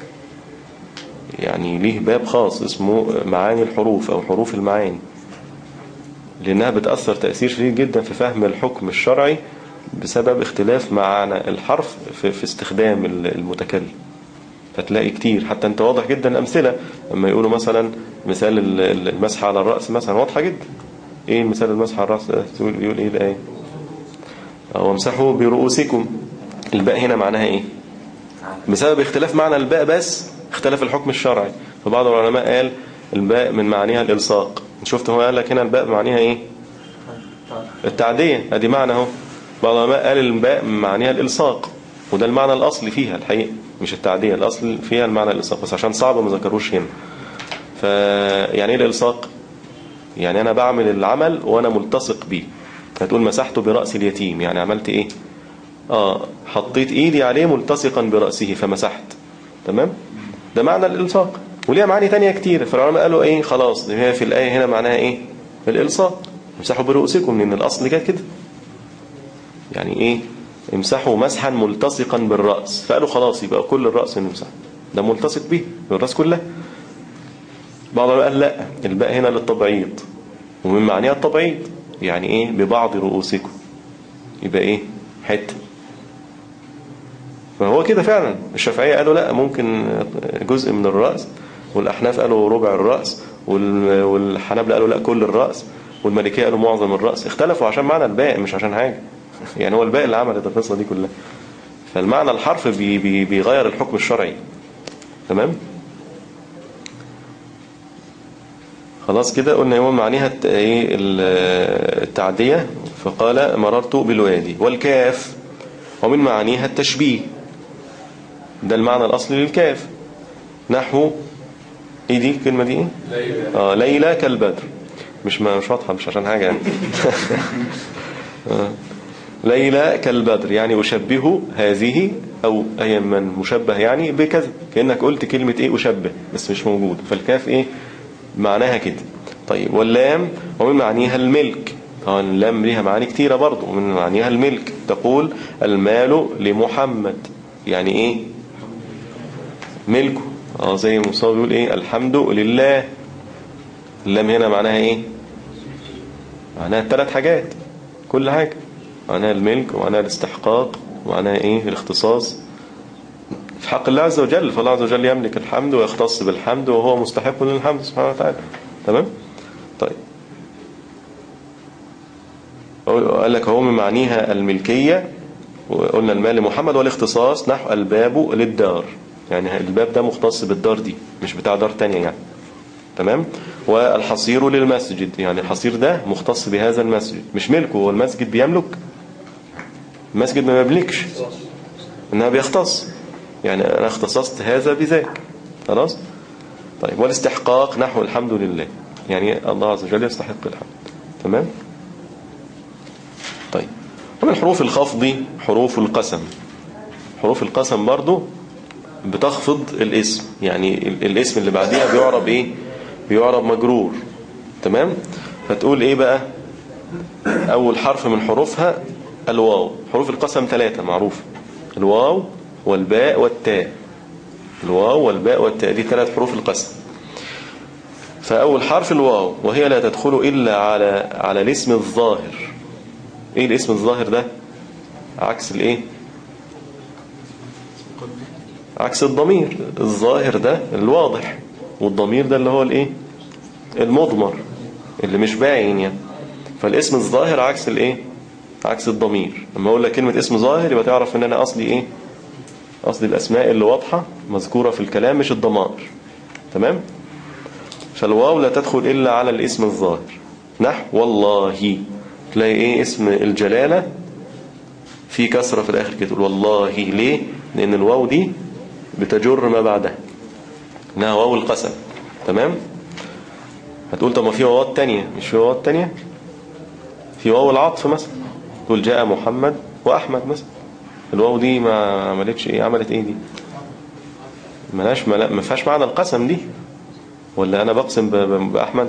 يعني ليه باب خاص اسمه معاني الحروف أو حروف المعاني لأنها بتأثر تأثير شديد جدا في فهم الحكم الشرعي بسبب اختلاف معنى الحرف في, في استخدام ال- المتكلم فتلاقي كتير حتى انت واضح جدا الأمثلة لما يقولوا مثلا مثال ال- ال- المسح على الرأس مثلا واضحة جدا ايه مثال المسح على الرأس ده؟ يقول يقول ايه الآية أو امسحوا برؤوسكم الباء هنا معناها ايه بسبب اختلاف معنى الباء بس اختلف الحكم الشرعي فبعض العلماء قال الباء من معانيها الإلصاق شفت هو قال لك هنا الباء معناها ايه التعدية ادي معنى اهو بعض العلماء قال الباء من معانيها الإلصاق وده المعنى الأصلي فيها الحقيقة مش التعدية الأصل فيها المعنى الإلصاق بس عشان صعب ما ذكروش هنا فيعني ايه الإلصاق يعني أنا بعمل العمل وأنا ملتصق بيه هتقول مسحته برأس اليتيم يعني عملت إيه آه حطيت إيدي عليه ملتصقا برأسه فمسحت تمام ده معنى الإلصاق وليها معاني تانية كتير فالعلماء قالوا إيه خلاص دي هي في الآية هنا معناها إيه الإلصاق امسحوا برؤوسكم لأن الأصل كانت كده يعني إيه امسحوا مسحا ملتصقا بالرأس فقالوا خلاص يبقى كل الرأس نمسح ده ملتصق به بالرأس كلها بعض العلماء قال لا الباء هنا للتبعيض ومن معناها التبعيض يعني ايه ببعض رؤوسكم يبقى ايه حته فهو كده فعلا الشافعية قالوا لا ممكن جزء من الرأس والأحناف قالوا ربع الرأس وال- والحنابلة قالوا لا كل الرأس والمالكية قالوا معظم الرأس اختلفوا عشان معنى الباء مش عشان حاجة يعني هو الباء اللي عملت القصة دي كلها فالمعنى الحرف بي بي بيغير الحكم الشرعي تمام خلاص كده قلنا يوم معنيها الت- ايه ال- التعدية فقال مررت بالوادي والكاف ومن معانيها التشبيه ده المعنى الأصلي للكاف نحو ايه دي الكلمة دي ايه ليلى اه ليلى كالبدر مش ما مش واضحة مش عشان حاجة يعني آه. ليلى كالبدر يعني أشبه هذه أو أي من مشبه يعني بكذا كأنك قلت كلمة إيه أشبه بس مش موجود فالكاف إيه معناها كده طيب واللام ومن معانيها الملك طبعا اللام ليها معاني كتيرة برضو ومن معانيها الملك تقول المال لمحمد يعني إيه ملكه اه زي موسى بيقول إيه الحمد لله اللام هنا معناها إيه معناها ثلاث حاجات كل حاجة معناها الملك ومعناها الاستحقاق ومعناها ايه الاختصاص في حق الله عز وجل فالله عز وجل يملك الحمد ويختص بالحمد وهو مستحق للحمد سبحانه وتعالى تمام طيب قال لك هو من معانيها الملكية وقلنا المال لمحمد والاختصاص نحو الباب للدار يعني الباب ده مختص بالدار دي مش بتاع دار تانية يعني تمام والحصير للمسجد يعني الحصير ده مختص بهذا المسجد مش ملكه هو المسجد بيملك المسجد ما يملكش انها بيختص يعني انا اختصصت هذا بذاك خلاص طيب والاستحقاق نحو الحمد لله يعني الله عز وجل يستحق الحمد تمام طيب ومن حروف الخفض حروف القسم حروف القسم برضو بتخفض الاسم يعني ال- الاسم اللي بعديها بيعرب ايه بيعرب مجرور تمام فتقول ايه بقى اول حرف من حروفها الواو حروف القسم ثلاثة معروف الواو والباء والتاء الواو والباء والتاء دي ثلاث حروف القسم فأول حرف الواو وهي لا تدخل إلا على على الاسم الظاهر ايه الاسم الظاهر ده عكس الايه عكس الضمير الظاهر ده الواضح والضمير ده اللي هو الايه المضمر اللي مش باين يعني فالاسم الظاهر عكس الايه عكس الضمير لما اقول لك كلمة اسم ظاهر يبقى تعرف ان انا اصلي ايه اصلي الاسماء اللي واضحة مذكورة في الكلام مش الضمائر تمام فالواو لا تدخل الا على الاسم الظاهر نحو والله تلاقي ايه اسم الجلالة في كسرة في الاخر كده تقول والله ليه لان الواو دي بتجر ما بعدها انها واو القسم تمام هتقول طب ما في واوات تانية مش في واوات تانية في واو العطف مثلا تقول جاء محمد واحمد مثلا الواو دي ما عملتش ايه عملت ايه دي ملاش ملا ما فيهاش معنى القسم دي ولا انا بقسم ب- ب- باحمد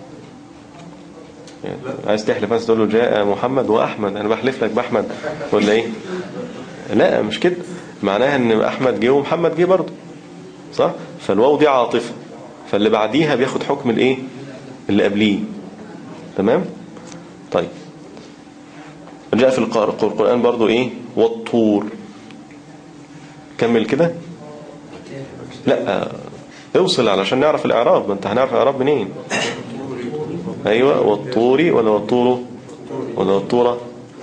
يعني عايز تحلف بس تقول له جاء محمد واحمد انا بحلف لك باحمد ولا ايه لا مش كده معناها ان احمد جه ومحمد جه برضه صح فالواو دي عاطفه فاللي بعديها بياخد حكم الايه اللي قبليه تمام طيب جاء في القر- القرآن برضو ايه والطور كمل كده لا اوصل علشان نعرف الاعراب ما انت هنعرف الاعراب منين ايوه والطور ولا والطور ولا والطورة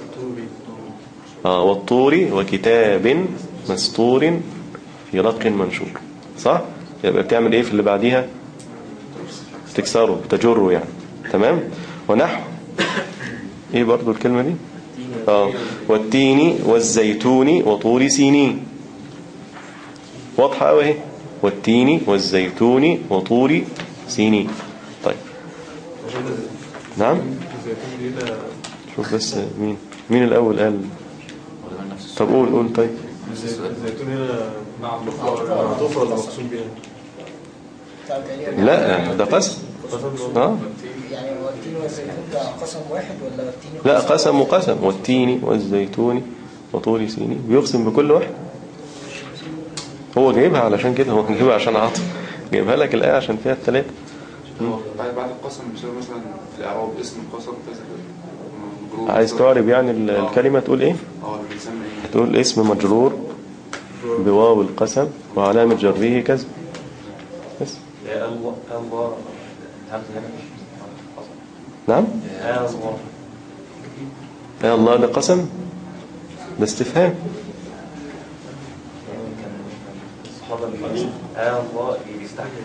اه والطور وكتاب مستور في رق منشور صح يبقى بتعمل ايه في اللي بعديها تكسره تجره يعني تمام ونحو ايه برضو الكلمة دي اه والتين والزيتون وطور سينين واضحة قوي اهي والتين والزيتون وطور سينين طيب نعم الزيتون دي ده شوف بس مين مين الأول قال ولا نفس طب قول قول طيب الزيتون هنا معطوف ولا مقسوم بيها؟ بتاع تقريبا لا ده قسم اه يعني هو التين والزيتون ده قسم واحد ولا التين لا قسم وقسم والتين والزيتون وطور سينين بيقسم بكل واحد هو جايبها علشان كده هو جايبها عشان عاطف جايبها لك الآية عشان فيها الثلاثة هو بعد بعد القسم مش هو مثلا في الإعراب اسم القسم كذا مجرور عايز تعرب يعني ال- الكلمة تقول ايه اه اللي بيسمى ايه؟ تقول اسم مجرور بواو القسم وعلامة جره كذا بس يا الله الله الهمزة هنا مش نعم يا الله يا الله ده قسم ده استفهام كان الصحابة اللي يا الله بيستحمل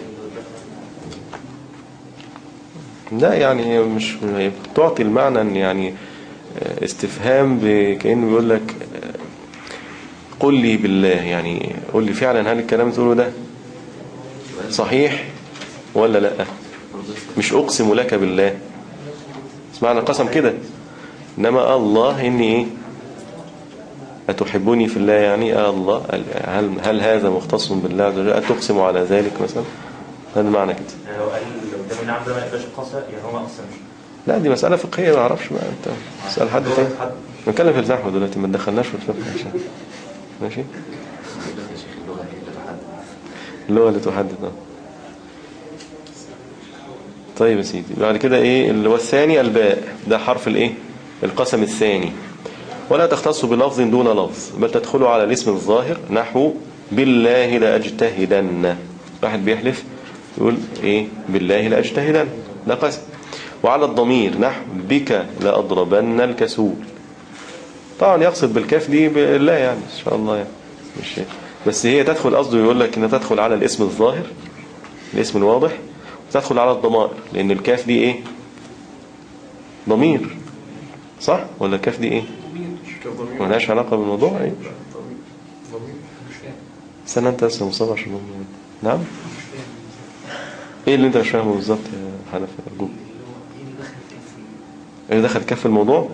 لا يعني مش تعطي المعنى ان يعني استفهام ب- كأنه بيقول لك قل لي بالله يعني قل لي فعلا هل الكلام تقوله ده صحيح ولا لا مش أقسم لك بالله اسمعنا القسم كده إنما الله إني إيه أتحبني في الله يعني آه الله هل, هل هذا مختص بالله عز وجل أتقسم على ذلك مثلا هذا معنى كده يعني لو قال لو قدام النعم ده ما يبقاش قصة يعني هو ما قسمش لا دي مسألة فقهية ما اعرفش بقى انت اسأل حد تاني حد نتكلم في النحو دلوقتي ما تدخلناش في الفقه عشان ماشي اللغة هي اللي تحدد اللغة اللي تحدد اه طيب يا سيدي بعد كده ايه اللي هو الثاني الباء ده حرف الايه القسم الثاني ولا تختص بلفظ دون لفظ بل تدخل على الاسم الظاهر نحو بالله لأجتهدن واحد بيحلف يقول ايه بالله لأجتهدن ده قسم وعلى الضمير نحو بك لأضربن الكسول طبعا يقصد بالكاف دي بالله يعني ان شاء الله يعني مش بس هي تدخل قصده يقول لك انها تدخل على الاسم الظاهر الاسم الواضح وتدخل على الضمائر لان الكاف دي ايه ضمير صح ولا الكاف دي ايه ملهاش علاقة بالموضوع ايه استنى انت بس يا مصطفى عشان هم- نعم ايه اللي انت مش فاهمه بالظبط يا حنفي ارجوك ايه دخل كف الموضوع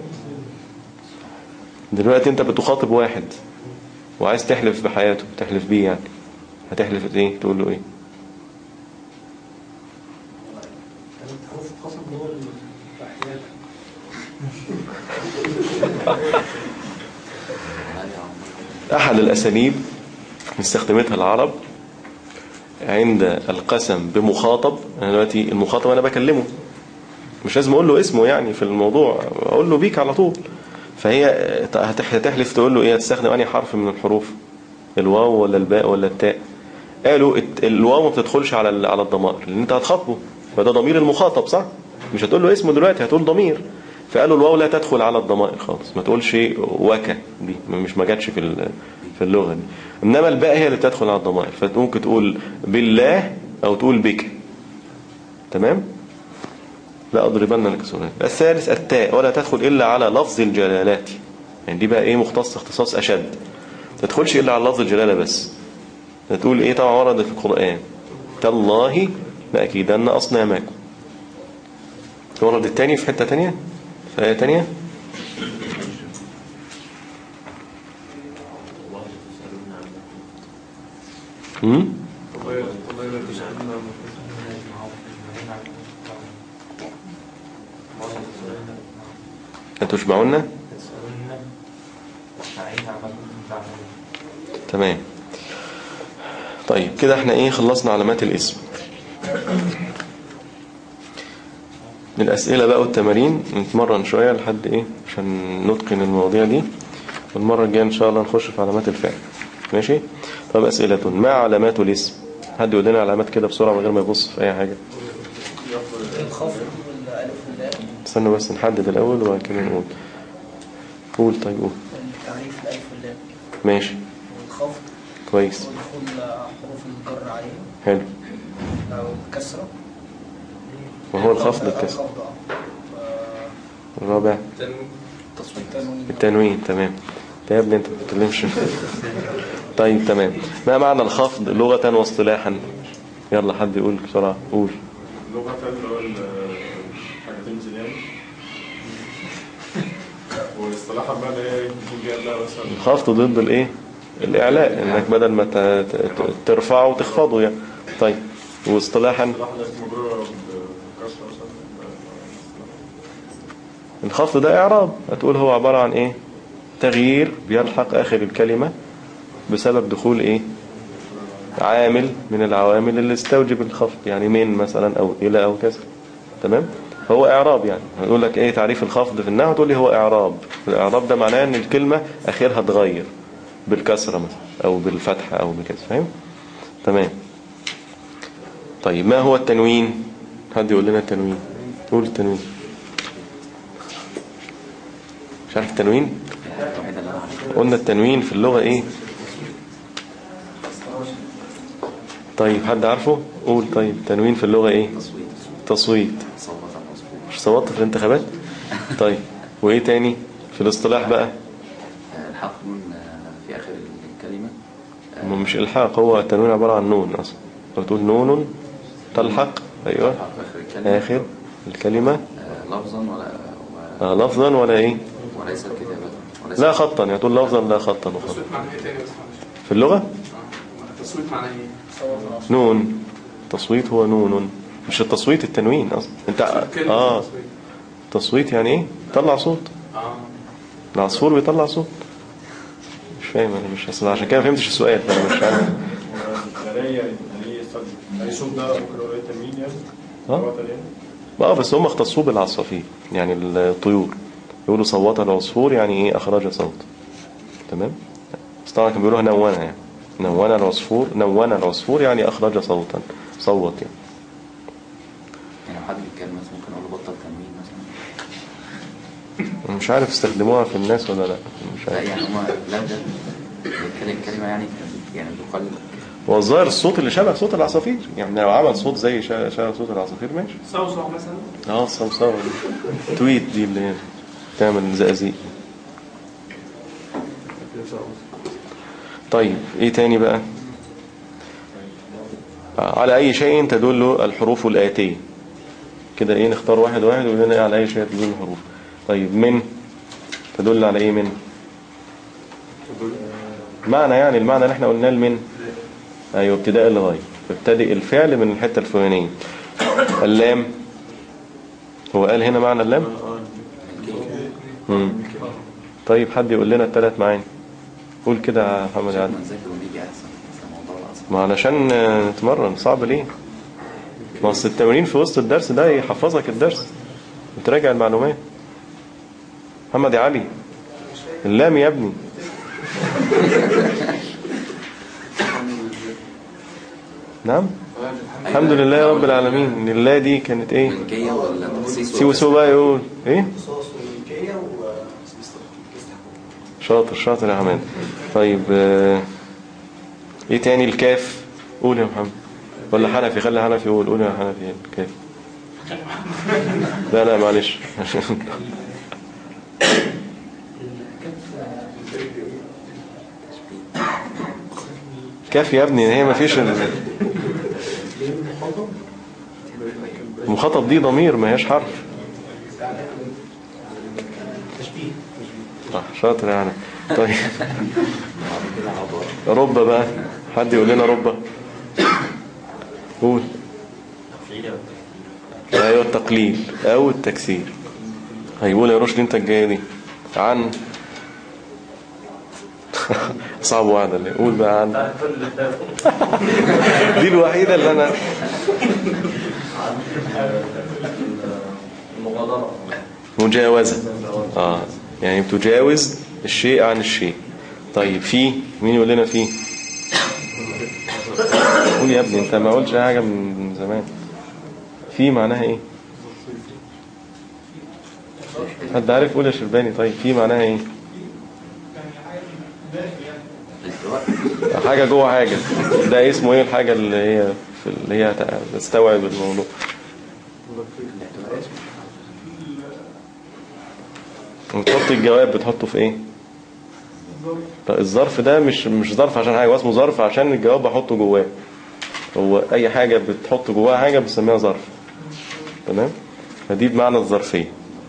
دلوقتي انت بتخاطب واحد وعايز تحلف بحياته تحلف بيه يعني هتحلف ايه تقول له ايه حروف القسم هو الأحياء احد الاساليب استخدمتها العرب عند القسم بمخاطب انا دلوقتي المخاطب انا بكلمه مش لازم اقول له اسمه يعني في الموضوع اقول له بيك على طول فهي هتح- هتحلف تقول له ايه هتستخدم انهي حرف من الحروف الواو ولا الباء ولا التاء قالوا الت- الواو ما بتدخلش على ال- على الضمائر لان انت هتخاطبه فده ضمير المخاطب صح مش هتقول له اسمه دلوقتي هتقول ضمير فقالوا الواو لا تدخل على الضمائر خالص ما تقولش وكا دي مش ما جاتش في ال- في اللغه دي انما الباء هي اللي بتدخل على الضمائر فممكن تقول بالله او تقول بك تمام لا أضربن لك سوريا الثالث التاء ولا تدخل إلا على لفظ الجلالات يعني دي بقى إيه مختص اختصاص أشد ما تدخلش إلا على لفظ الجلالة بس تقول إيه طبعا ورد في القرآن تالله لأكيدن أصنامكم ورد التاني في حتة تانية في آية تانية امم والله والله لا تسألنا أتشبعون تمام طيب كده احنا ايه خلصنا علامات الاسم الأسئلة بقى والتمارين نتمرن شوية لحد ايه عشان نتقن المواضيع دي والمرة الجاية ان شاء الله نخش في علامات الفعل ماشي طب أسئلة ما علامات الاسم حد يقول لنا علامات كده بسرعة من غير ما يبص في أي حاجة الخفض والألف واللام استنوا بس نحدد الأول وبعد كده نقول قول طيب قول التعريف الألف واللام ماشي والخفض كويس ودخول حروف الجر عليهم حلو أو الكسرة وهو الخفض الكسر الخفض اه الرابع تنوين التصويت التنوين تمام انت يا ابني انت ما بتتكلمش طيب تمام ما معنى الخفض لغة واصطلاحا يلا حد يقول بسرعة قول لغة اللي هو الحاجتين زيادة واصطلاحا بقى اللي هي يكون جاي لها مثلا الخفض ضد الايه الاعلاء انك بدل ما ت- ت- ترفعه وتخفضه يعني طيب واصطلاحا اصطلاح ده مجرورة بكسرة مثلا الخفض ده اعراب هتقول هو عبارة عن ايه تغيير بيلحق اخر الكلمة بسبب دخول ايه عامل من العوامل اللي استوجب الخفض يعني من مثلا او الى او كذا تمام هو اعراب يعني هنقول لك ايه تعريف الخفض في النحو تقول لي هو اعراب الاعراب ده معناه ان الكلمة اخرها اتغير بالكسرة مثلا او بالفتحة او بكذا فاهم تمام طيب ما هو التنوين حد يقول لنا التنوين قول التنوين مش عارف التنوين الوحيدة اللي أنا عارفها قلنا التنوين في اللغة ايه طيب حد عارفه قول طيب تنوين في اللغة ايه تصويت تصويت صوت على المظبوط مش صوتت في الانتخابات طيب وايه تاني في الاصطلاح بقى آه، الحق نون آه، في آخر الكلمة ما مش الحاق هو التنوين عبارة عن نون اصلا بتقول نون تلحق ايوه الحق آخر الكلمة اخر الكلمة آه، لفظا ولا و- آه لفظا ولا ايه وليس كتابة وليس لا خطا يعني تقول لفظا لا خطا وخطا التصويت معناه ايه تاني بس معلش في اللغة آه. التصويت معناه ايه؟ نون تصويت هو نون مش التصويت التنوين اصلا انت كلمة اه تصويت. تصويت يعني ايه طلع صوت اه العصفور بيطلع صوت مش فاهم انا مش اصلا عشان كده ما فهمتش السؤال فانا مش عارف يعني يعني يعني صوت ده ممكن هو ايه تنوين يعني اه لغة يعني اه بس هم اختصوا بالعصافير يعني الطيور يقولوا صوت العصفور يعني ايه اخرج صوت تمام بس طبعا كانوا بيقولوها نونة يعني نون العصفور نون العصفور يعني اخرج صوتا صوت يعني يعني لو حد بيتكلم مثلا ممكن أقول له بطل تنوين مثلا مش عارف استخدموها في الناس ولا لا مش لا عارف يعني هما لا ده بيتكلم كلمة يعني يعني بيقال هو الظاهر الصوت اللي شبه صوت العصافير يعني لو عمل صوت زي شا- شبه صوت العصافير ماشي صوصو مثلا اه الصوصوة دي تويت دي اللي هي تعمل زقازيق طيب ايه تاني بقى آه، على اي شيء تدل الحروف الآتية كده ايه نختار واحد واحد ويقول لنا ايه على اي شيء تدل الحروف طيب من تدل على ايه من معنى يعني المعنى اللي احنا قلناه المن ايوه ابتداء الغاية ابتدئ الفعل من الحتة الفلانية اللام هو قال هنا معنى اللام مم. طيب حد يقول لنا الثلاث معاني قول كده يا محمد عادل ما نذاكر ونيجي أحسن بس الموضوع أصلا ما علشان آه، نتمرن صعب ليه ما اصل التمرين في وسط الدرس ده يحفظك الدرس وتراجع المعلومات محمد يا علي اللام يا ابني نعم الحمد لله يا رب العالمين ان الله دي كانت ايه ملكية ولا تخصيص سيبوا سيبوا بقى يقول ايه قصاص والملكية و شاطر شاطر يا حماد طيب آه، ايه تاني الكاف قول يا محمد ولا حنفي خلي حنفي يقول قول يا حنفي الكاف لا لا معلش كاف يا ابني هي ما فيش ال- المخاطب دي ضمير ما هياش حرف صح شاطر يعني طيب كده عبارة ربة بقى حد يقول لنا ربة قول ايوه التقليل او التكسير هيقول يا رشدي انت الجايه دي عن صعب واحدة اللي قول بقى عن دي الوحيدة اللي انا المغادرة مجاوزة اه يعني بتجاوز الشيء عن الشيء طيب في مين يقول لنا في قول يا ابني انت ما قلتش حاجة من زمان في معناها ايه حد عارف قول يا شرباني طيب في معناها ايه الالتواء حاجة جوه حاجة ده اسمه ايه الحاجة اللي هي في اللي هي تستوعب الموضوع الالتواء اسمه وتحط الجواب بتحطه في ايه طيب الظرف ده مش مش ظرف عشان حاجه هو اسمه ظرف عشان الجواب بحطه جواه هو اي حاجه بتحط جواها حاجه بنسميها ظرف تمام فدي بمعنى الظرفيه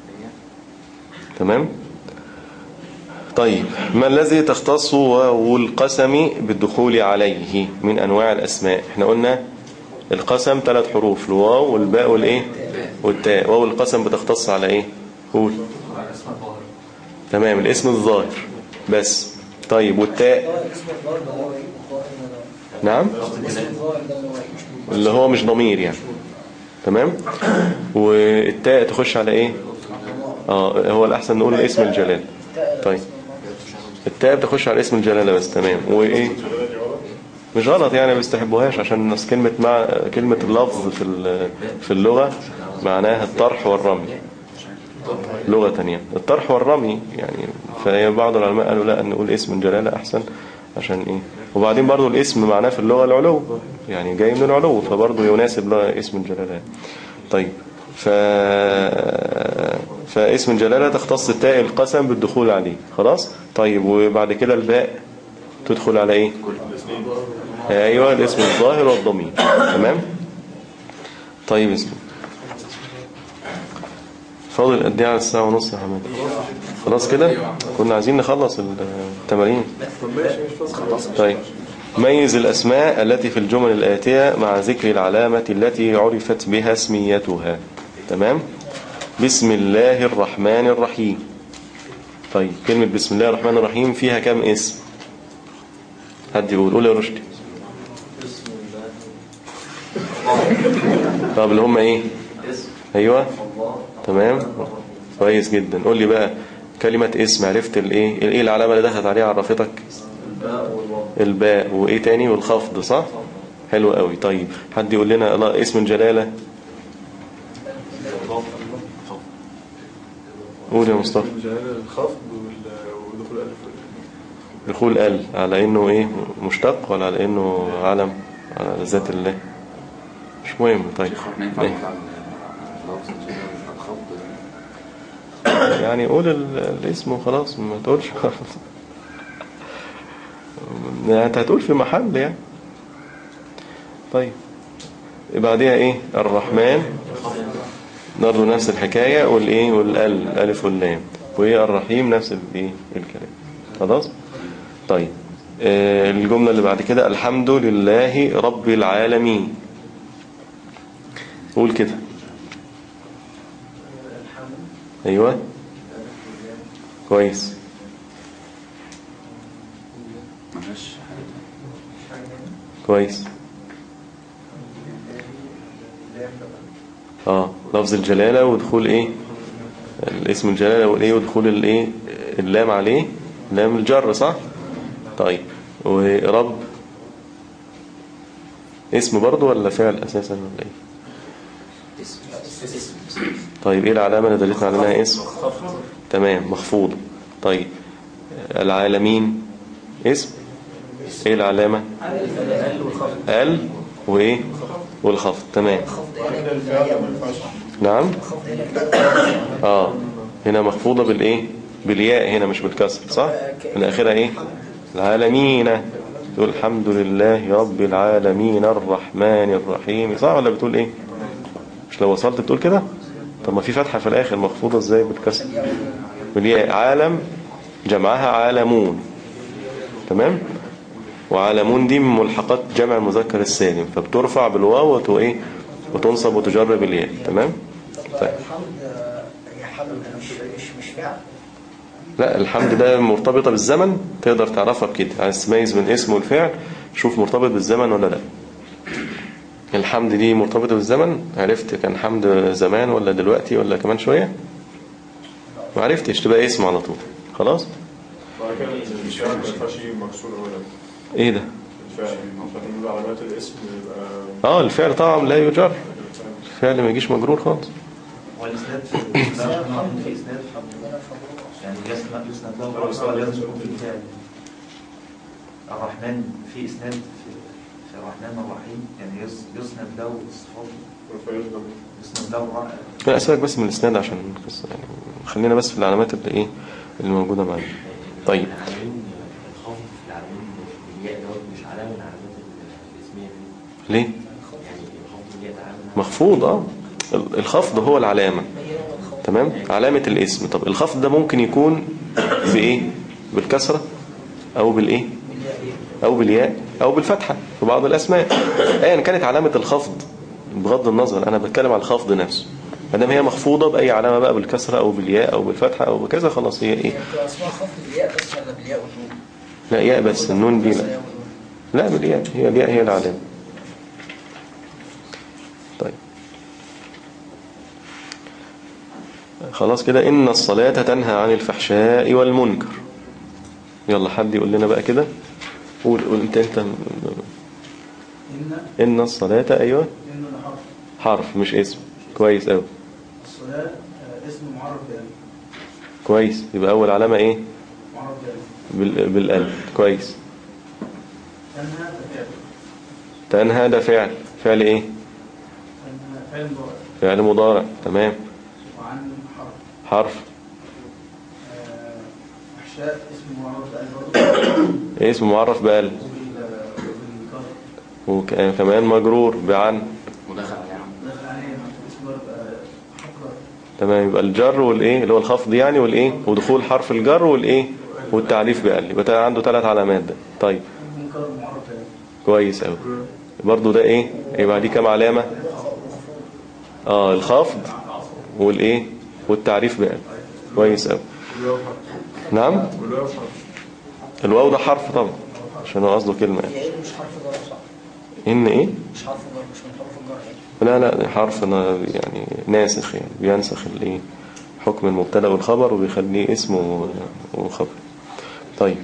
تمام طيب ما الذي تختص واو القسم بالدخول عليه من انواع الاسماء احنا قلنا القسم ثلاث حروف الواو والباء والايه والتاء واو القسم بتختص على ايه قول تمام الاسم الظاهر بس طيب والتاء اه اسم الظاهر ده هو ايه؟ الظاهر ده نعم اسم الظاهر ده اللي هو ايه؟ اللي هو مش ضمير يعني تمام والتاء تخش على ايه اه هو الاحسن نقول اسم الجلال طيب التاء بتخش على اسم الجلالة بس تمام وايه مش غلط يعني ما بيستحبوهاش عشان الناس كلمة مع كلمة اللفظ في ال- في اللغة معناها الطرح والرمي لغة يعني الطرح والرمي يعني فهي بعض العلماء قالوا لا نقول اسم الجلالة أحسن عشان إيه وبعدين برضو الاسم معناه في اللغة العلو يعني جاي من العلو فبرضو يناسب له اسم الجلالة طيب ف... فاسم الجلالة تختص التاء القسم بالدخول عليه خلاص طيب وبعد كده الباء تدخل على ايه ايوه الاسم الظاهر والضمير تمام طيب اسم فاضل قد ايه على الساعة ونص يا حماد خلاص كده كنا عايزين نخلص التمارين طيب ميز الأسماء التي في الجمل الآتية مع ذكر العلامة التي عرفت بها اسميتها تمام بسم الله الرحمن الرحيم طيب كلمة بسم الله الرحمن الرحيم فيها كم اسم حد يقول قول يا رشدي طب اللي هم ايه ايوه تمام كويس جدا قول لي بقى كلمة اسم عرفت الايه ايه العلامة اللي دخلت عليها عرفتك الباء وايه تاني والخفض صح حلو قوي طيب حد يقول لنا لا اسم الجلالة قول يا مصطفى الخفض ودخول الالف دخول ال على انه ايه مشتق ولا على انه علم على ذات الله مش مهم طيب ما ينفع إيه؟ نطلع اللفظ الخفض يعني قول ال- الاسم وخلاص ما تقولش يعني انت هتقول في محل يعني طيب بعدها ايه الرحمن برضه نفس الحكاية والايه والال الالف واللام وايه الرحيم نفس الايه الكلام خلاص طيب آه، الجملة اللي بعد كده الحمد لله رب العالمين قول كده ايوه كويس ملهاش كويس اه لفظ الجلالة ودخول ايه الاسم الجلالة والايه ودخول الايه اللام عليه لام الجر صح طيب ورب اسم برضو ولا فعل اساسا ولا ايه اسم طيب ايه العلامة اللي دلتنا على انها اسم تمام مخفوض طيب العالمين اسم ايه العلامة ال وايه والخفض تمام نعم اه هنا مخفوضة بالايه بالياء هنا مش بالكسر صح من اخرها ايه العالمين تقول الحمد لله رب العالمين الرحمن الرحيم صح ولا بتقول ايه مش لو وصلت بتقول كده طب ما في فتحة في الاخر مخفوضة ازاي بالكسر بالياء عالم جمعها عالمون تمام وعالمون دي من ملحقات جمع المذكر السالم فبترفع بالواو وت- ايه وتنصب وتجر بالياء تمام طب طيب. الحمد آه، هي حمد مش مش مش فعل لا الحمد ده مرتبطة بالزمن تقدر تعرفها بكده عايز تميز من الاسم والفعل شوف مرتبط بالزمن ولا لا الحمد دي مرتبطة بالزمن عرفت كان حمد زمان ولا دلوقتي ولا كمان شوية ما عرفتش تبقى اسم على طول خلاص بعد كده الفعل ما ينفعش يجيب مكسور اولا ايه ده الفعل عشان نقول علامات الاسم يبقى اه الفعل طبعا لا يجر الفعل ما يجيش مجرور خالص والاسناد في الحمد في اسناد يعني يسند يسند له ولا لازم يكون في الفعل الرحمن في اسناد في الرحمن الرحيم يعني يس- يسند له الصفات فيصدق يسند له الرحمة لا أسيبك بس من الإسناد عشان القصة يعني خلينا بس في العلامات اللي إيه اللي موجودة معانا طيب العناوين الخفض في العناوين بالياء دوت مش علامة من العلامات الاسمية دي ليه يعني الخفض بالياء ده علامة مخفوض اه ال- الخفض هو العلامة تمام علامة الاسم طب الخفض ده ممكن يكون بإيه بالكسرة أو بالإيه أو بالياء أو بالفتحة في بعض الأسماء أيا كانت علامة الخفض بغض النظر أنا بتكلم على الخفض نفسه ما دام هي مخفوضة بأي علامة بقى بالكسرة أو بالياء أو بالفتحة أو بكذا خلاص هي إيه بتبقى اسمها خفض بالياء بس ولا بالياء والنون؟ لا ياء بس النون دي بس لا ياء والنون. لا بالياء هي الياء هي العلامة طيب خلاص كده إن الصلاة تنهى عن الفحشاء والمنكر يلا حد يقول لنا بقى كده قول قول انت انت إن إن الصلاة أيوة إن الحرف حرف مش اسم كويس أوي الصلاة آه، اسم معرف بألف كويس يبقى أول علامة إيه معرف بألف بال- بالألف كويس تنهى فعل تنهى ده فعل فعل إيه تنهى فعل مضارع فعل مضارع تمام وعن حرف حرف آه، أحشاء اسم معرف بألف برضه إيه اسم معرف بألف وبال- وبالكسر وكمان مجرور بعن ودخل عليه عم داخل عليه اسم برضه حقر تمام يبقى الجر والايه اللي هو الخفض يعني والايه ودخول حرف الجر والايه والتعريف بقل يبقى ده عنده ثلاث علامات ده طيب المنكر معرف بألف كويس قوي برضو ده ايه يبقى دي كام علامة اه الخفض والايه والتعريف بقل كويس قوي نعم الواو ده حرف طبعا عشان هو قصده كلمة يعني. هي إيه مش حرف جر صح؟ ان ايه مش حرف جر مش من حروف الجر يعني لا لا حرف نا- يعني ناسخ يعني بينسخ الايه حكم المبتدا والخبر وبيخليه اسمه و- وخبر طيب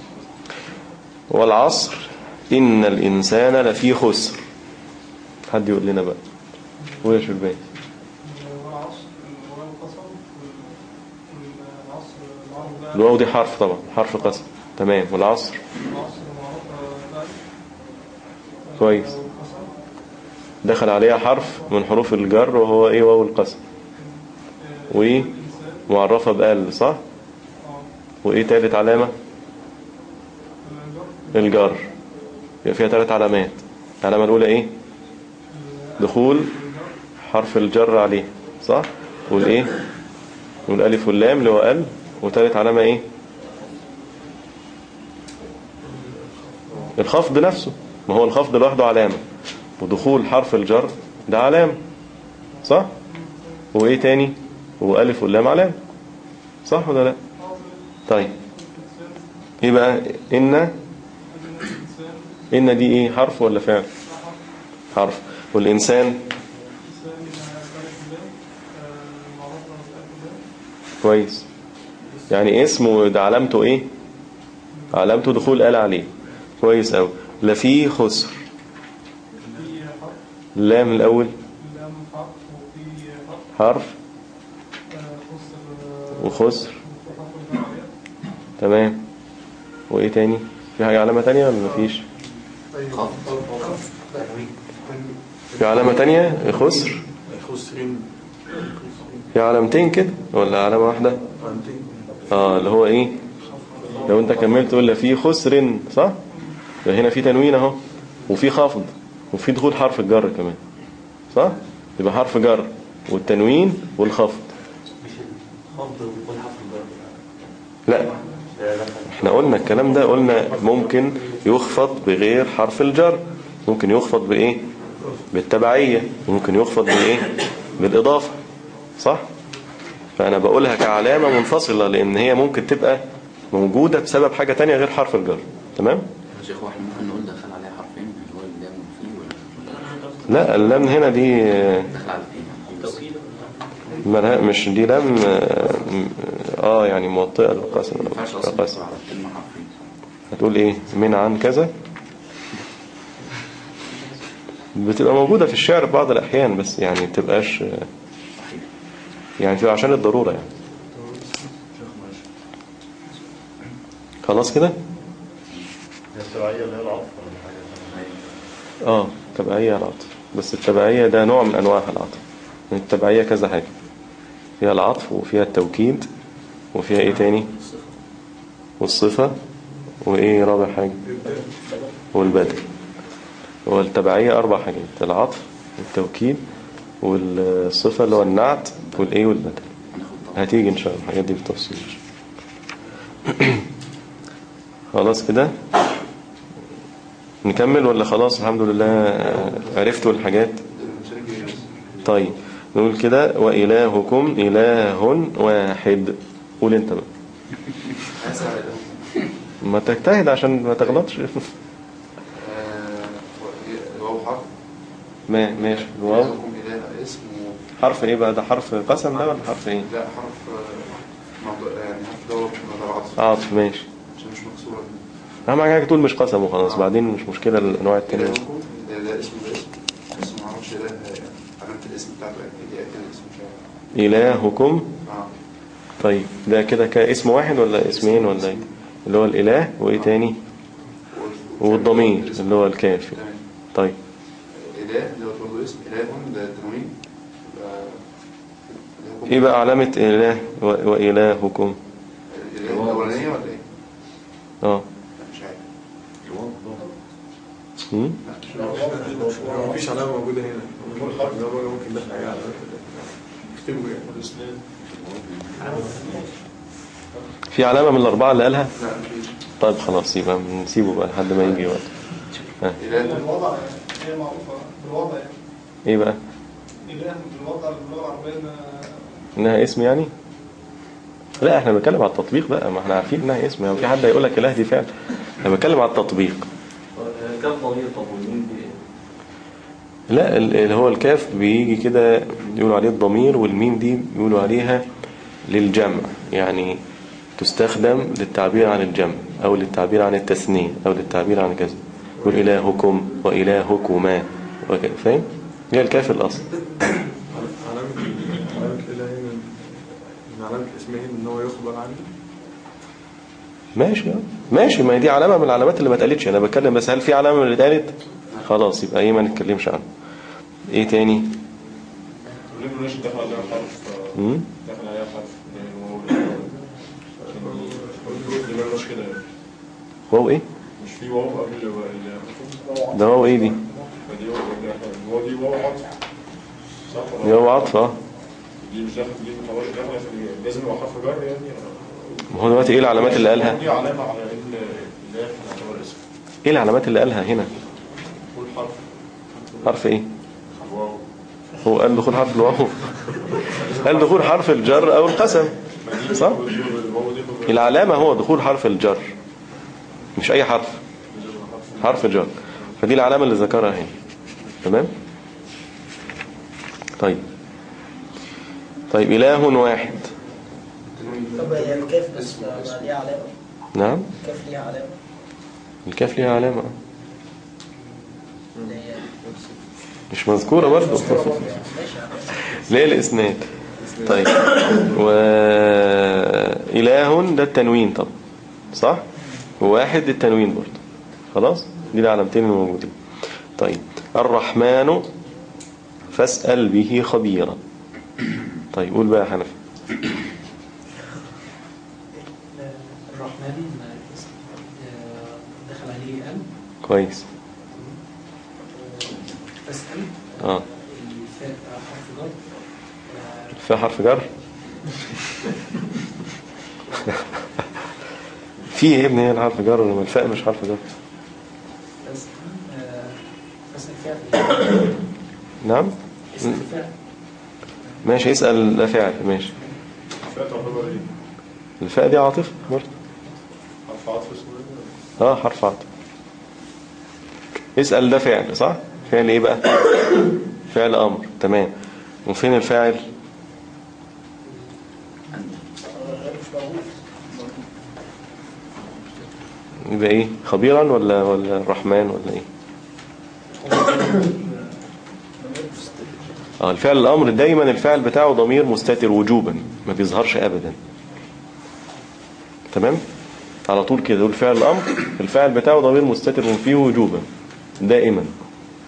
والعصر إن الإنسان لفي خسر حد يقول لنا بقى قول يا شربان والعصر والقصر والعصر معروف بقى الواو دي حرف طبعا حرف قسم تمام والعصر العصر معروف بقى كويس والقصر دخل عليها حرف من حروف الجر وهو ايه واو القسم وايه معرفة بقل صح وايه تالت علامة الجر يبقى فيها ثلاث علامات العلامة الأولى إيه دخول حرف الجر عليه صح والإيه والألف واللام اللي هو ال وثالث علامة إيه الخفض نفسه ما هو الخفض لوحده علامة ودخول حرف الجر ده علامة صح وإيه تاني وألف واللام علامة صح ولا لا طيب إيه بقى إن إن دي إيه حرف ولا فعل حرف والإنسان كويس يعني اسمه ده علامته إيه علامته دخول آل عليه كويس أوي لا فيه خسر لام الأول حرف وخسر تمام وإيه تاني في حاجة علامة تانية ولا مفيش في علامة تانية خسر خسرين في علامتين كده ولا علامة واحدة اه اللي هو ايه لو انت كملت تقول لا في خسر صح يبقى هنا في تنوين اهو وفي خفض وفي دخول حرف الجر كمان صح يبقى حرف جر والتنوين والخفض مش الخفض وكل حرف الجر لا لا لا احنا قلنا الكلام ده قلنا ممكن يخفض بغير حرف الجر ممكن يخفض بايه بالتبعية ممكن يخفض بايه بالاضافة صح فانا بقولها كعلامة منفصلة لان هي ممكن تبقى موجودة بسبب حاجة تانية غير حرف الجر تمام يا شيخ هو احنا ممكن نقول دخل عليها حرفين اللي هو اللام والفي ولا لا اللام هنا دي دخل على الاثنين توكيد ملها- مش دي لام اه آه، يعني موطئة للقسم ما ينفعش اصلا القسم تدخل على الكلمة حرفين هتقول ايه من عن كذا بتبقى موجودة في الشعر في بعض الأحيان بس يعني بتبقاش يعني تبقى عشان الضرورة يعني خلاص كده هي التبعية اللي هي العطف ولا حاجة اه تبعية العطف بس التبعية ده نوع من أنواع العطف التبعية كذا حاجة فيها العطف وفيها التوكيد وفيها ايه تاني والصفة وايه رابع حاجة والبدل هو التبعية أربع حاجات العطف والتوكيد والصفة اللي هو النعت والايه والبدل هتيجي ان شاء الله الحاجات دي بالتفصيل خلاص كده نكمل ولا خلاص الحمد لله عرفتوا الحاجات طيب نقول كده وإلهكم إله واحد قول انت بقى ما تجتهد عشان ما تغلطش الواو حرف ما ماشي الواو إلهكم إله اسم و- حرف ايه بقى ده حرف قسم ده ولا حرف ايه لا حرف آه، موضوع يعني حرف دوت من العطف عاطف ماشي عشان مش مكسورة اهم حاجه تقول مش قسم وخلاص بعدين مش مشكله الانواع التانية إلهكم ده ده اسم ده اسم بس ما اعرفش إله علامة الاسم بتاعته يعني دي أكيد الاسم مش عارف إلهكم اه طيب ده كده كاسم واحد ولا اسمين ولا ايه اللي هو الإله وايه تاني والضمير اللي هو الكاف تمام طيب إله ده برضه اسم إلههم ده تنوين يبقى إلهكم ايه بقى علامة إله و- وإلهكم الإله الأولانية ولا إيه؟ اه لا، مش عارف هم؟ مفيش علامة موجودة هنا ده بقى ممكن ده حاجة علامة اكتبوا يعني في علامة من الأربعة اللي قالها لا مفيش طيب خلاص يبقى نسيبه بقى لحد ما يجي وقت إله الوضع هي معروفة بالوضع يعني ايه بقى إله بالوضع باللغة العربية إن- انها اسم يعني لا احنا بنتكلم على التطبيق بقى ما احنا عارفين انها اسم يعني في حد هيقول لك اله دي فعل انا بتكلم على التطبيق كم ضمير طب والمين دي لا ال- اللي هو الكاف بيجي كده يقولوا عليه الضمير والميم دي بيقولوا عليها للجمع يعني تستخدم للتعبير عن الجمع أو للتعبير عن التثنية أو للتعبير عن كذا يقول إلهكم وإلهكما وكذا فاهم؟ هي الكاف الأصل علامة علامة الإله هنا من علامة اسمه إن هو يخبر عنه ماشي ماشي ما هي دي علامة من العلامات اللي ما اتقالتش أنا بتكلم بس هل في علامة من اللي اتقالت؟ خلاص يبقى إيه ما نتكلمش عنها إيه تاني؟ ليه ملوش دخل عليها حرف مم؟ دخل عليها حرف يعني هو اللي ملوش كده يعني. واو إيه؟ مش في واو قبل ال ده واو إيه دي؟ فدي واو هو دي واو عطف صح دي واو عطف اه دي مش داخل دي خلاص داخل في- لازم يبقى حرف جر يعني ما هو دلوقتي إيه العلامات اللي قالها؟ دي علامة على ان الاله يعتبر اسم إيه العلامات اللي قالها هنا؟ قول حرف حرف إيه؟ واو هو قال دخول حرف الواو قال دخول حرف الجر أو القسم صح؟ الواو دي العلامة هو دخول حرف الجر مش أي حرف حرف جر فدي العلامة اللي ذكرها هنا تمام؟ طيب طيب إله واحد طب هي الكاف بس بقى ليها علامة نعم الكاف ليها علامة الكاف ليها علامة اللي هي مش مذكورة برضه ماشي ليه الإسناد طيب وإله ده التنوين طب صح وواحد التنوين برضه خلاص دي العلامتين الموجودين طيب الرحمن فاسأل به خبيرا طيب قول بقى يا حنفي الرحمن دخل عليه أن كويس أسأل اه الفاء حرف جر في حرف جر في ايه ابني هنا حرف جر ولا الفاء مش حرف جر أسأل أسأل فعل نعم اسم فعل ماشي اسأل ده فعل ماشي فات تعتبر ايه؟ الفاء دي عاطفة برضه حرف عطف اسمه ايه؟ اه حرف عطف اسأل ده فعل صح فعل ايه بقى فعل امر تمام وفين الفاعل مش موجود يبقى ايه خبيرا ولا ولا الرحمن ولا ايه اه الفعل الامر دايما الفعل بتاعه ضمير مستتر وجوبا ما بيظهرش ابدا تمام على طول كده يقول فعل الامر الفعل بتاعه ضمير مستتر فيه وجوبا دائما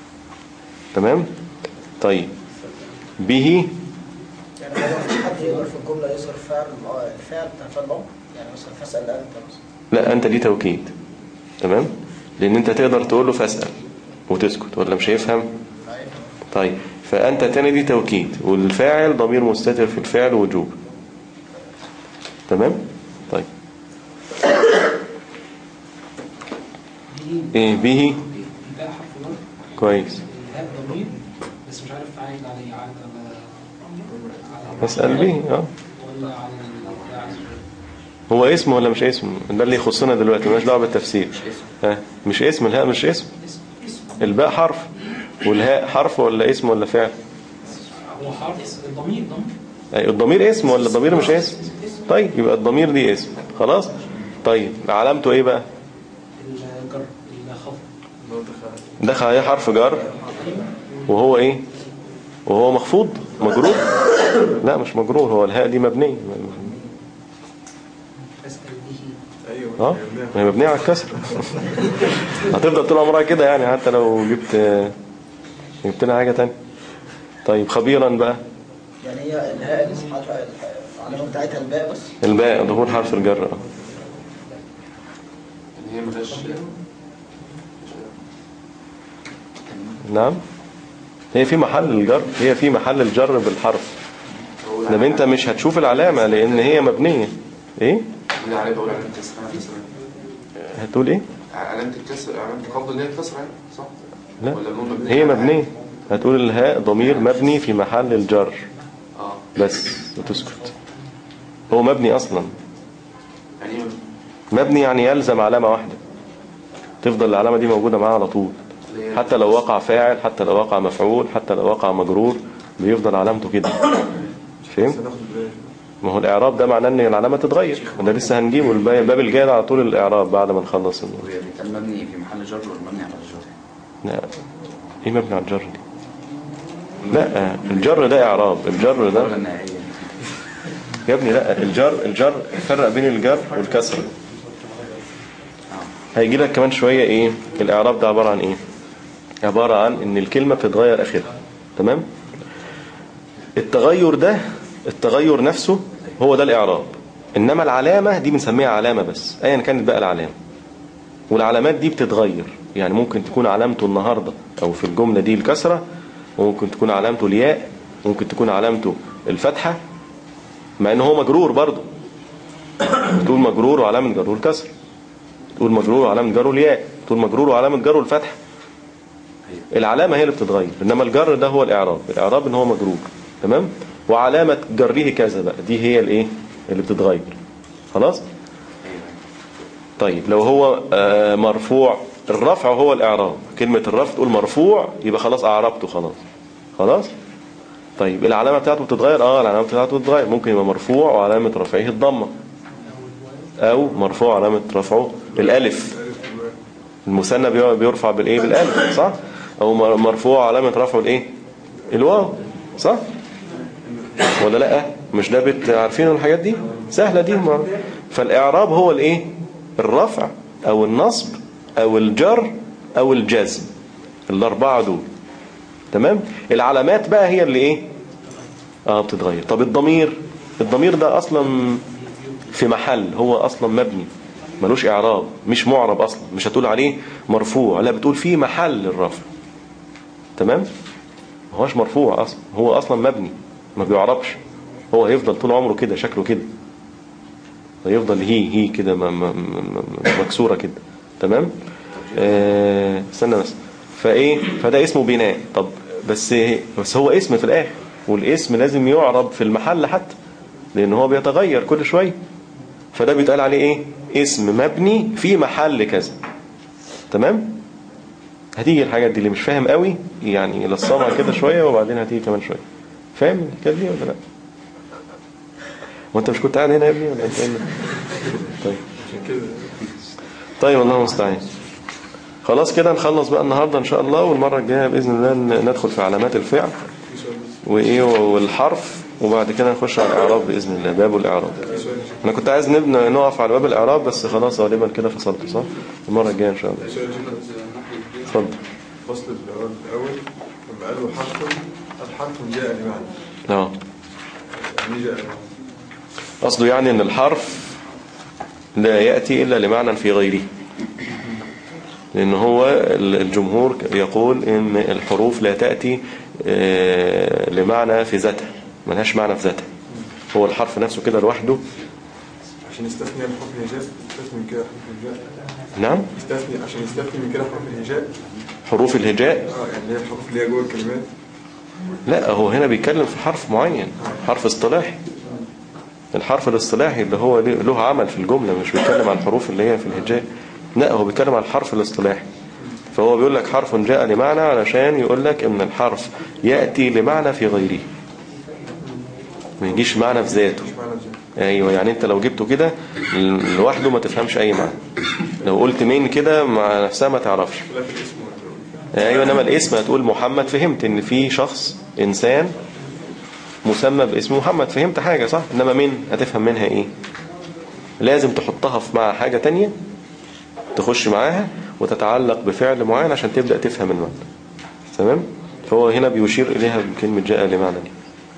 تمام طيب به يعني هو مفيش حد يقدر في الجملة يظهر فعل آه، الفعل بتاع فعل الأمر يعني مثلا فاسأل أنت مثلا لا أنت دي توكيد تمام لأن أنت تقدر تقول له فاسأل وتسكت ولا مش هيفهم طيب فأنت تاني دي توكيد والفاعل ضمير مستتر في الفعل وجوب تمام طيب ايه به الباء حرف جر كويس الهاء ضمير بس مش عارف عايد عليه عايد على على اسأل به اه ولا على البتاع هو اسم ولا مش اسم ده اللي يخصنا دلوقتي مالناش دعوه بالتفسير ها مش اسم الهاء مش اسم الباء حرف والهاء حرف ولا اسم ولا فعل هو حرف الضمير ضمير أي الضمير اسم ولا الضمير مش اسم طيب يبقى الضمير دي اسم خلاص طيب علامته ايه بقى الجر الخفض دخل عليه حرف جر وهو ايه وهو مخفوض مجرور لا مش مجرور هو الهاء دي مبنيه فاسأل به اه ما هي مبنيه على الكسر هتفضل طول عمرها كده يعني حتى لو جبت جبت لها حاجه تانية طيب خبيرا بقى يعني هي الهاء الاسم حاجة العلامة بتاعتها الباء بس الباء ظهور حرف الجر آه. ان هي ملهاش نعم هي في محل الجر هي في محل الجر بالحرف ده انت مش هتشوف العلامة لان هي مبنية ايه اللي عليه بقول علامة الكسر علامة الكسر هتقول ايه علامة الكسر علامة الخفض اللي هي الكسر يعني صح؟ لا ولا النون مبنية هي مبنية هتقول الهاء ضمير مبني في محل الجر اه بس وتسكت هو مبني اصلا يعني ايه مبني؟ مبني يعني يلزم علامة واحدة تفضل العلامة دي موجودة معاه على طول اللي هي حتى لو وقع فاعل حتى لو وقع مفعول حتى لو وقع مجرور بيفضل علامته كده فهمت ما هو الاعراب ده معناه ان العلامه تتغير وده لسه هنجيبه الب- الباب الجاي على طول الاعراب بعد ما نخلص النور. وهي بيتقال مبني في محل جر ولا مبني على الجر لا ايه مبني على الجر دي لا الجر ده اعراب الجر ده ولا النهائية يا ابني لا الجر الجر فرق بين الجر والكسر هيجي لك كمان شويه ايه الاعراب ده عباره عن ايه عباره عن ان الكلمه بتتغير اخرها تمام التغير ده التغير نفسه هو ده الاعراب انما العلامه دي بنسميها علامه بس ايا كانت بقى العلامه والعلامات دي بتتغير يعني ممكن تكون علامته النهارده او في الجمله دي الكسره وممكن تكون علامته الياء ممكن تكون علامته الفتحه مع ان هو مجرور برضه تقول مجرور وعلامه جره الكسر تقول مجرور وعلامه جره الياء تقول مجرور وعلامه جره الفتح العلامه هي اللي بتتغير انما الجر ده هو الاعراب الاعراب ان هو مجرور تمام وعلامه جره كذا بقى دي هي الايه اللي بتتغير خلاص طيب لو هو آه، مرفوع الرفع هو الاعراب كلمه الرفع تقول مرفوع يبقى خلاص اعربته خلاص خلاص طيب العلامه بتاعته بتتغير اه العلامه بتاعته بتتغير ممكن يبقى مرفوع وعلامه رفعه الضمه او مرفوع علامه رفعه الالف المثنى بي- بيرفع بالايه بالالف صح او مر- مرفوع علامه رفعه الايه الواو صح ولا لا مش ده بت عارفين الحاجات دي سهله دي ما. فالاعراب هو الايه الرفع او النصب او الجر او الجزم الاربعه دول تمام العلامات بقى هي اللي ايه اه بتتغير طب الضمير الضمير ده اصلا في محل هو اصلا مبني ملوش اعراب مش معرب اصلا مش هتقول عليه مرفوع لا بتقول فيه محل الرفع تمام ما هوش مرفوع اصلا هو اصلا مبني ما بيعربش هو هيفضل طول عمره كده شكله كده هيفضل هي هي كده م- م- م- م- مكسوره كده تمام آه، استنى بس فايه فده اسمه بناء طب بس بس هو اسم في الاخر والاسم لازم يعرب في المحل حتى لان هو بيتغير كل شويه فده بيتقال عليه ايه اسم مبني في محل كذا تمام هتيجي الحاجات دي اللي مش فاهم قوي يعني لصمها كده شويه وبعدين هتيجي كمان شويه فاهم الحكايه دي ولا لا وانت مش كنت قاعد هنا يا ابني ولا انت هنا طيب طيب الله المستعان خلاص كده نخلص بقى النهارده ان شاء الله والمره الجايه باذن الله ن- ندخل في علامات الفعل وايه والحرف وبعد كده نخش على الاعراب باذن الله باب الاعراب انا كنت عايز نبنى نقف على باب الاعراب بس خلاص غالبا كده فصلت صح المره الجايه ان شاء الله اتفضل فصل الأول الأول لما فقالوا حرف الحرف جاء لمعنى اه يعني جاء قصده يعني ان الحرف لا يأتي إلا لمعنى في غيره لأن هو الجمهور يقول ان الحروف لا تأتي آه، لمعنى في ذاتها ملهاش معنى في ذاتها هو الحرف نفسه كده لوحده عشان يستثني الحرف الهجاء يستثني من كده حرف الهجاء نعم يستثني عشان يستثني من كده حرف الهجاء حروف الهجاء اه يعني هي الحروف اللي هي جوه الكلمات لا هو هنا بيتكلم في حرف معين حرف اصطلاحي الحرف الاصطلاحي اللي هو له له عمل في الجملة مش بيتكلم عن الحروف اللي هي في الهجاء لا هو بيتكلم عن الحرف الاصطلاحي فهو بيقول لك حرف جاء لمعنى علشان يقول لك ان الحرف يأتي لمعنى في غيره ما يجيش معنى في ذاته مش معنى بزي ايوه يعني انت لو جبته كده لوحده ما تفهمش اي معنى لو قلت مين كده مع نفسها ما تعرفش لا في الاسم ولا ايوه انما الاسم هتقول محمد فهمت ان في شخص انسان مسمى باسم محمد فهمت حاجة صح انما مين هتفهم منها ايه لازم تحطها في مع حاجة تانية تخش معاها وتتعلق بفعل معين عشان تبدأ تفهم المعنى تمام فهو هنا بيشير اليها بكلمة جاء لمعنى دي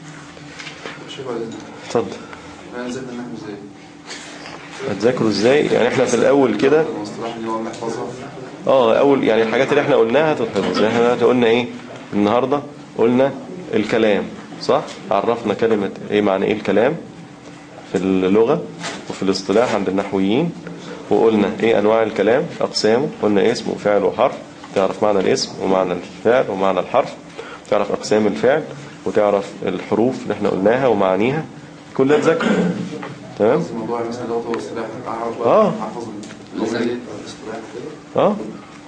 شيخ بعد اذنك اتفضل انا نزلنا النحو ازاي؟ هتذاكروا ازاي يعني احنا في الاول كده المصطلح اللي هو محفظها اه اول يعني الحاجات اللي احنا قلناها تتحفظ احنا دلوقتي قلنا ايه النهاردة قلنا الكلام صح عرفنا كلمة ايه معنى ايه الكلام في اللغة وفي الاصطلاح عند النحويين وقلنا ايه انواع الكلام اقسامه قلنا اسم وفعل وحرف تعرف معنى الاسم ومعنى الفعل ومعنى الحرف تعرف اقسام الفعل وتعرف الحروف اللي احنا قلناها ومعانيها كلها تذاكر تمام بس الموضوع مثلا دوت هو السلاح اعرف آه. احفظ اللغه دي الاصطلاح كده اه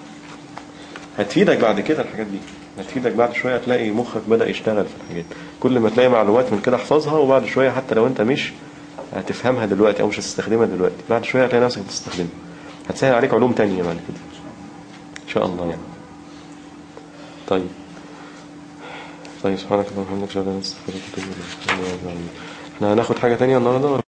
هتفيدك بعد كده الحاجات دي هتفيدك بعد شوية هتلاقي مخك بدأ يشتغل في الحاجات كل ما تلاقي معلومات من كده احفظها وبعد شوية حتى لو انت مش هتفهمها دلوقتي او مش هتستخدمها دلوقتي بعد شوية هتلاقي نفسك بتستخدمها هتسهل عليك علوم تانية بعد كده ان شاء الله يعني طيب طيب سبحانك اللهم وبحمدك اشهد ان لا اله الا انت استغفرك واتوب اليك احنا هناخد حاجة تانية النهارده ولا